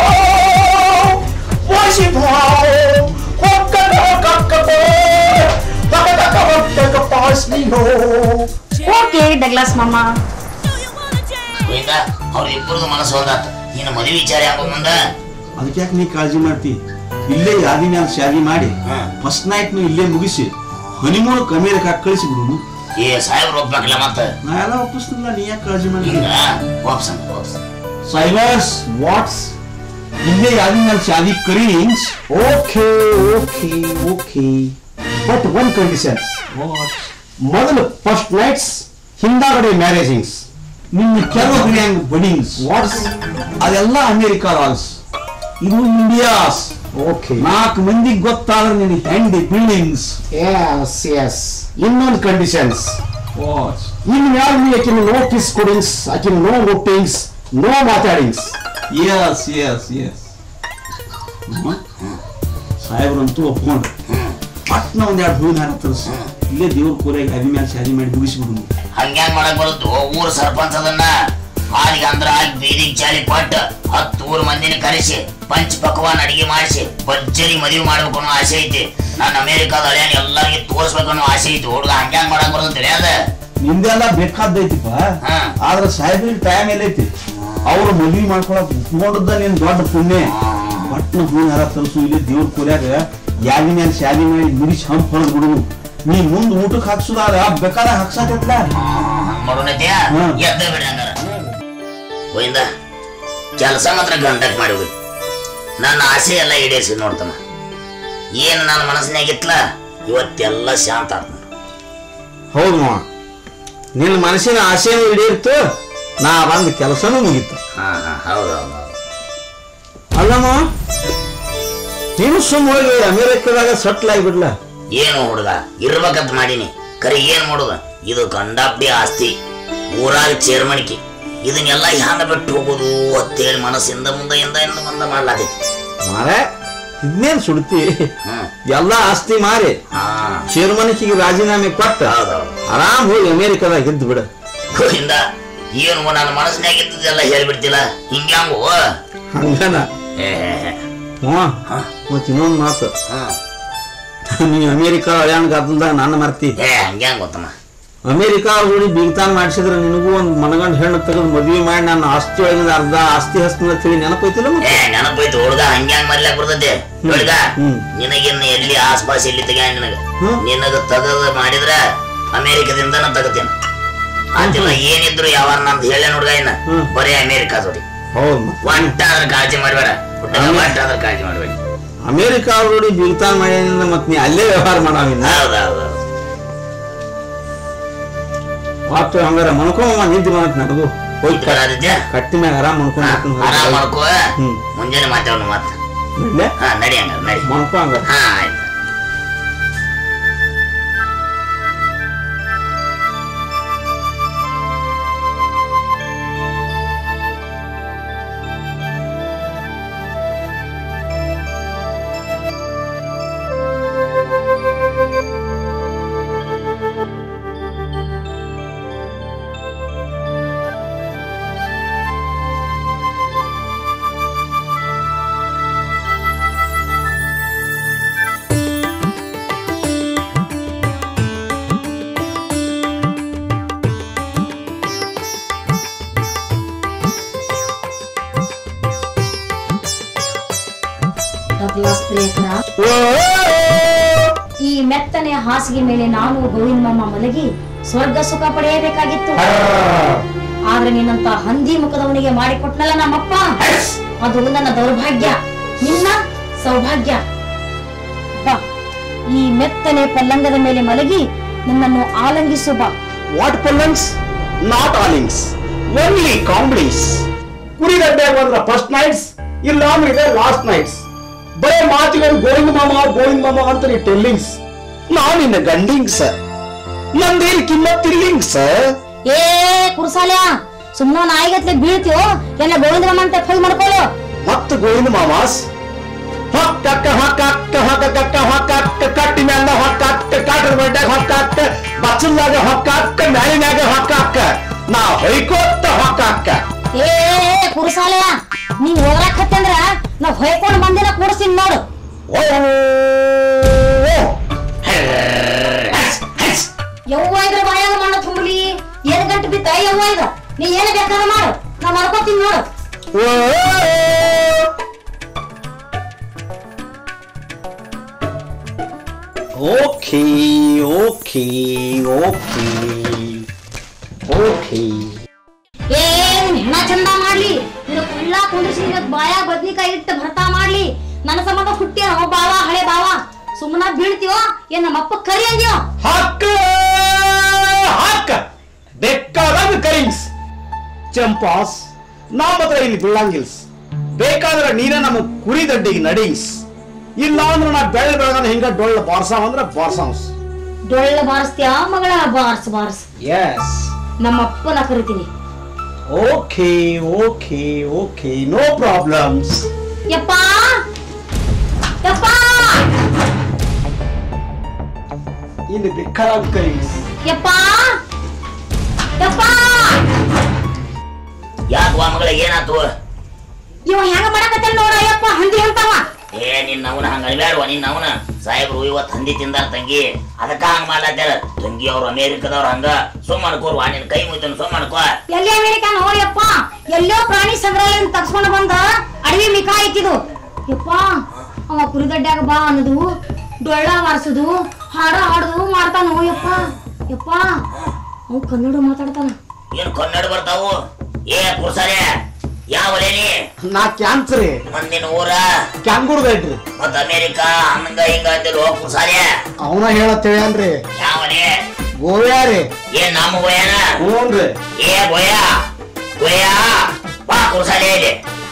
merciful. Hokka hokka hokka hokka hokka hokka pass me home. Okay Douglas ಮಾಮ ಗೋವಿಂದ ಅವ್ರ ಇಬ್ಬರದು ಮನಸ್ಸು ಒಂದಾತ ಇನ್ನು ಮದುವೆ ವಿಚಾರ ಯಾಕೋ ಮುಂದ ಅದಕ್ಕೆ ಯಾಕೆ ನೀ ಕಾಳಜಿ ಮಾಡ್ತಿ ಇಲ್ಲೇ ಯಾದಿ ಮ್ಯಾಲ ಶಾದಿ ಮಾಡಿ ಫಸ್ಟ್ ನೈಟ್ ನು ಇಲ್ಲೇ ಮುಗಿಸಿ ಹನಿಮೂನ್ ಅಮೇರಿಕಾ ಕಳಿಸಿ ಬಿಡು ಏ ಸಾಹೇಬ್ರು ಒಪ್ಬೇಕಲ್ಲ ಮತ್ತ ನಾ ಎಲ್ಲ ಒಪ್ಪಿಸ್ತಿಲ್ಲ ನೀ ಯಾಕೆ ಕಾಳಜಿ ಮಾಡಿ ಹಿಂಗ ವಾಪ್ಸನ್ ವಾಪ್ಸ್ ಸೈಲರ್ಸ್ ವಾಟ್ಸ್ ಇಲ್ಲೇ ಯಾದಿ ಮ್ಯಾಲ ಶಾದಿ ಕರೀನ್ಸ್ Okay, okay, okay. But one condition. ಮೊದಲು ಫಸ್ಟ್ ನೈಟ್ಸ್ ಹಿಂದಾಗಡೆ ಮ್ಯಾರೇಜಿಂಗ್ಸ್ ನಿನ್ನ ಕೆಲವು ಗ್ಯಾಂಗ್ ಬಡಿಂಗ್ಸ್ ವಾಟ್ಸ್ ಅದೆಲ್ಲ ಅಮೇರಿಕಾಸ್ ಇದು ಇಂಡಿಯಾಸ್ ಓಕೆ ನಾಲ್ಕು ಮಂದಿಗೆ ಗೊತ್ತಾದ್ರೆ ನಿನ್ನ ಹೆಂಡಿ ಬಿಲ್ಡಿಂಗ್ಸ್ ಎಸ್ ಎಸ್ ಇನ್ನೊಂದು ಕಂಡೀಷನ್ಸ್ ವಾಟ್ಸ್ ಇನ್ ಮ್ಯಾಲ ನೀ ಆಕಿನ ನೋ ಕಿಸ್ ಕೊಡಿಂಗ್ಸ್ ಆಕಿನ ನೋ ಒಟ್ಟಿಂಗ್ಸ್ ನೋ ಮಾತಾಡಿಂಗ್ಸ್ ಎಸ್ ಎಸ್ ಎಸ್ ಸಾಹೇಬ್ರಂತೂ ಒಪ್ಕೊಂಡ್ರು ಪಟ್ನ ಒಂದ್ ಎರಡು ಹೂವಿನ ಹಾರ ತರಿಸಿ ಇಲ್ಲೇ ದೇವ್ರ ಕೋರೆಗೆ ಅದಿ ಮ್ಯಾಲ ಶಾದಿ ಮಾಡಿ ಮುಗಿಸ್ಬಿಡು ಹಂಗ್ಯಾಂಗ್ ಮಾಡಕ್ ಬರುತ್ತು ಊರ್ ಸರ್ಪಂಚ್ ಅದನ್ನ ಆರಿಗೆ ಅಂದ್ರ ಆಗಿ ಬೀದಿಗ್ ಚಾಲಿ ಪಟ್ಟ ಹತ್ತು ಊರ್ ಮಂದಿನ ಕರೆಸಿ ಪಂಚ ಪಕ್ವಾನ್ ಅಡಿಗೆ ಮಾಡಿಸಿ ಭರ್ಜರಿ ಮದುವೆ ಮಾಡ್ಬೇಕು ಅನ್ನೋ ಆಸೆ ಐತಿ ನಾನು ಅಮೆರಿಕಾದ ಹಳೆಯನ್ ಎಲ್ಲರಿಗೆ ತೋರಿಸ್ಬೇಕು ಅನ್ನೋ ಆಸೆ ಐತಿ ಹುಡುಗ ಹಂಗ್ಯಾಂಗ್ ಮಾಡಕ್ ಬರುತ್ತೆ ತಿಳಿಯದ ನಿಂದೆಲ್ಲ ಬೇಕಾದೈತಿಪ್ಪ ಆದ್ರೆ ಸಾಹೇಬ್ರಿಗೆ ಟೈಮ್ ಎಲ್ಲೈತಿ ಅವ್ರು ಮದ್ವಿ ಮಾಡ್ಕೊಳಕ್ ಒಪ್ಕೊಂಡದ್ದ ನೀನ್ ದೊಡ್ಡ ಪುಣ್ಯ ಪಟ್ನ ಹೂವಿನ ಹಾರ ತರಿಸು ಇಲ್ಲಿ ದೇವ್ರ ಕೋರ್ಯಾಗ ಯಾದಿ ಮ್ಯಾಲ ಶಾದಿ ಮಾಡಿ ಮುಗಿಸಿ ಹಂಪ್ ಹೊರದ್ ಬಿಡು ನೀ ಮುಂದ್ ಊಟಕ್ಕೆ ಹಾಕ್ಸುದಾರ ಬೇಕಾದ ಹಾಕ್ಸಾಕತ್ಲ ಮಾಡೋಣತ್ಯ ಎದ್ದ ಬಿಡಿ ಹಂಗಾರ ಗೋವಿಂದ ಕೆಲಸ ಮಾತ್ರ ಗಂಟಕ್ ಮಾಡಿಬಿಡಿ ನನ್ನ ಆಸೆ ಎಲ್ಲ ಈಡೇರಿಸಿ ನೋಡ್ತಮ್ಮ ಏನು ನನ್ನ ಮನಸ್ಸಿನಾಗಿತ್ಲ ಇವತ್ತೆಲ್ಲ ಶಾಂತ ಆತ್ ನೋಡು. ಹೌದು ಮಾವ ನಿನ್ನ ಮನಸ್ಸಿನ ಆಸೆನೂ ಈಡೇರಿತು ನಾ ಬಂದ ಕೆಲಸನೂ ಮುಗೀತು ಹಾ ಹಾ ಹೌದು ಹೌದು ಹೌದು ಅಲ್ಲಮ್ಮ ನೀನು ಸುಮ್ಮ ಹೋಗಿ ಅಮೇರಿಕದಾಗ ಸಟ್ಲ್ ಆಗಿಬಿಡ್ಲ ಏನು ಹುಡುಗ ಇರ್ಬೇಕಂತ ಮಾಡೀನಿ ಕರೆ ಏನ್ ಮಾಡುದ ಇದು ಕಂಡಾಪಡಿ ಆಸ್ತಿ ಊರಾಗ ಚೇರ್ಮಣಿಕೆ ಇದನ್ನೆಲ್ಲ ಹ್ಯಾಂಗ ಬಿಟ್ಟು ಹೋಗುದು ಅಂತೇಳಿ ಮನಸ್ಸಿಂದ ಮುಂದೆ ಇಂದ ಇಂದ ಮುಂದೆ ಮಾಡ್ಲಾತೈತಿ ಮಾರೆ ಇದನ್ನೇನ್ ಸುಡ್ತಿ ಎಲ್ಲ ಆಸ್ತಿ ಮಾರಿ ಚೇರ್ಮನಿಕಿಗೆ ರಾಜೀನಾಮೆ ಕೊಟ್ಟ ಆರಾಮ್ ಹೋಗಿ ಅಮೇರಿಕದಾಗ ಇದ್ದು ಬಿಡ ಗೋವಿಂದ ಏನು ನನ್ನ ಮನಸ್ಸಿನಾಗ ಇದ್ದದೆಲ್ಲ ಹೇಳ್ಬಿಡ್ತಿಲ್ಲ ಹಿಂಗ್ಯಾಂಗು ಹಂಗನ ಏ ಹ್ಞೂ ಮತ್ ಇನ್ನೊಂದು ಮಾತು ನೀ ಅಮೇರಿಕಾ ಅಳ್ಯಾಣ ಗದ್ದಲ್ದಾಗ ನನ್ನ ಮರ್ತಿ ಏ ಹಂಗ್ಯಾಂಗ ಗೊತ್ತಮ್ಮ ಅಮೇರಿಕಾ ಜೋಡಿ ಬೀಗ್ತಾನ್ ಮಾಡಿಸಿದ್ರೆ ನಿನಗೂ ಒಂದು ಮನಗಂಡ್ ಹೆಣ್ಣು ತೆಗೆದು ಮದ್ವೆ ಮಾಡಿ ನನ್ನ ಆಸ್ತಿ ಒಳಗಿಂದ ಅರ್ಧ ಆಸ್ತಿ ಹಸ್ತನ ತಿಳಿ ನೆನಪೈತಿಲ್ಲ ಮತ್ತೆ? ಏ ನೆನಪೈತು ಹುಡುಗ ಹಂಗ್ಯಾಂಗ ಮರ್ಲಾಕ್ ಬರ್ತೈತಿ ಹುಡುಗ ನಿನಗಿನ್ನ ಎಲ್ಲಿ ಆಸ್ಪಾಸ್ ಎಲ್ಲಿ ತೆಗ್ಯಾನ ನಿನಗ ನಿನಗ ತಗದ ಮಾಡಿದ್ರ ಅಮೇರಿಕದಿಂದನ ತಗತೇನೆ ಅಂತಿಲ್ಲ ಏನಿದ್ರು ಯಾವ ನಂದು ಹೇಳ ಹುಡುಗ ಇನ್ನ ಬರೀ ಅಮೇರಿಕಾ ಜೋಡಿ ಹೌದು ಒಟ್ಟ ಅದ್ರ ಕಾಳಜಿ ಮಾಡ್ಬೇಡ ಹುಡುಗ ಒಟ್ಟ ಅದ್ರ ಕಾಳಜಿ ಮಾಡ್ಬೇಡ ಅಮೇರಿಕಾ ಜೋಡಿ ಬೀಗ್ತಾನ್ ಮಾಡ್ಯಾನಿಂದ ಮತ್ ನೀ ಅಲ್ಲೇ ವ್ಯವಹಾರ ಮಾಡಾವಿನ ಹೌದೌದು ಆತು ಹಂಗಾರ ಮನ್ಕೊಂಬ ನಿದ್ದೆ ಮಾಡತ್ ನನಗೂ ಹೋಗಿ ಇದ್ರ ಆದಿತ್ಯ ಕಟ್ಟಿ ಮ್ಯಾಗ ಆರಾಮ್ ಮನ್ಕೊಂಡು ಆರಾಮ್ ಮಾಡ್ಕೋ ಹ್ಮ್. ಮುಂಜಾನೆ ಮಾತಾಡೋಣ ಮತ್ತ ಇಡ್ಲೆ? ಹಾ ನಡಿ ಹಂಗಾರ ನಡಿ ಮನ್ಕೊ ಹಂಗಾರ ಹಾ ಆಯ್ತು ದಿವಸ ಪ್ರಿಯಕರ ಈ ಮೆತ್ತನೆ ಹಾಸಿಗೆ ಮೇಲೆ ನಾನು ಗೋವಿಂದ ಮಾಮ ಮಲಗಿ ಸ್ವರ್ಗ ಸುಖ ಪಡೆಯಬೇಕಾಗಿತ್ತು ಆದ್ರೆ ನಿನ್ನಂತ ಹಂದಿ ಮುಖದವನಿಗೆ ಮಾಡಿಕೊಟ್ನಲ್ಲ ನಮ್ಮಪ್ಪ ಅದು ನನ್ನ ದೌರ್ಭಾಗ್ಯ ನಿನ್ನ ಸೌಭಾಗ್ಯ ಬಾ ಈ ಮೆತ್ತನೆ ಪಲ್ಲಂಗದ ಮೇಲೆ ಮಲಗಿ ನನ್ನನ್ನು ಆಲಂಗಿಸು ಬಾ ವಾಟ್ ಪಲ್ಲಂಗ್ಸ್ ನಾಟ್ ಆಲಿಂಗ್ಸ್ ಓನ್ಲಿ ಕಾಂಬ್ಲೀಸ್ ಕುರಿಗಡ್ಡೆ ಬಂದ್ರ ಫಸ್ಟ್ ನೈಟ್ಸ್ ಇಲ್ಲ ಅಂದ್ರೆ ಇದೆ ಲಾಸ್ಟ್ ನೈಟ್ಸ್ ಬರೇ ಮಾತಿಗಳು ಗೋವಿಂದ ಮಾಮ ಗೋವಿಂದ ಮಾಮ ಅಂತ ನೀ ಟೆಲ್ಲಿಂಗ್ಸ್ ನಾನಿನ್ನ ಗಂಡಿಂಗ್ಸ್ ನಂದೇನು ಕಿಮ್ಮತ್ ತಿರ್ಲಿಂಗ್ಸ್ ಏ ಕುರ್ಸಾಲ್ಯ ಸುಮ್ಮನೆ ನಾಯಿಗತ್ಲೆ ಬೀಳ್ತೀವೋ ಎಲ್ಲ ಗೋವಿಂದ ಮಾಮ ಅಂತ ಫೈಲ್ ಮಾಡ್ಕೊಳ್ಳೋ ಮತ್ತು ಗೋವಿಂದ ಮಾಮಾಸ್ ಹೊಕ್ಕಕ್ಕ ಹೊಕ್ಕಕ್ಕ ಹೊಕ್ಕಕ್ಕ ಹೊಕ್ಕಕ್ಕ ಕಟ್ಟಿ ಮ್ಯಾಲ ಹೊಕ್ಕಕ್ಕ ಕಾಟದ ಬಡ್ಡ್ಯಾಗ ಹೊಕ್ಕಕ್ಕ ಬಚ್ಚಲ್ದಾಗ ಹೊಕ್ಕಕ್ಕ ಮ್ಯಾಲಿನ್ಯಾಗ ಹೊಕ್ಕಕ್ಕ ನಾ ಹೊಯ್ಕೋತ್ತ ಹೊಕ್ಕಕ್ಕ ಏ ಕುರುಸಾಲಯ ನೀನ್ ಹೋಗ್ಲಾಕತ್ತೆ ಅಂದ್ರ ನಾವ್ ಹೊಯ್ಕೊಂಡ್ ಬಂದಿನ ಕೂಡಿಸ್ತೀನಿ ನೋಡು ಓ ಯವ್ವ ಇದ್ರ ಬಾಯಾಗ ಮಣ್ಣ ತುಂಬಲಿ ಏನ್ ಗಂಟು ಬಿತ್ತ ಯವ್ವ ಇದ ನೀ ಏನ್ ಬೇಕಾದ್ರೆ ಮಾಡು ನಾ ಮಾಡ್ಕೋತೀನಿ ನೋಡು ಓಕೆ ಓಕೆ ಓಕೆ ಓಕೆ ಏ ನಿನ್ ಹೆಣ ಚಂದ ಮಾಡ್ಲಿ ನಿನ್ನ ಕುಳ್ಳ ಕುಂದ್ರಿಸಿ ಇವತ್ ಬಾಯಾಗ ಬದ್ನಿಕಾಯಿ ಇಟ್ಟು ಭರ್ತಾ ಮಾಡ್ಲಿ ನನ್ನ ಸಂಬಂಧ ಹುಟ್ಟಿ ಅವ ಬಾವ ಹಳೆ ಬಾವ ಸುಮ್ಮನ ಬೀಳ್ತೀವೋ ಏನ್ ನಮ್ಮಪ್ಪ ಕರಿ ಅಂದ್ಯೋ ಹಾಕ ಹಾಕ ಬೇಕಾದಾಗ ಕರಿಂಗ್ಸ್ ಚಂಪಾಸ್ ನಾ ಮಾತ್ರ ಇಲ್ಲಿ ಬೀಳಂಗಿಲ್ಸ್ ಬೇಕಾದ್ರೆ ನೀನ ನಮ್ಮ ಕುರಿ ದಡ್ಡಿಗೆ ನಡಿಂಗ್ಸ್ ಇಲ್ಲ ಅಂದ್ರೆ ನಾ ಬೆಳ್ಳ ಬೆಳಗನ ಹಿಂಗ ಡೊಳ್ಳ ಬಾರ್ಸಾವ್ ಅಂದ್ರೆ ಬಾರ್ಸಾವ್ಸ್ ಡೊಳ್ಳ ಬಾರಿಸ್ತೀಯ ಮಗಳ ಬಾರ್ಸ್ ಬಾರ್ಸ್ ಎಸ್ ನಮ್ಮಪ್ಪನ ಕರಿತೀನಿ okay okay okay no problems ಯಪ್ಪ ಯಪ್ಪ ಇನ್ನು ಬೇಕಾದಾಗ ಕರಿಂಗ್ಸ್ ಯಪ್ಪ ಯಪ್ಪ ಯಾಕೆ ವಾ ಮಗಳ ಏನಾತು ಇವ ಹೆಂಗ ಮಾಡಕತ್ತ ನೋಡ ಯಪ್ಪ ಹಂದಿ ಅಂತಾವ ಏ ನಿನ್ನ ಅವನ ಹಂಗ ಅನ್ಬ್ಯಾಡ್ವ ನಿನ್ನ ಅವನ ಸಾಹೇಬ್ರು ಇವತ್ತು ಹಂದಿ ತಿಂದಾರ ತಂಗಿ ಅದಕ್ಕ ಹಂಗ ಮಾಡ್ಲಾತ್ತಾರ ತಂಗಿ ಅವ್ರು ಅಮೇರಿಕದವ್ರ ಹಂಗ ಸುಮ್ ಮಾಡ್ಕೋರ್ವಾ ನಿನ್ ಕೈ ಮುಯ್ತಾನ ಸುಮ್ ಮಾಡ್ಕೋ ಎಲ್ಲಿ ಅಮೇರಿಕ ನೋಡ್ಯಪ್ಪ ಎಲ್ಲೋ ಪ್ರಾಣಿ ಸಂಗ್ರಹಾಲಯ ತಗ್ಸ್ಕೊಂಡು ಬಂದ ಅಡವಿ ಮಿಕಾ ಐತಿದು ಯಪ್ಪ ಅವ ಕುರಿಗಡ್ಡ್ಯಾಗ ಬಾ ಅನ್ನೋದು ಡೊಳ್ಳ ಬಾರಿಸೋದು ಹಾಡ ಹಾಡುದು ಮಾಡ್ತಾನೋ ಯಪ್ಪ ಯಪ್ಪ ಅವ್ ಕನ್ನಡ ಮಾತಾಡ್ತಾನ ಏನ್ ಕನ್ನಡ ಬರ್ತಾವು ಏ ಕುರ್ಸಾರೆ ಯಾವ ಲೇನಿ ನಾ ಕ್ಯಾನ್ಸರ್ ಮಂದಿನ ಊರ ಕ್ಯಾಂಗೂರ್ದೈತ್ರಿ ಮತ್ತ ಅಮೇರಿಕ ಹಂಗ ಹಿಂಗ ಅಂತಿರು ಕುರ್ಸಾರೆ ಅವನ ಹೇಳತ್ತೇಳಿ ಅನ್ರಿ ಯಾವಲೇ ಗೋವ್ಯಾ ರೀ ಏನ್ ನಮ್ಮ ಗೋಯನ ಹ್ಞೂನ್ರಿ ಏ ಗೋಯ ಗೋಯ ಬಾ ಕುರ್ಸಾಲೆ ಇಲ್ಲಿ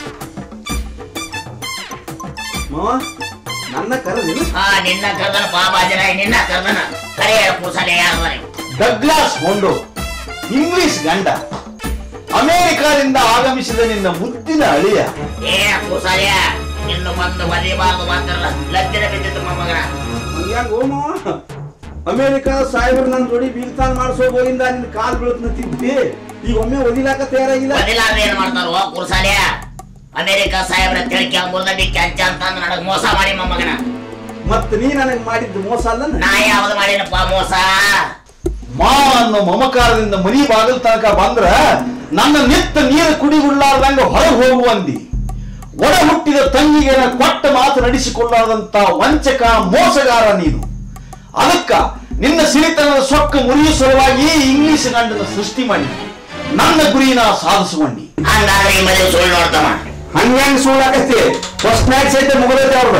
ಮಾವ ನನ್ನ ಕರದಿಲ್ಲ ಹಾ ನಿನ್ನ ಕರ್ದನ ಬಾಬಾ ಜನ ನಿನ್ನ ಕರ್ದನ ಕರೆ ಕುರ್ಸಾಲೆ ಯಾರು ಡಗ್ಲಾಸ್ ಹೊಂಡು ಇಂಗ್ಲಿಷ್ ಗಂಡ ಅಮೆರಿಕಾದಿಂದ ಆಗಮಿಸಿದ ನಿನ್ನ ಮುದ್ದಿನ ಅಳಿಯ ಏ ಕುರ್ಸಾಲೆ ಇನ್ನು ಬಂದು ಬದಿಬಾರ್ದು ಮಾತಾಡಲ್ಲ ಲಜ್ಜನೆ ಬಿದ್ದಿತ್ತು ಮೊಮ್ಮಗನ ಹಂಗ್ಯಾಂಗ ಓ ಮಾವ ಅಮೇರಿಕ ಸಾಹೇಬ್ರು ನನ್ನ ಜೋಡಿ ಬೀಳ್ತಾನ್ ಮಾಡ್ಸೋ ಗೋಯಿಂದ ನಿನ್ ಕಾಲ್ ಬೀಳ್ತಂತಿದ್ದಿ ಈಗ ಒಮ್ಮೆ ಒದಿಲಾಕ ತಯಾರಾಗಿಲ್ಲ ಬದಿಲಾದ್ರೆ ಏನ್ ಮಾಡ್ತಾರೋ ಕುರ್ಸಾಲೆ ಅಮೇರಿಕ ಸಾಹೇಬ್ರ ತಿಳ್ಕಿ ಮುರ್ದಡ್ಡಿ ಕೆಂಚ ಅಂತ ಅಂದ್ ನನಗ್ ಮೋಸ ಮಾಡಿ ಮೊಮ್ಮಗನ ಮತ್ ನೀ ನನಗ್ ಮಾಡಿದ್ದು ಮೋಸ ಅಲ್ಲ ನಾ ಯಾವ್ದು ಮಾಡಿನಪ್ಪ ಮೋಸ ಮಾ ಅನ್ನೋ ಮಮಕಾರದಿಂದ ಮನಿ ಬಾಗಿಲು ತನಕ ಬಂದ್ರ ನನ್ನ ನಿತ್ತ ನೀರು ಕುಡಿಗುಳ್ಳಾರ್ದಂಗ ಹೊರಗೆ ಹೋಗುವಂದಿ ಒಡ ಹುಟ್ಟಿದ ತಂಗಿಗೆ ಕೊಟ್ಟ ಮಾತು ನಡೆಸಿಕೊಳ್ಳಾದಂತ ವಂಚಕ ಮೋಸಗಾರ ನೀನು ಅದಕ್ಕ ನಿನ್ನ ಸಿರಿತನದ ಸೊಕ್ಕ ಮುರಿಯುವ ಸಲುವಾಗಿ ಇಂಗ್ಲಿಷ್ ಗಂಡನ ಸೃಷ್ಟಿ ಮಾಡಿ ನನ್ನ ಗುರಿನ ಸಾಧಿಸುವಂಡಿ ಹಂಗಾದ್ರೆ ಈ ಮದುವೆ ಸುಳ್ಳು ನೋಡ್ತಮ್ಮ ಹಂಗ್ಯಾಂಗ ಸುಳ್ಳಾಕತ್ತಿ ಫಸ್ಟ್ ಮ್ಯಾಚ್ ಐತೆ ಮುಗಿದೈತೆ ಅವ್ರದ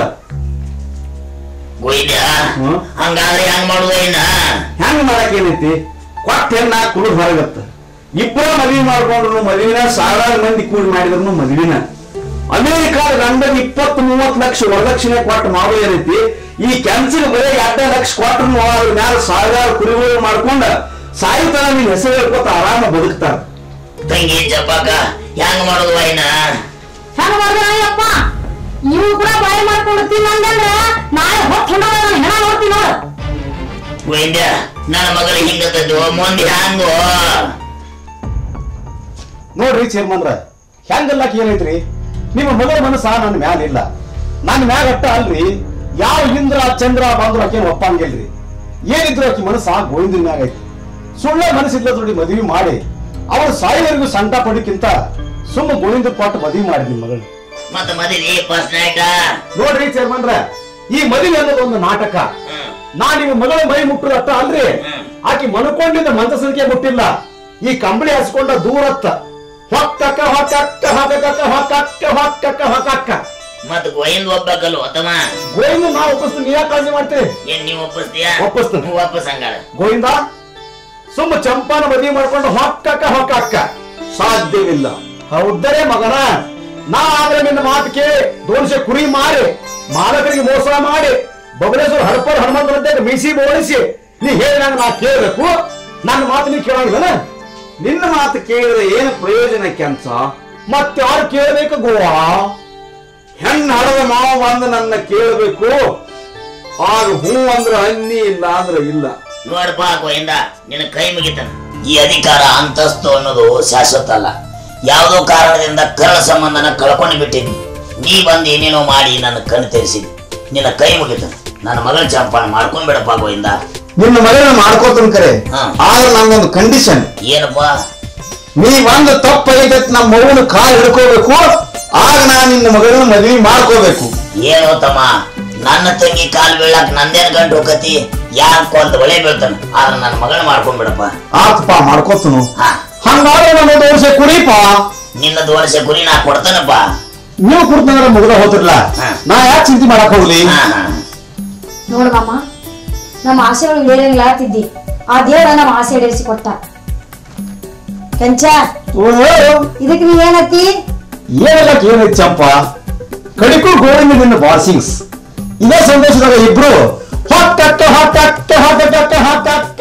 ಗೊಯ್ದ ಹಂಗಾದ್ರೆ ಹೆಂಗ್ ಮಾಡುದ ಇನ್ನ ಹೆಂಗ್ ಮಾಡಕ್ ಏನೈತಿ ಕೊಟ್ಟ ಹೆಣ್ಣ ಕುಡಿದು ಹೊರಗತ್ತ ಇಬ್ಬರ ಮದ್ವಿ ಮಾಡ್ಕೊಂಡ್ರು ಮದುವಿನ ಸಾವಿರಾರು ಮಂದಿ ಕೂಡಿ ಮಾಡಿದ್ರು ಮದುವಿನ ಅಮೆರಿಕಾದ ಗಂಡನ ಇಪ್ಪತ್ತು ಮೂವತ್ತು ಲಕ್ಷ ವರದಕ್ಷಿಣೆ ಕೊಟ್ಟು ಮಾಡೋ ಏನೈತಿ ಈ ಕೆನ್ಸಿಗೆ ಬರೀ ಎರಡೇ ಲಕ್ಷ ಕೊಟ್ಟರು ಅದ್ರ ಮ್ಯಾಲ ಸಾವಿರಾರು ಕುರಿಗಳು ಮಾಡ್ಕೊಂಡ ಸಾಯುತನ ನಿನ್ ಹೆಸರು ಹೇಳ್ಕೊತ ಆರಾಮ ಬದುಕ್ತಾರ ತಂಗಿ ಜಪಾಕ ಹೆಂಗ್ ಮಾಡೋದು ವೈನ ಹೆಂಗ್ ಮಾಡಿದ್ರ ಅಯ್ಯಪ್ಪ ನೀವು ಕೂಡ ಬಾಯಿ ಮಾಡ್ಕೊಂಡು ತಿನ್ನಂದ್ರೆ ನಾಳೆ ಹೊತ್ತು ನಾನು ಹೆಣ ನೋಡ್ತೀನಿ ನೋಡು ವೈದ್ಯ ನನ್ನ ಮಗಳು ಹಿಂಗತ್ತದ್ದು ಮುಂದೆ ಹ್ಯಾಂಗೋ ನೋಡ್ರಿ ಚೇರ್ಮನ್ರ ಹೆಂಗಲ್ಲ ಏನೈತ್ರಿ ನಿಮ್ಮ ಮಗಳ ಮನಸ್ಸ ನನ್ನ ಮ್ಯಾಲ ಇಲ್ಲ ನನ್ನ ಮ್ಯಾಗ ಅಟ್ಟ ಅಲ್ರಿ ಯಾವ ಇಂದ್ರ ಚಂದ್ರ ಬಂದ್ರು ಆಕೆ ಒಪ್ಪಂಗಿಲ್ರಿ ಏನಿದ್ರು ಆಕಿ ಮನಸ್ಸ ಗೋವಿಂದನ ಮ್ಯಾಗ ಐತಿ ಸುಳ್ಳೆ ಮನಸ್ಸಿಲ್ಲ ನೋಡಿ ಮದುವೆ ಮಾಡಿ ಅವಳು ಸಾಯಿವರೆಗೂ ಸಂಟ ಪಡಕ್ಕಿಂತ ಸುಮ್ಮ ಗೋವಿಂದ ಕೊಟ್ಟು ಮದುವೆ ಮಾಡಿ ನಿಮ್ಮ ಮಗಳು ಮತ್ತ ಮದುವೆ ಫಸ್ಟ್ ನೈಟ ನೋಡ್ರಿ ಚೇರ್ಮನ್ರ ಈ ಮದುವೆ ಅನ್ನೋದು ಒಂದು ನಾಟಕ ನಾ ನಿಮ್ಮ ಮಗಳ ಮೈ ಮುಟ್ಟರು ಅಟ್ಟ ಅಲ್ರಿ ಆಕಿ ಮನ್ಕೊಂಡಿದ್ದ ಮಂತ ಸಂಖ್ಯೆ ಮುಟ್ಟಿಲ್ಲ ಈ ಕಂಬಳಿ ಹಸ್ಕೊಂಡ ದೂರತ್ತ ಹೊಕ್ಕಕ್ಕ ಹೊಕ್ಕಕ್ಕ ಹೊಕ್ಕಕ್ಕ ಹೊಕ್ಕಕ್ಕ ಹೊಕ್ಕಕ್ಕ ಹೊಕ್ಕಕ್ಕ ಮತ್ ಗೋಯಿಂದ ಒಬ್ಬಕಲ್ಲು ತಮ್ಮ ಗೋವಿಂದ ನಾ ಒಪ್ಪಿಸ್ತೀನಿ ನೀ ಯಾಕೆ ಕಾಳಜಿ ಮಾಡ್ತೀರಿ ಏನ್ ನೀವ್ ಒಪ್ಪಿಸ್ತೀಯಾ ಒಪ್ಪಿಸ್ತೀನಿ. ವಾಪಸ್ ಹಂಗಾರ ಗೋವಿಂದ ಸುಮ್ಮ ಚಂಪಾನ ಮದುವೆ ಮಾಡ್ಕೊಂಡು ಹೊಕ್ಕಕ್ಕ ಹೊಕ್ಕಕ್ಕ ಸಾಧ್ಯವಿಲ್ಲ ಹೌದರೆ ಮಗನ ನಾ ಆದ್ರೆ ನಿನ್ನ ಮಾತು ಕೇಳಿ ದೋನ್ಸೆ ಕುರಿ ಮಾರಿ ಮಾಲಕರಿಗೆ ಮೋಸ ಮಾಡಿ ಬಬಲೇಶ್ವರ ಹಡಪರ್ ಹನುಮಂತರಂತೆ ಮೀಸಿ ಬೋಳಿಸಿ ನೀ ಹೇಳಿದಂಗ ನಾ ಕೇಳಬೇಕು ನನ್ನ ಮಾತು ನೀ ಕೇಳಂಗಿಲ್ಲ ನಿನ್ನ ಮಾತು ಕೇಳಿದ್ರೆ ಏನು ಪ್ರಯೋಜನ ಕೆಂಚ ಮತ್ತೆ ಯಾರು ಕೇಳಬೇಕು ಗೋವಾ ಹೆಣ್ಣು ಹಡದ ಮಾವ ಬಂದು ನನ್ನ ಕೇಳಬೇಕು ಆಗ ಹೂ ಅಂದ್ರ ಅನ್ನಿ ಇಲ್ಲ ಅಂದ್ರ ಇಲ್ಲ ನೋಡಪ್ಪ ಗೋಯಿಂದ ನಿನ್ನ ಕೈ ಮುಗಿತಾನ ಈ ಅಧಿಕಾರ ಅಂತಸ್ತು ಅನ್ನೋದು ಶಾಶ್ವತ ಅಲ್ಲ ಯಾವುದೋ ಕಾರಣದಿಂದ ಕರಳ ಸಂಬಂಧನ ಕಳ್ಕೊಂಡು ಬಿಟ್ಟಿದ್ನಿ ನೀ ಬಂದು ಏನೇನೋ ಮಾಡಿ ನನ್ನ ಕಣ್ಣು ತೆರೆಸಿದ್ನಿ ನಿನ್ನ ಕೈ ಮುಗಿತಾನ ನನ್ನ ಮಗಳ ಚಂಪಾನ ಮಾಡ್ಕೊಂಡ್ಬಿಡಪ್ಪ ಗೋಯಿಂದ ನಿನ್ನ ಮಗಳನ್ನ ಮಾಡ್ಕೋತನ್ ಕರೆ ಹಾ. ಆದ್ರೆ ನಂದೊಂದು ಕಂಡೀಷನ್ ಏನಪ್ಪ ನೀ ಒಂದು ತಪ್ಪಾಗೈತೆ ನಮ್ಮ ಮಗುನ ಕಾಲ್ ಹಿಡ್ಕೋಬೇಕು ಆಗ ನಾನು ನಿನ್ನ ಮಗಳನ್ನ ಮದ್ವಿ ಮಾಡ್ಕೋಬೇಕು ಏನೋ ತಮ್ಮ ನನ್ನ ತಂಗಿ ಕಾಲ್ ಬೀಳಾಕ ನಂದೇನ್ ಗಂಟು ಹೋಗತಿ ಯಾಕೆ ಒಂದು ಒಳೆ ಬೀಳ್ತಾನ ಆದ್ರೆ ನನ್ನ ಮಗಳ ಮಾಡ್ಕೊಂಡ್ಬಿಡಪ್ಪ ಆತಪ್ಪ ಮಾಡ್ಕೋತನು ಹಾ ಹಂಗಾದ್ರೆ ನನ್ನ ದೋಷ ಕುರಿಪ ನಿನ್ನ ದೋಣಸೆ ಗುರಿ ನಾ ಕೊಡ್ತಾನಪ್ಪ ನೀವು ಕುಡ್ತಂದ್ರೆ ಮುಗಿದ ಹೋತಿರ್ಲ ಹಾ. ನಾ ಯಾಕೆ ಚಿಂತೆ ಮಾಡಕ್ ಹೋಗ್ಲಿ ಹಾ ಹಾ ನೋಡು ಮಾಮ ನಮ್ಮ ಆಸೆಗಳು ಈಡೇರಂಗಿಲ್ಲ ಆತಿದ್ದಿ ಆ ದೇವರ ನಮ್ಮ ಆಸೆ ಈಡೇರಿಸಿ ಕೊಟ್ಟ ಕೆಂಚ ಇದಕ್ಕೆ ನೀ ಏನತ್ತಿ ಏನಲ್ಲಕ್ ಏನೈತಿ ಚಂಪ ಕಡಿಕು ಗೋವಿಂದ ನಿನ್ನ ಬಾಸಿಂಗ್ಸ್ ಇದೇ ಸಂತೋಷದಾಗ ಇಬ್ರು ಹೊಕ್ಕಕ್ಕ ಹೊಕ್ಕಕ್ಕ ಹೊಕ್ಕಕ್ಕ ಹೊಕ್ಕಕ್ಕ